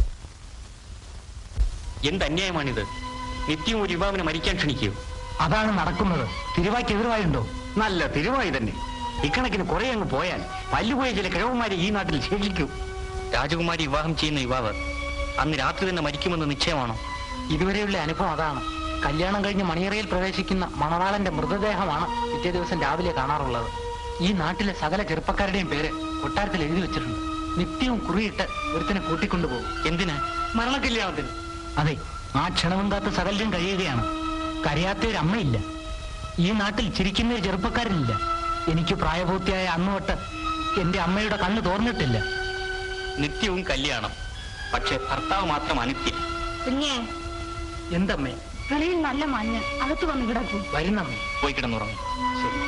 എന്ത് അന്യായമാണിത് നിത്യവും ഒരു യുവാവിനെ മരിക്കാൻ ക്ഷണിക്കൂ അതാണ് നടക്കുന്നത് തിരുവായ്ക്ക് എതിർവായുണ്ടോ നല്ല തിരുവായി തന്നെ ഇക്കണക്കിന് കുറെ അങ്ങ് പോയാൽ പല്ലുപോയ ചില കിഴവന്മാരെ ഈ നാട്ടിൽ ശേഷിക്കൂ രാജകുമാരി വിവാഹം ചെയ്യുന്ന യുവാവ് അന്ന് രാത്രി തന്നെ മരിക്കുമെന്ന് നിശ്ചയമാണോ ഇതുവരെയുള്ള അനുഭവം അതാണ് കല്യാണം കഴിഞ്ഞ് മണിയറയിൽ പ്രവേശിക്കുന്ന മണവാളന്റെ മൃതദേഹമാണ് പിറ്റേ ദിവസം രാവിലെ കാണാറുള്ളത് ഈ നാട്ടിലെ സകല ചെറുപ്പക്കാരുടെയും പേര് കൊട്ടാരത്തിൽ എഴുതി വെച്ചിട്ടുണ്ട് നിത്യവും കുറിയിട്ട് ഒരുത്തിനെ കൂട്ടിക്കൊണ്ടുപോകും എന്തിന് മരണകല്യാണത്തിന് അതെ ആ ക്ഷണവും കാത്ത് സകലരും കഴിയുകയാണ് കരയാത്തൊരമ്മയില്ല ഈ നാട്ടിൽ ചിരിക്കുന്ന ഒരു ചെറുപ്പക്കാരനില്ല എനിക്ക് പ്രായപൂർത്തിയായ അന്ന് തൊട്ട് എന്റെ അമ്മയുടെ കണ്ണ് തോർന്നിട്ടില്ല നിത്യവും കല്യാണം പക്ഷെ ഭർത്താവ് മാത്രം അനിത്യം കുഞ്ഞേ എന്തമ്മേ വെളിയിൽ നല്ല മഞ്ഞ് അകത്ത് വന്ന് കിടക്കും വരുന്നമ്മേ പോയി കിടന്നുറങ്ങും ശരി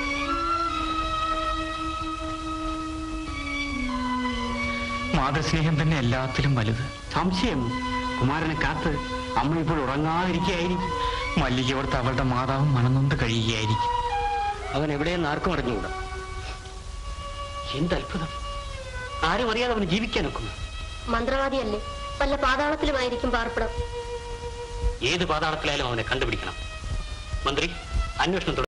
മാതൃസ്നേഹം തന്നെ എല്ലാത്തിലും വലുത് സംശയം കുമാരനെ കാത്ത് അമ്മ ഇപ്പോൾ ഉറങ്ങാതിരിക്കുകയായിരിക്കും മല്ലിക ഓർത്ത് അവളുടെ മാതാവും മനനൊന്ത് കഴിയുകയായിരിക്കും അവൻ എവിടെയെന്ന് ആർക്കും അറിഞ്ഞുകൂടാ എന്ത് അത്ഭുതം ആരും അറിയാതെ അവന് ജീവിക്കാൻ ഒക്കുന്നു മന്ത്രവാദിയല്ലേ വല്ല പാതാളത്തിലുമായിരിക്കും പാർപ്പിടം ഏത് പാതാളത്തിലായാലും അവനെ കണ്ടുപിടിക്കണം മന്ത്രി അന്വേഷണം തുടങ്ങ്.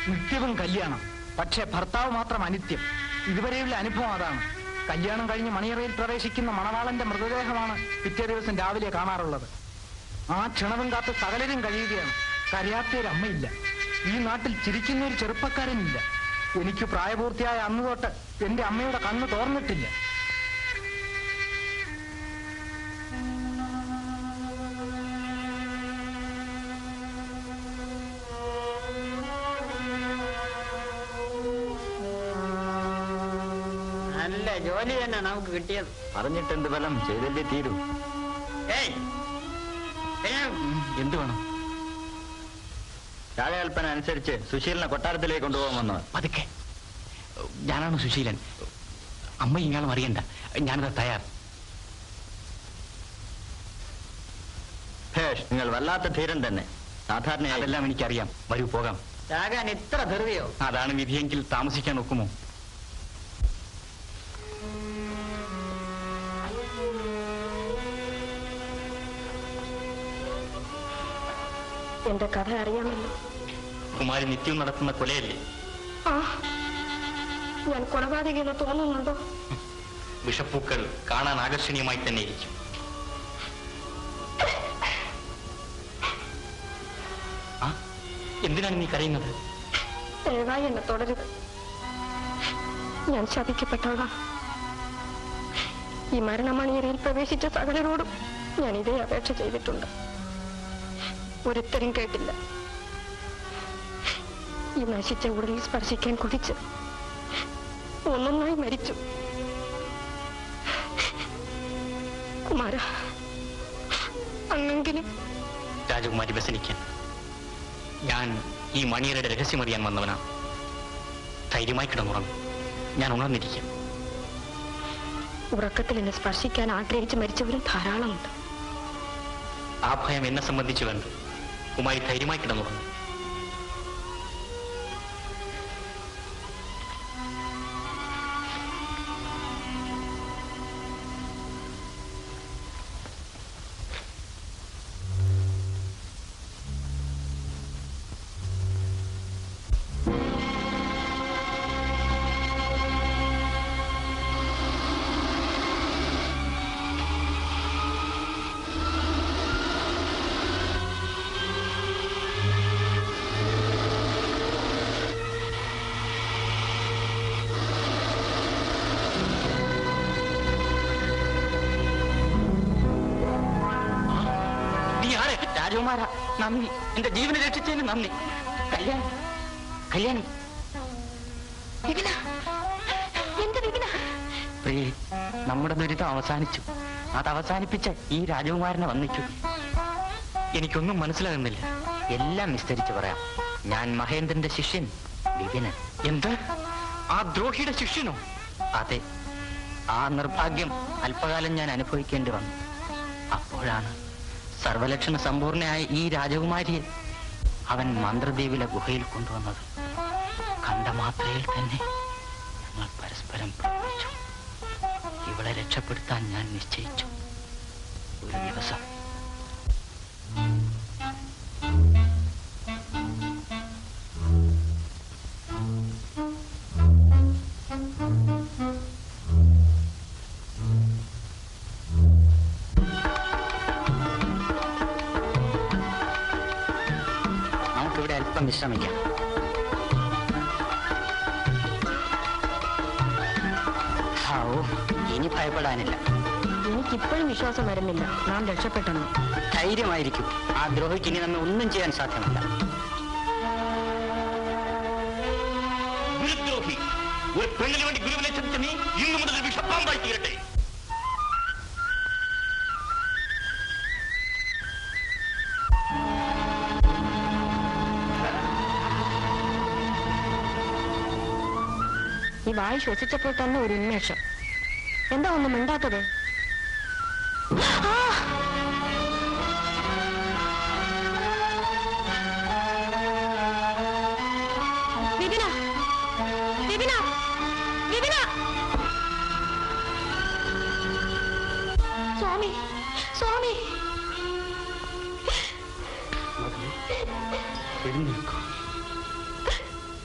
നിത്യവും കല്യാണം പക്ഷേ ഭർത്താവ് മാത്രം അനിത്യം ഇതുവരെയുള്ള അനുഭവം അതാണ് കല്യാണം കഴിഞ്ഞ് മണിയറയിൽ പ്രവേശിക്കുന്ന മണവാളന്റെ മൃതദേഹമാണ് പിറ്റേ ദിവസം രാവിലെ കാണാറുള്ളത് ആ ക്ഷണവും കാത്ത് സകലരും കഴിയുകയാണ് കരയാത്തൊരമ്മയില്ല ഈ നാട്ടിൽ ചിരിക്കുന്ന ഒരു ചെറുപ്പക്കാരനില്ല എനിക്ക് പ്രായപൂർത്തിയായ അന്ന് തൊട്ട് എന്റെ അമ്മയുടെ കണ്ണ് തോർന്നിട്ടില്ല നല്ല ജോലി തന്നെ നമുക്ക് കിട്ടിയത് പറഞ്ഞിട്ടെന്ത് ഫലം ചെയ്തല്ലേ തീരൂ ഏയ് ഏയ്, എന്ത് വേണം രാജകൽപ്പന അനുസരിച്ച് സുശീലിനെ കൊട്ടാരത്തിലേക്ക് കൊണ്ടുപോകാൻ വന്നത് പതുക്കെ ഞാനാണ് സുശീലൻ അമ്മ ഇങ്ങാളും അറിയണ്ട ഞാനത് തയ്യാർ ഭേഷ് നിങ്ങൾ വല്ലാത്ത ധീരൻ തന്നെ സാധാരണ അതെല്ലാം എനിക്കറിയാം വരൂ പോകാം ചാകാൻ ഇത്ര ധൃതിയോ അതാണ് വിധിയെങ്കിൽ താമസിക്കാൻ ഒക്കുമോ എന്റെ കഥ അറിയാമല്ലോ കുമാരി നിത്യം നടത്തുന്ന കൊലയല്ലേ ആ ഞാൻ കൊലപാതകയെന്ന് തോന്നുന്നുണ്ടോ വിഷപ്പൂക്കൾ കാണാൻ ആകർഷണീയമായി തന്നെ ഇരിക്കും ആ എന്തിനാണ് നീ കരയുന്നത് ദയവായി എന്നെ തുടരുത് ഞാൻ ശപിക്കപ്പെട്ടവളാ ഈ മരണമണിയറയിൽ പ്രവേശിച്ച സകലരോടും ഞാൻ ഇതേ അപേക്ഷ ചെയ്തിട്ടുണ്ട് ഒരുത്തരും കേട്ടില്ല ഈ നശിച്ച ഉടലിൽ സ്പർശിക്കാൻ കൊതിച്ച് ഒന്നൊന്നായി മരിച്ചു കുമാര അങ്ങെങ്കിലും രാജകുമാരി വ്യസനിക്കാൻ ഞാൻ ഈ മണിയരുടെ രഹസ്യം അറിയാൻ വന്നവനാ ധൈര്യമായി കിടന്നുറങ്ങും ഞാൻ ഉണർന്നിരിക്കാം ഉറക്കത്തിൽ എന്നെ സ്പർശിക്കാൻ ആഗ്രഹിച്ച് മരിച്ചവരും ധാരാളമുണ്ട് ആ ഭയം എന്നെ സംബന്ധിച്ച് വേണ്ട കുമാരി ധൈര്യമായി കിടന്നുറങ്ങും നീ ആരെ രാജകുമാര നന്ദി എന്റെ ജീവനെ രക്ഷിച്ചതിന് നന്ദി കല്യാണി കല്യാണി വിപിന എന്റെ വിപിന പ്രിയേ നമ്മുടെ ദുരിതം അവസാനിച്ചു അത് അവസാനിപ്പിച്ച ഈ രാജകുമാരനെ വന്നിച്ചു എനിക്കൊന്നും മനസ്സിലാകുന്നില്ല എല്ലാം വിസ്തരിച്ച് പറയാം ഞാൻ മഹേന്ദ്രന്റെ ശിഷ്യൻ വിപിനൻ എന്ത് ആ ദ്രോഹിയുടെ ശിഷ്യനോ അതെ ആ നിർഭാഗ്യം അല്പകാലം ഞാൻ അനുഭവിക്കേണ്ടി വന്നു അപ്പോഴാണ് സർവലക്ഷണ സമ്പൂർണയായ ഈ രാജകുമാരിയെ അവൻ മന്ത്രദ്വീപിലെ ഗുഹയിൽ കൊണ്ടുവന്നത് കണ്ട മാത്രയിൽ തന്നെ ഞങ്ങൾ പരസ്പരം പ്രേമിച്ചു ഇവളെ രക്ഷപ്പെടുത്താൻ ഞാൻ നിശ്ചയിച്ചു ഒരു ദിവസം നമുക്കിവിടെ അല്പം വിശ്രമിക്കാം ഹാവൂ, ഇനി ഭയപ്പെടാനില്ല എനിക്കിപ്പോഴും വിശ്വാസം വരുന്നില്ല നാം രക്ഷപ്പെട്ടെന്ന് ധൈര്യമായിരിക്കും ആ ദ്രോഹിക്ക് ഇനി നമ്മെ ഒന്നും ചെയ്യാൻ സാധ്യമല്ല ഗുരുദ്രോഹി ഒരു പെണ്ണിന് വേണ്ടി ഗുരുവിനെ ചതിച്ച നീ ഇന്നു മുതൽ വിഷപ്പാമ്പായി തീരട്ടെ ഈ വായി ശ്വസിച്ചപ്പോൾ തന്നെ ഒരു ഉന്മേഷം എന്താ ഒന്നും മിണ്ടാത്തത് ആ! വിപിന വിപിന വിപിന സ്വാമി സ്വാമി എഴുന്നേൽക്കൂ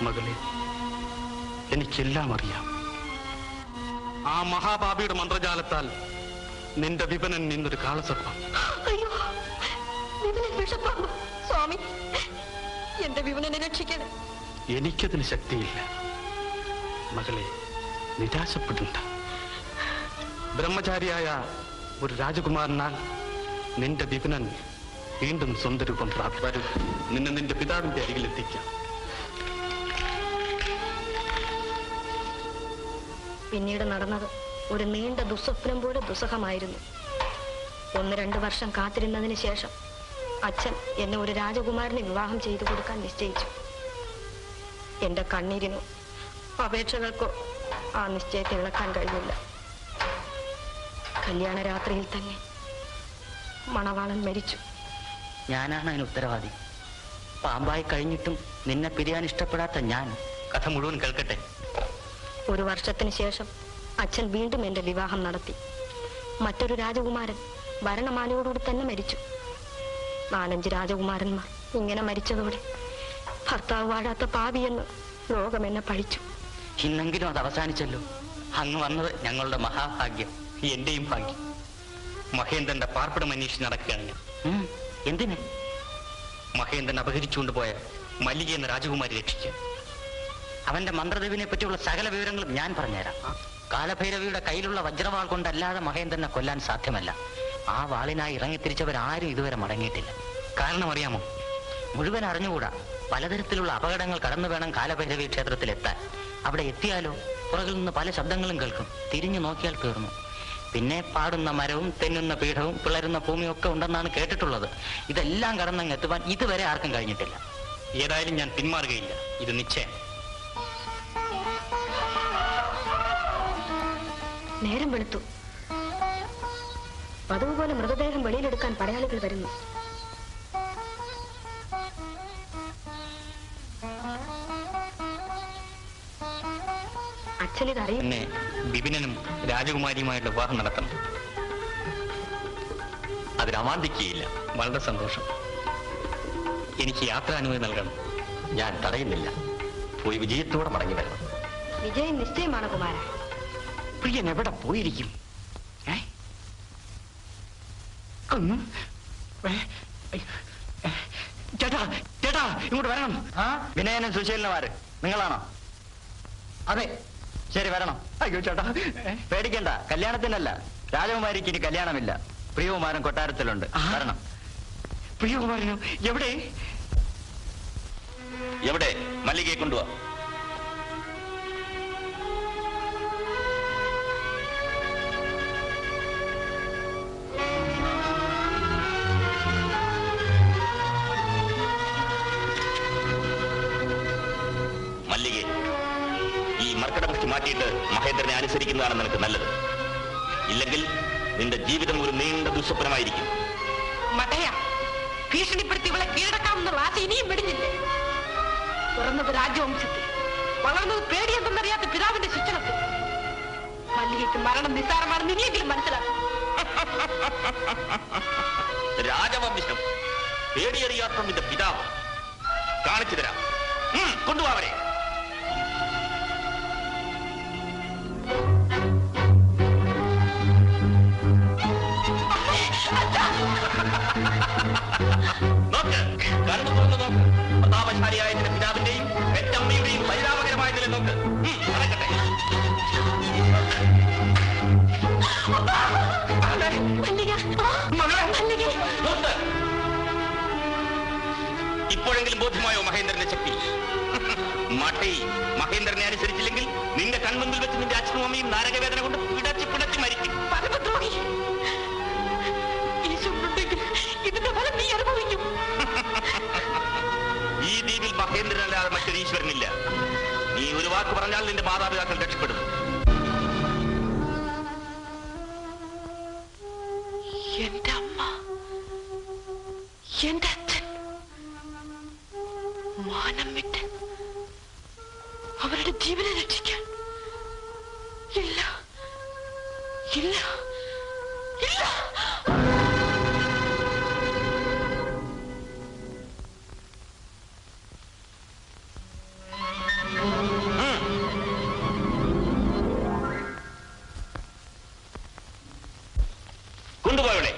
മകളെ എനിക്കെല്ലാം അറിയാം ആ മഹാപാപിയുടെ മന്ത്രജാലത്താൽ നിന്റെ വിപനൻ നിന്നൊരു കാളസർപ്പം അയ്യോ വിപണൻ വിഷപ്പാമ്പ് സ്വാമി എന്റെ വിപണനെ രക്ഷിക്കണം എനിക്കതിന് ശക്തിയില്ല മകളെ നിരാശപ്പെടണ്ട ബ്രഹ്മചാരിയായ ഒരു രാജകുമാരനാൽ നിന്റെ വിപനൻ വീണ്ടും സ്വന്തം രൂപം പ്രാപി വരും നിന്നെ നിന്റെ പിതാവിന്റെ അരികിലെത്തിക്കാം പിന്നീട് നടന്നത് ഒരു നീണ്ട ദുസ്വപ്നം പോലെ ദുസ്സഹമായിരുന്നു ഒന്ന് രണ്ട് വർഷം കാത്തിരുന്നതിന് ശേഷം അച്ഛൻ എന്നെ ഒരു രാജകുമാരനെ വിവാഹം ചെയ്തു കൊടുക്കാൻ നിശ്ചയിച്ചു എന്റെ കണ്ണീരിനോ അപേക്ഷകൾക്കോ ആ നിശ്ചയത്തെ ഇളക്കാൻ കഴിഞ്ഞില്ല കല്യാണ രാത്രിയിൽ തന്നെ മണവാളൻ മരിച്ചു ഞാനാണ് അതിന് ഉത്തരവാദി പാമ്പായി കഴിഞ്ഞിട്ടും നിന്നെ പിരിയാൻ ഇഷ്ടപ്പെടാത്ത ഞാൻ കഥ മുഴുവൻ കേൾക്കട്ടെ ഒരു വർഷത്തിന് ശേഷം അച്ഛൻ വീണ്ടും എന്റെ വിവാഹം നടത്തി മറ്റൊരു രാജകുമാരൻ ഭരണമാലയോടുകൂടി തന്നെ മരിച്ചു നാലഞ്ച് രാജകുമാരന്മാർ ഇങ്ങനെ മരിച്ചതോടെ ഭർത്താവ് വാഴാത്ത പാപിയെന്ന് ലോകം എന്നെ പഴിച്ചു ഇന്നെങ്കിലും അത് അവസാനിച്ചല്ലോ അങ്ങ് വന്നത് ഞങ്ങളുടെ മഹാഭാഗ്യം എന്റെയും ഭാഗ്യം മഹേന്ദ്രന്റെ പാർപ്പിടം അന്വേഷിച്ച് നടക്കുകയാണ് ഞാൻ ഉം, എന്തിന് മഹേന്ദ്രൻ അപഹരിച്ചുകൊണ്ട് പോയ മല്ലിക എന്ന രാജകുമാരി രക്ഷിക്കാൻ അവന്റെ മന്ത്രദേവിനെ പറ്റിയുള്ള സകല വിവരങ്ങളും ഞാൻ പറഞ്ഞുതരാം കാലഭൈരവിയുടെ കയ്യിലുള്ള വജ്രവാൾ കൊണ്ടല്ലാതെ മഹേന്ദ്രനെ കൊല്ലാൻ സാധ്യമല്ല ആ വാളിനായി ഇറങ്ങിത്തിരിച്ചവരാരും ഇതുവരെ മടങ്ങിയിട്ടില്ല കാരണം അറിയാമോ മുഴുവൻ അറിഞ്ഞുകൂടാ പലതരത്തിലുള്ള അപകടങ്ങൾ കടന്നു വേണം കാലഭൈരവി ക്ഷേത്രത്തിൽ എത്താൻ അവിടെ എത്തിയാലോ പുറകിൽ നിന്ന് പല ശബ്ദങ്ങളും കേൾക്കും തിരിഞ്ഞു നോക്കിയാൽ തീർന്നു പിന്നെ പാടുന്ന മരവും തെന്നുന്ന പീഠവും പിളരുന്ന ഭൂമിയും ഒക്കെ ഉണ്ടെന്നാണ് കേട്ടിട്ടുള്ളത് ഇതെല്ലാം കടന്നങ്ങ് എത്തുവാൻ ഇതുവരെ ആർക്കും കഴിഞ്ഞിട്ടില്ല ഏതായാലും ഞാൻ പിന്മാറുകയില്ല ഇത് നിശ്ചയം നേരം വെളുത്തു പതിവ് പോലെ മൃതദേഹം വെളിയിലെടുക്കാൻ പടയാളികൾ വരുന്നു അച്ഛനിത് അറിയും പിന്നെ ബിപിനും രാജകുമാരിയുമായുള്ള വിവാഹം നടത്തണം അതിന് അമാന്തിക്കുകയില്ല വളരെ സന്തോഷം എനിക്ക് യാത്രാനുമതി നൽകണം ഞാൻ തടയുന്നില്ല പോയി വിജയത്തോടെ മടങ്ങി വരണം വിജയം നിശ്ചയമാണ് കുമാര പ്രിയൻ എവിടെ പോയിരിക്കും ഏ? ഒന്ന് ഏ? ഏ? ചേട്ടാ ചേട്ടാ ഇങ്ങോട്ട് വരണം വിനയനും സുശീലനുമാര് നിങ്ങളാണോ അതെ ശരി വരണം അയ്യോ ചേട്ടാ ഏ? പേടിക്കണ്ട കല്യാണത്തിനല്ല രാജകുമാരിക്ക് ഇനി കല്യാണമില്ല പ്രിയകുമാരൻ കൊട്ടാരത്തിലുണ്ട് ആ. വരണം പ്രിയകുമാരനോ എവിടെ എവിടെ മല്ലികയെ കൊണ്ടുവാ മല്ലികെ ഈ മർക്കടമുഷ്ടി മാറ്റിയിട്ട് മഹേന്ദ്രനെ അനുസരിക്കുന്നതാണ് നിനക്ക് നല്ലത് ഇല്ലെങ്കിൽ നിന്റെ ജീവിതം ഒരു നീണ്ട ദുസ്വപ്നമായിരിക്കും മടയ ഭീഷണിപ്പെടുത്തി ഇവളെ കീഴടക്കാമെന്നുള്ള ആശ ഇനിയും വെടിഞ്ഞില്ലേ പിറന്നത് രാജവംശത്തിൽ വളർന്നത് പേടിയെന്തെന്നറിയാത്ത പിതാവിന്റെ ശിക്ഷണത്തിൽ മല്ലികയ്ക്ക് മരണം നിസ്സാരമാണെന്ന് ഇനിയെങ്കിലും മനസ്സിലാക്കും രാജവംശം പേടിയറിയാത്ത നിന്റെ പിതാവ് കാണിച്ചു തരാം ഉം, കൊണ്ടുവാ അവരെ നോക്ക് കണ്ണു തുറന്ന് നോക്ക് പ്രതാപശാലിയായ നിന്റെ പിതാവിന്റെയും പെറ്റമ്മയുടെയും പരിതാപകരമായ നില നോക്ക് ഉം, നടക്കട്ടെ നോക്ക്. ഇപ്പോഴെങ്കിലും ബോധ്യമായോ മഹേന്ദ്രന്റെ ശക്തി മഠി മഹേന്ദ്രനെ അനുസരിച്ചില്ലെങ്കിൽ നിന്റെ കൺമുമ്പിൽ വെച്ച് നിന്റെ അച്ഛനും അമ്മയും നാരകവേദന കൊണ്ട് പിടച്ച് പിടച്ച് മരിക്കും പരമദ്രോഹി ഈശ്വരനുണ്ടെങ്കിൽ ഇതിന്റെ ഫലം നീ അനുഭവിക്കും ഈ ദ്വീപിൽ മഹേന്ദ്രനല്ലാതെ മറ്റൊരു ഈശ്വരനില്ല നീ ഒരു വാക്ക് പറഞ്ഞാൽ നിന്റെ മാതാപിതാക്കൾ രക്ഷപ്പെടും എന്റെ അമ്മ എന്റെ അച്ഛൻ മാനം വിട്ട് അവരുടെ ജീവനെ രക്ഷിക്കാൻ ഇല്ല ഇല്ല ഇല്ല കൊണ്ടുപോയവളെ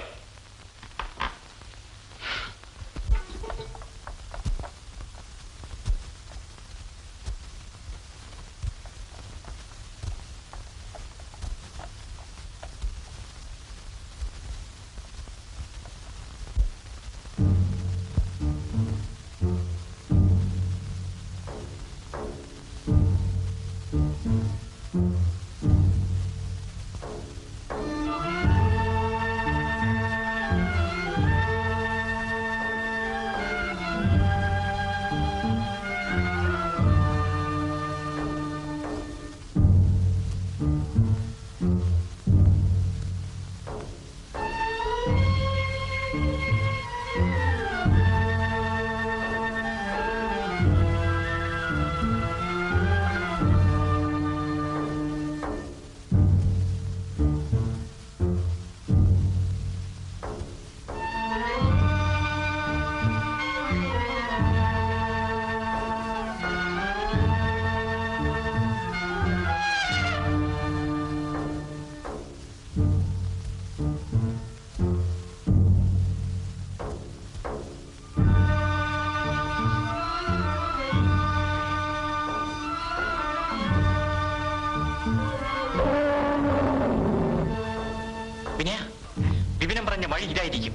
വിനയ വിപിനം പറഞ്ഞ വഴി ഇതായിരിക്കും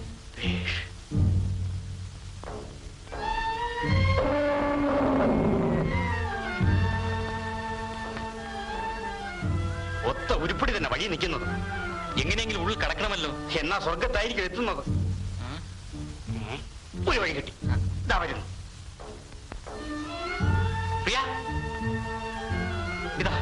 ഒത്ത ഉരുപ്പടി തന്നെ വഴി നിൽക്കുന്നത് എങ്ങനെയെങ്കിലും ഉള്ളിൽ കടക്കണമല്ലോ എന്നാ സ്വർഗത്തായിരിക്കും എത്തുന്നത് ഉം. ഒരു വഴി കിട്ടി ഇതാ വരുന്നു പ്രിയ ഇതാ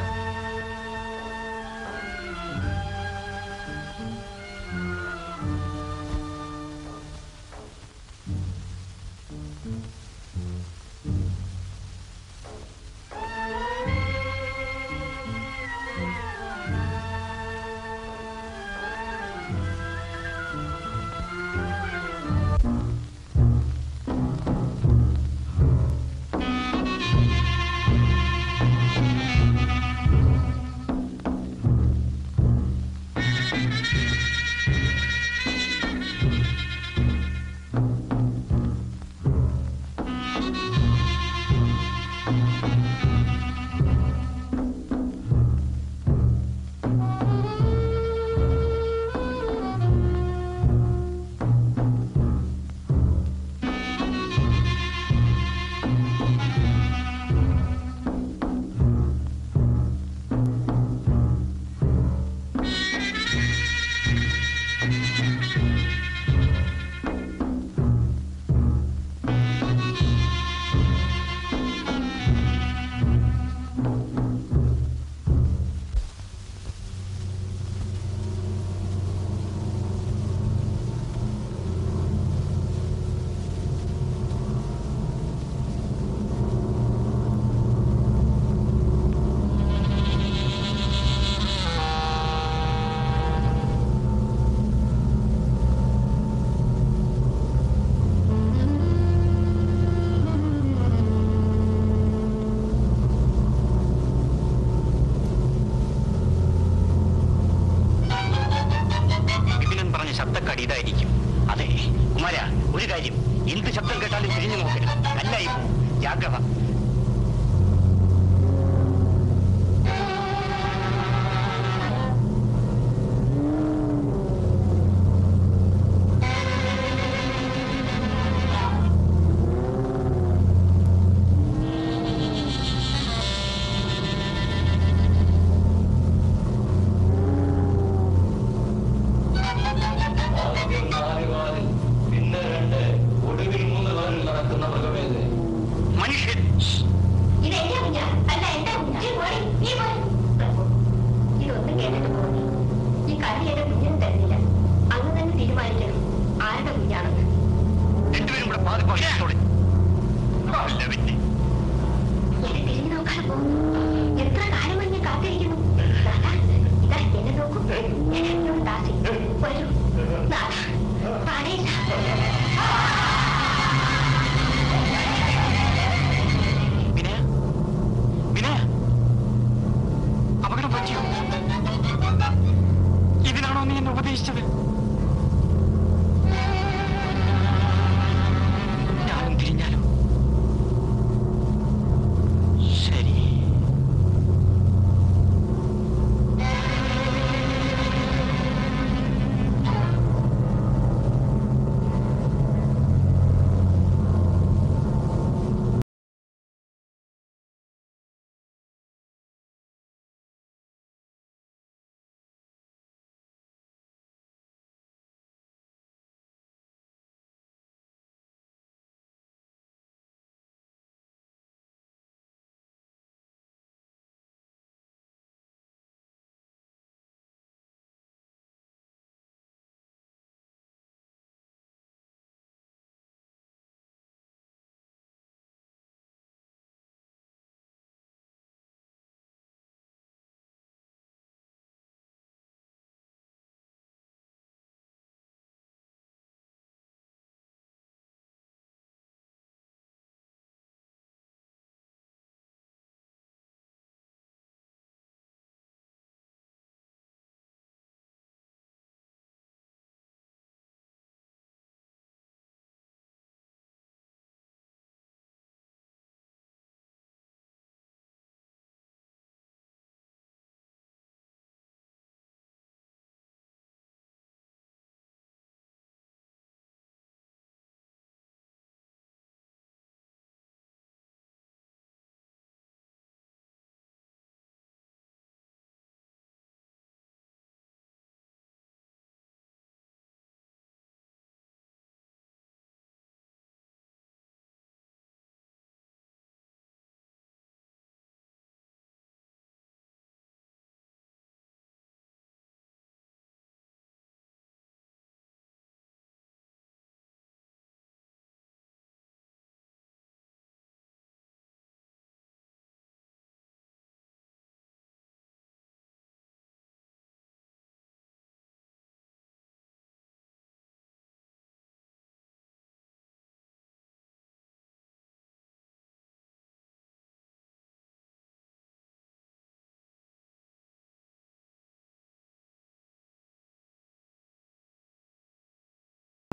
വിപിനൻ പറഞ്ഞ ശബ്ദക്കാട് ഇതായിരിക്കും അതെ കുമാര ഒരു കാര്യം എന്ത് ശബ്ദം കേട്ടാലും തിരിഞ്ഞു നോക്കരുത് കല്ലായി പോവും ജാഗ്രത മനുഷ്യൻ ഇത് എന്റെ കുഞ്ഞാ അല്ല എന്റെ കുഞ്ഞ് പോടി നീ പോടി ഇതൊന്നും കേട്ടിട്ട് പോയി ഈ കല്ല് എന്റെ കുഞ്ഞിന് തരുന്നില്ല അങ്ങ് തന്നെ തീരുമാനിക്കണം ആരുടെ കുഞ്ഞാണെന്ന് രണ്ടുപേരും കൂടെ പാതി പക്ഷത്തോടെ അല്ല പിന്നെ എന്നെ തിരിഞ്ഞു നോക്കാൻ പോകുന്നു എത്ര കാലമായി ഞാൻ കാത്തിരിക്കുന്നു ദാദാ, ഇതാ എന്നെ നോക്കൂ എന്നോട് ദാസി വരൂ ദാദാ, പാടിയില്ല വിനയ വിനയ അപകടം പറ്റിയോ ഇതിനാണോ നീ എന്നെ ഉപദേശിച്ചത്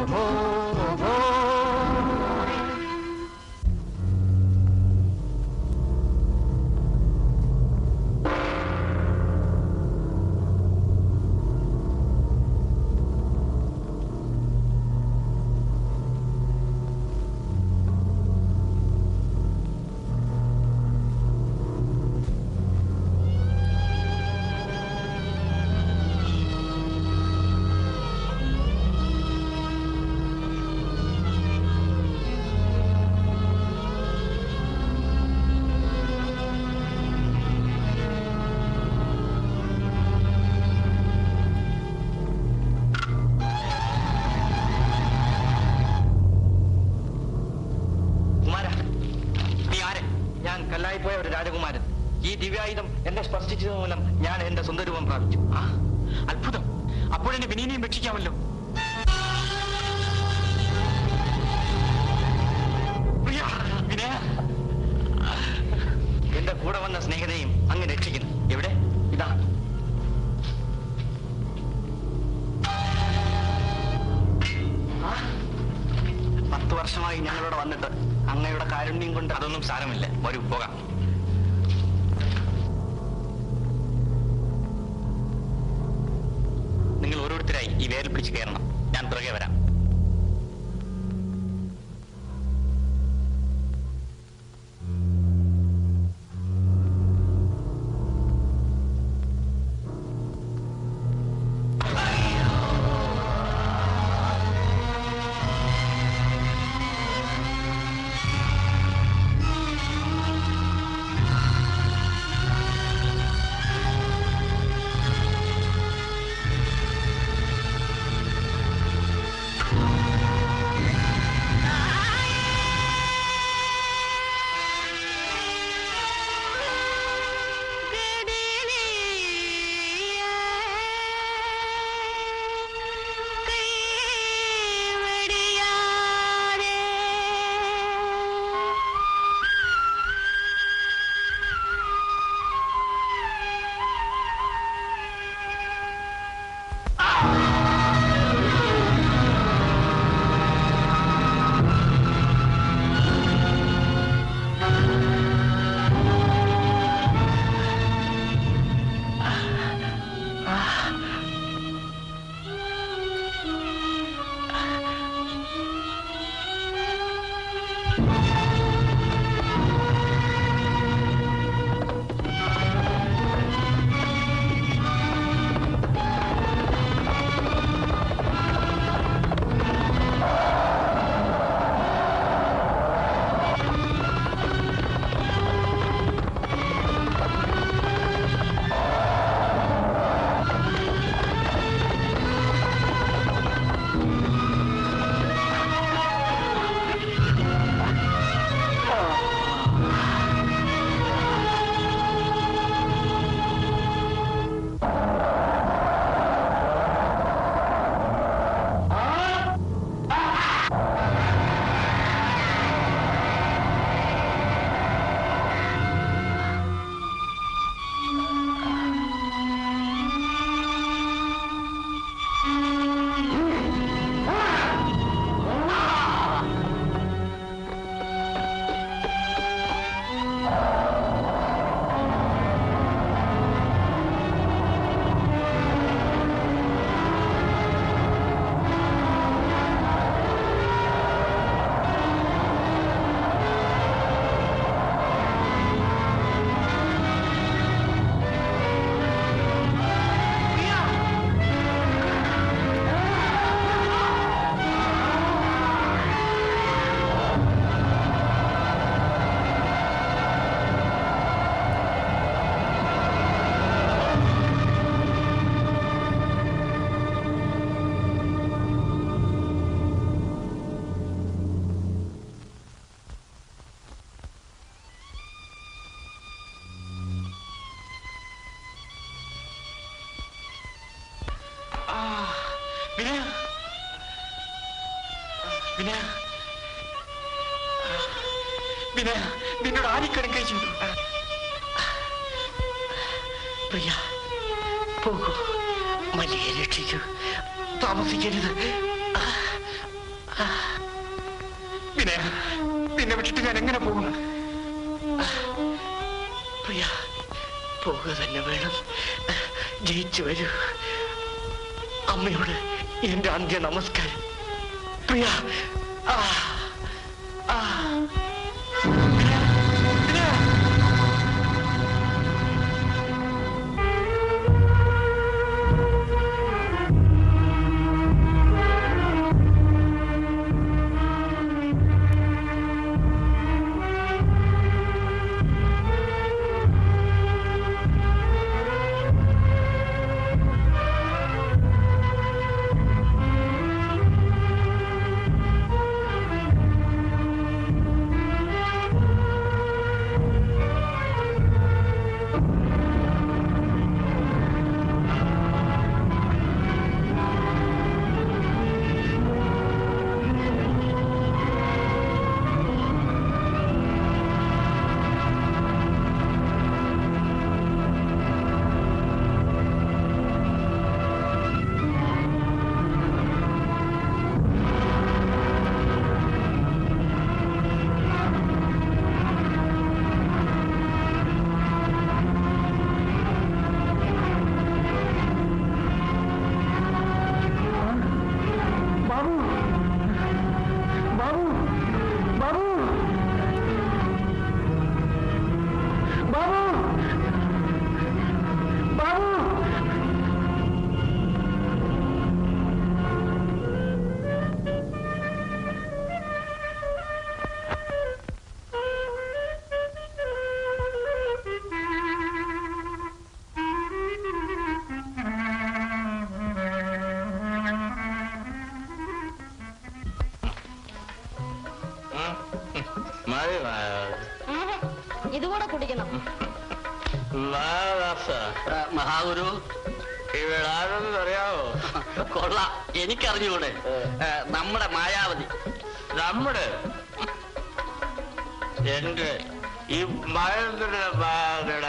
കുമാര നീ ആര് ഞാൻ കല്ലായിപ്പോയ ഒരു രാജകുമാരൻ ഈ ദിവ്യായുധം എന്നെ സ്പർശിച്ചത് മൂലം ഞാൻ എന്റെ സ്വന്തരൂപം പ്രാപിച്ചു ആ അത്ഭുതം അപ്പോഴെന്നെ വിനീനെയും രക്ഷിക്കാമല്ലോ പ്രിയ, വിനയ എന്റെ കൂടെ വന്ന സ്നേഹിതയും അങ്ങ് രക്ഷിക്കുന്നു എവിടെ ഇതാ ആ, പത്ത് വർഷമായി ഞങ്ങളിവിടെ വന്നിട്ട് അങ്ങയുടെ കാരുണ്യം കൊണ്ട് അതൊന്നും സാരമില്ല വരൂ പോകാം നിങ്ങൾ ഓരോരുത്തരായി ഈ വേരിൽ പിടിച്ച് കയറണം ഞാൻ പുറകെ വരാം വിനയ വിനയ വിനയ നിന്നോട് ആരിക്കടം കഴിച്ചു പ്രിയ പോകൂ മല്ലിയെ രക്ഷിക്കൂ താമസിക്കരുത് വിനയ നിന്നെ വിട്ടിട്ട് ഞാൻ എങ്ങനെ പോകും പ്രിയ പോവുക തന്നെ വേണം ജയിച്ചു വരൂ അമ്മയോട് എന്റെ അന്ത്യ നമസ്കാരം പ്രിയ ആ ആ മതി ഇതുകൂടെ കുടിക്കണം മഹാഗുരു ഇവിടെ ആരെന്ന് അറിയാവോ കൊള്ളാം എനിക്കറിഞ്ഞൂടെ ഏ, നമ്മുടെ മായാവതി നമ്മുടെ എന്റെ ഈ മഴയുടെ ബാധടാ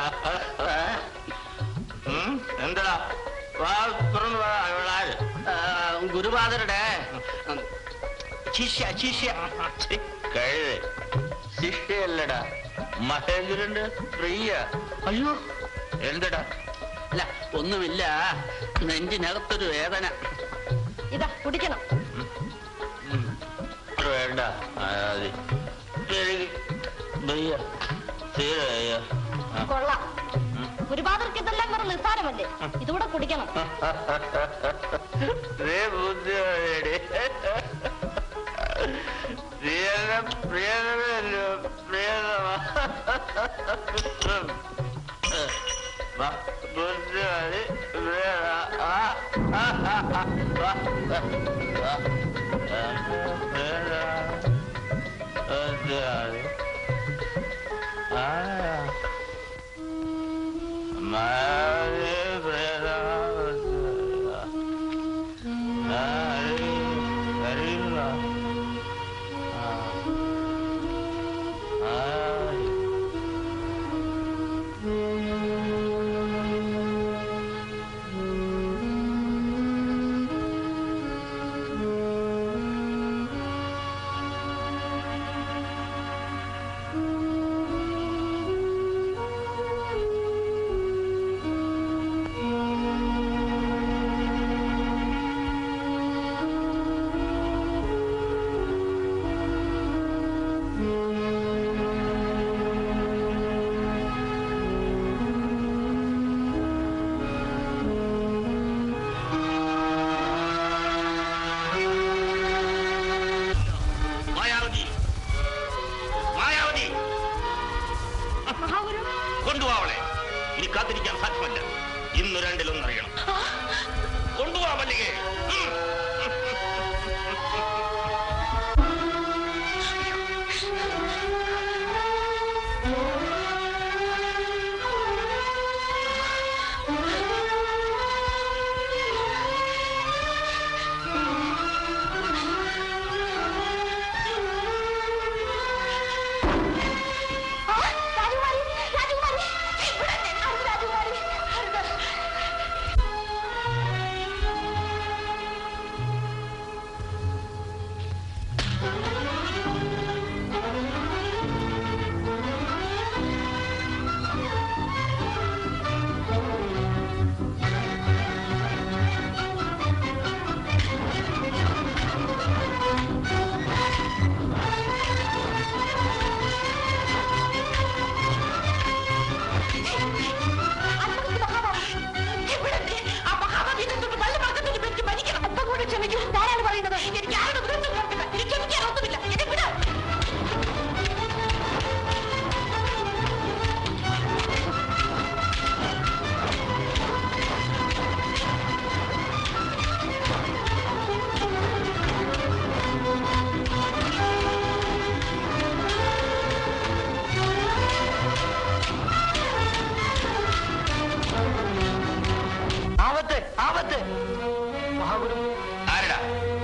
എന്താ വാ തുറന്നു പറ ഇവിടെ ആര് ഏ, ഗുരുപാദരുടെ ഉം, ശിഷ്യ ശിഷ്യ കഴിവ് ശിഷ്യല്ലടാ മഹേന്ദ്രന്റെ പ്രിയ അയ്യോ എന്തടാ അല്ല ഒന്നുമില്ല നെഞ്ചിനകത്തൊരു വേദന ഇതാ കുടിക്കണം വേണ്ട അതെ ഭയ്യ തീരെ വയ്യ. ആ. കൊള്ളാം ഗുരുപാദർക്ക് ഇതെല്ലാം വെറും നിസ്സാരമല്ലേ ഇതുകൂടെ കുടിക്കണം നീ ബുദ്ധിയോടെ പ്രിയന പ്രിയനല്ലോ പ്രിയനമാ ബുദ്ധിയോടെ പ്രിയന ആ ആ ആ ആ വാ വാ പ്രിയന ബുദ്ധിയോടെ ആ മാറി പ്രിയന ഹരി ഹരില്ല ആ ഹരി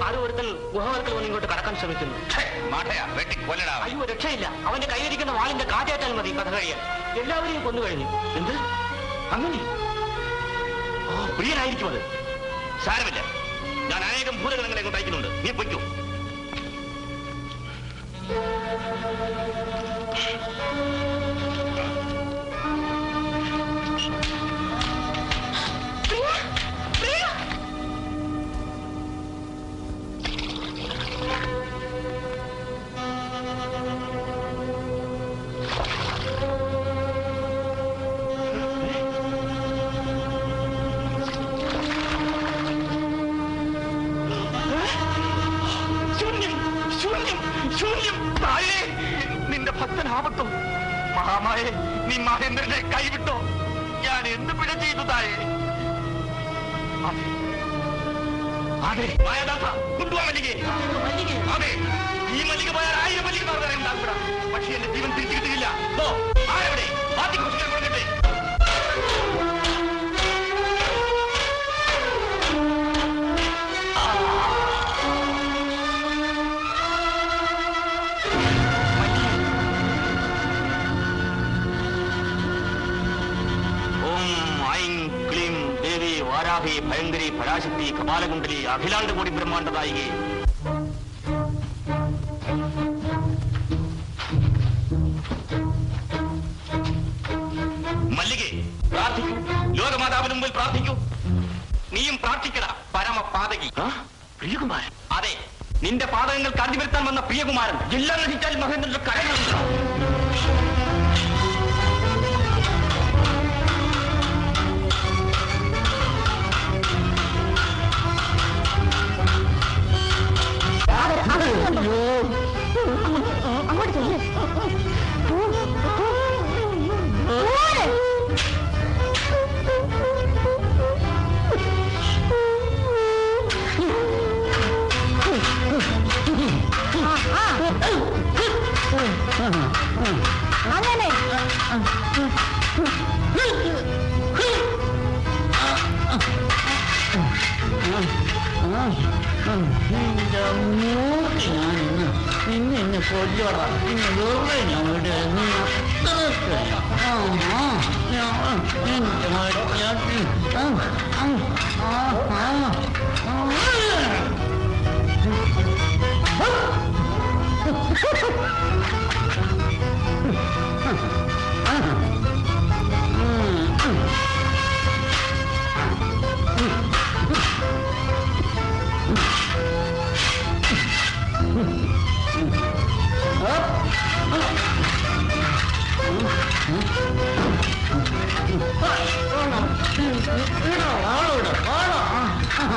ആരും ഒരുത്തൻ ഗുഹവർക്കൽ വന്ന് ഇങ്ങോട്ട് കടക്കാൻ ശ്രമിക്കുന്നു മാഠയാ വെട്ടി കൊല്ലടാ അവനെ. അയ്യോ രക്ഷയില്ല അവന്റെ കയ്യിരിക്കുന്ന വാളിന്റെ കാറ്റേറ്റാൽ മതി കഥ കഴിയാൻ എല്ലാവരെയും കൊന്നു കഴിഞ്ഞു എന്ത് അങ്ങനെ ഓ പ്രിയനായിരിക്കും അത് സാരമില്ല ഞാൻ അനേകം ഭൂതഗണങ്ങളെ കൊണ്ട് അയക്കുന്നുണ്ട് നീ പൊയ്ക്കോ ശൂന്യം ശൂന്യം ശൂന്യം തായേ നിന്റെ ഭക്തനാപത്തും മഹാമായെ നീ മഹേന്ദ്രനെ കൈവിട്ടോ ഞാൻ എന്ത് പിഴ ചെയ്തു തായേ അതെ അതെ മായാദാസ കൊണ്ടുപോവാ മല്ലികയെ അതെ ഈ മല്ലിക പോയാൽ ആയിരം മല്ലിക മാറുന്നവരെ ഉണ്ടാകൂടാ പക്ഷേ എന്റെ ജീവൻ തിരിച്ചു കിട്ടുകയില്ല ഓ ആരെവിടെ ബാക്കി കുറിച്ച് കൊടുക്കട്ടെ ഓം ഐം ക്ലീം ദേവി വാരാഹി ഭയങ്കരി പരാശക്തി കപാലകുണ്ടലി അഖിലാണ്ട കോടി ബ്രഹ്മാണ്ടനായികേ മല്ലികെ പ്രാർത്ഥിക്കൂ ലോകമാതാവിന് മുമ്പിൽ പ്രാർത്ഥിക്കൂ നീയും പ്രാർത്ഥിക്കട പരമ പാതകി പ്രിയകുമാരൻ അതെ നിന്റെ പാതകങ്ങൾ കാന്തി വരുത്താൻ വന്ന പ്രിയകുമാരൻ ജില്ല നശിച്ചാൽ മഹേന്ദ്രന്റെ കരങ്ങളുണ്ടോ അങ്ങോട്ട് ചെല്ല്. പോ, പോ. പോരെ. ആ, ആ. അങ്ങനെ നിന്റെ മൂക്ക് ഞാൻ ഇന്ന് നിന്നെ ഇന്ന് കൊല്ലോടാ നിന്നെ വെറുതെ ഞാൻ വിടുക നീ അത്രയ്ക്ക് ആ ആ ഞാൻ നിന്റെ മര്യാദ ആ ആ ആ ആ ആ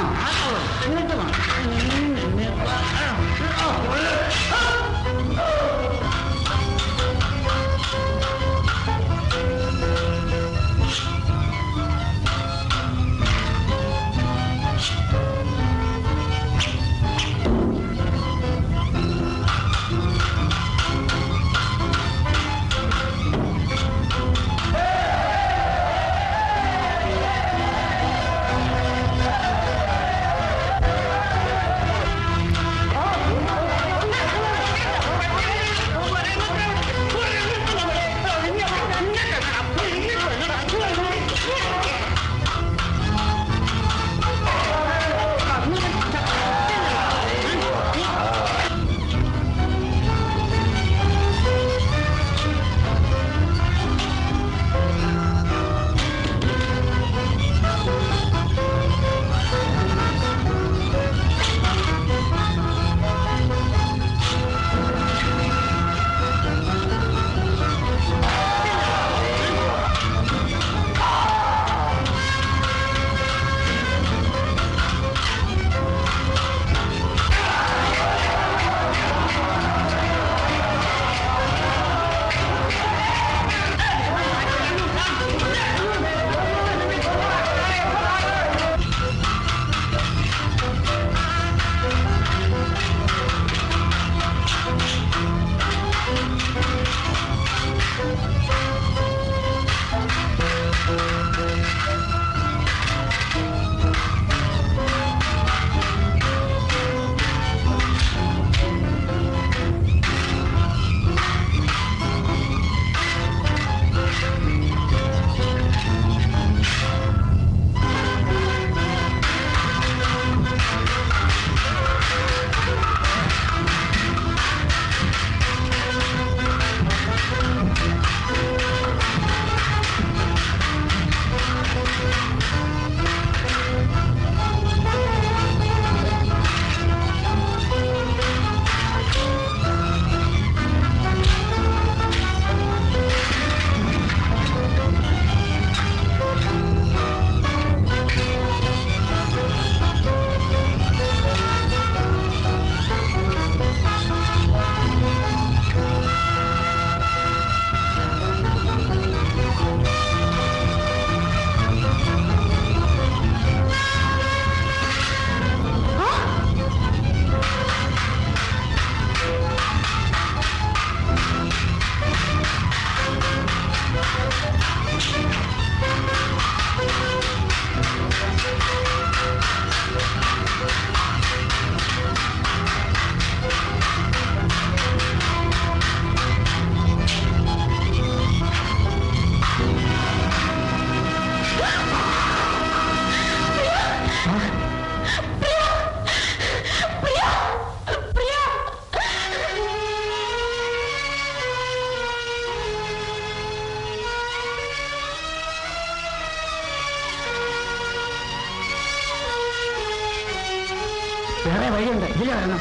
വേറെ വഴിയുണ്ട് ഇതിലെ വരണം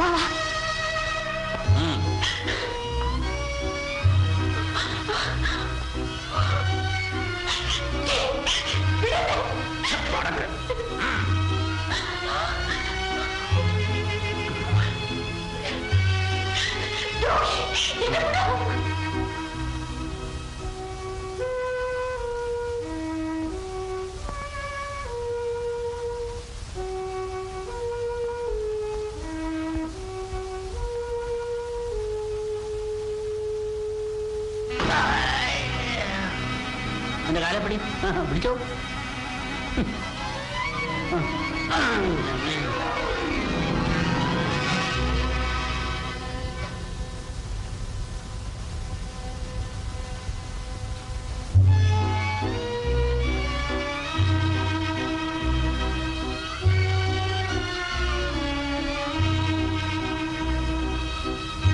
എന്റെ കാലപ്പടി പിടിച്ചോ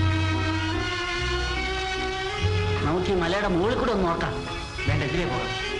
നമുക്ക് ഈ മലയുടെ മുകളിൽ കൂടെ ഒന്ന് നോക്കാം വേണ്ട ഇതിലേ പോകാം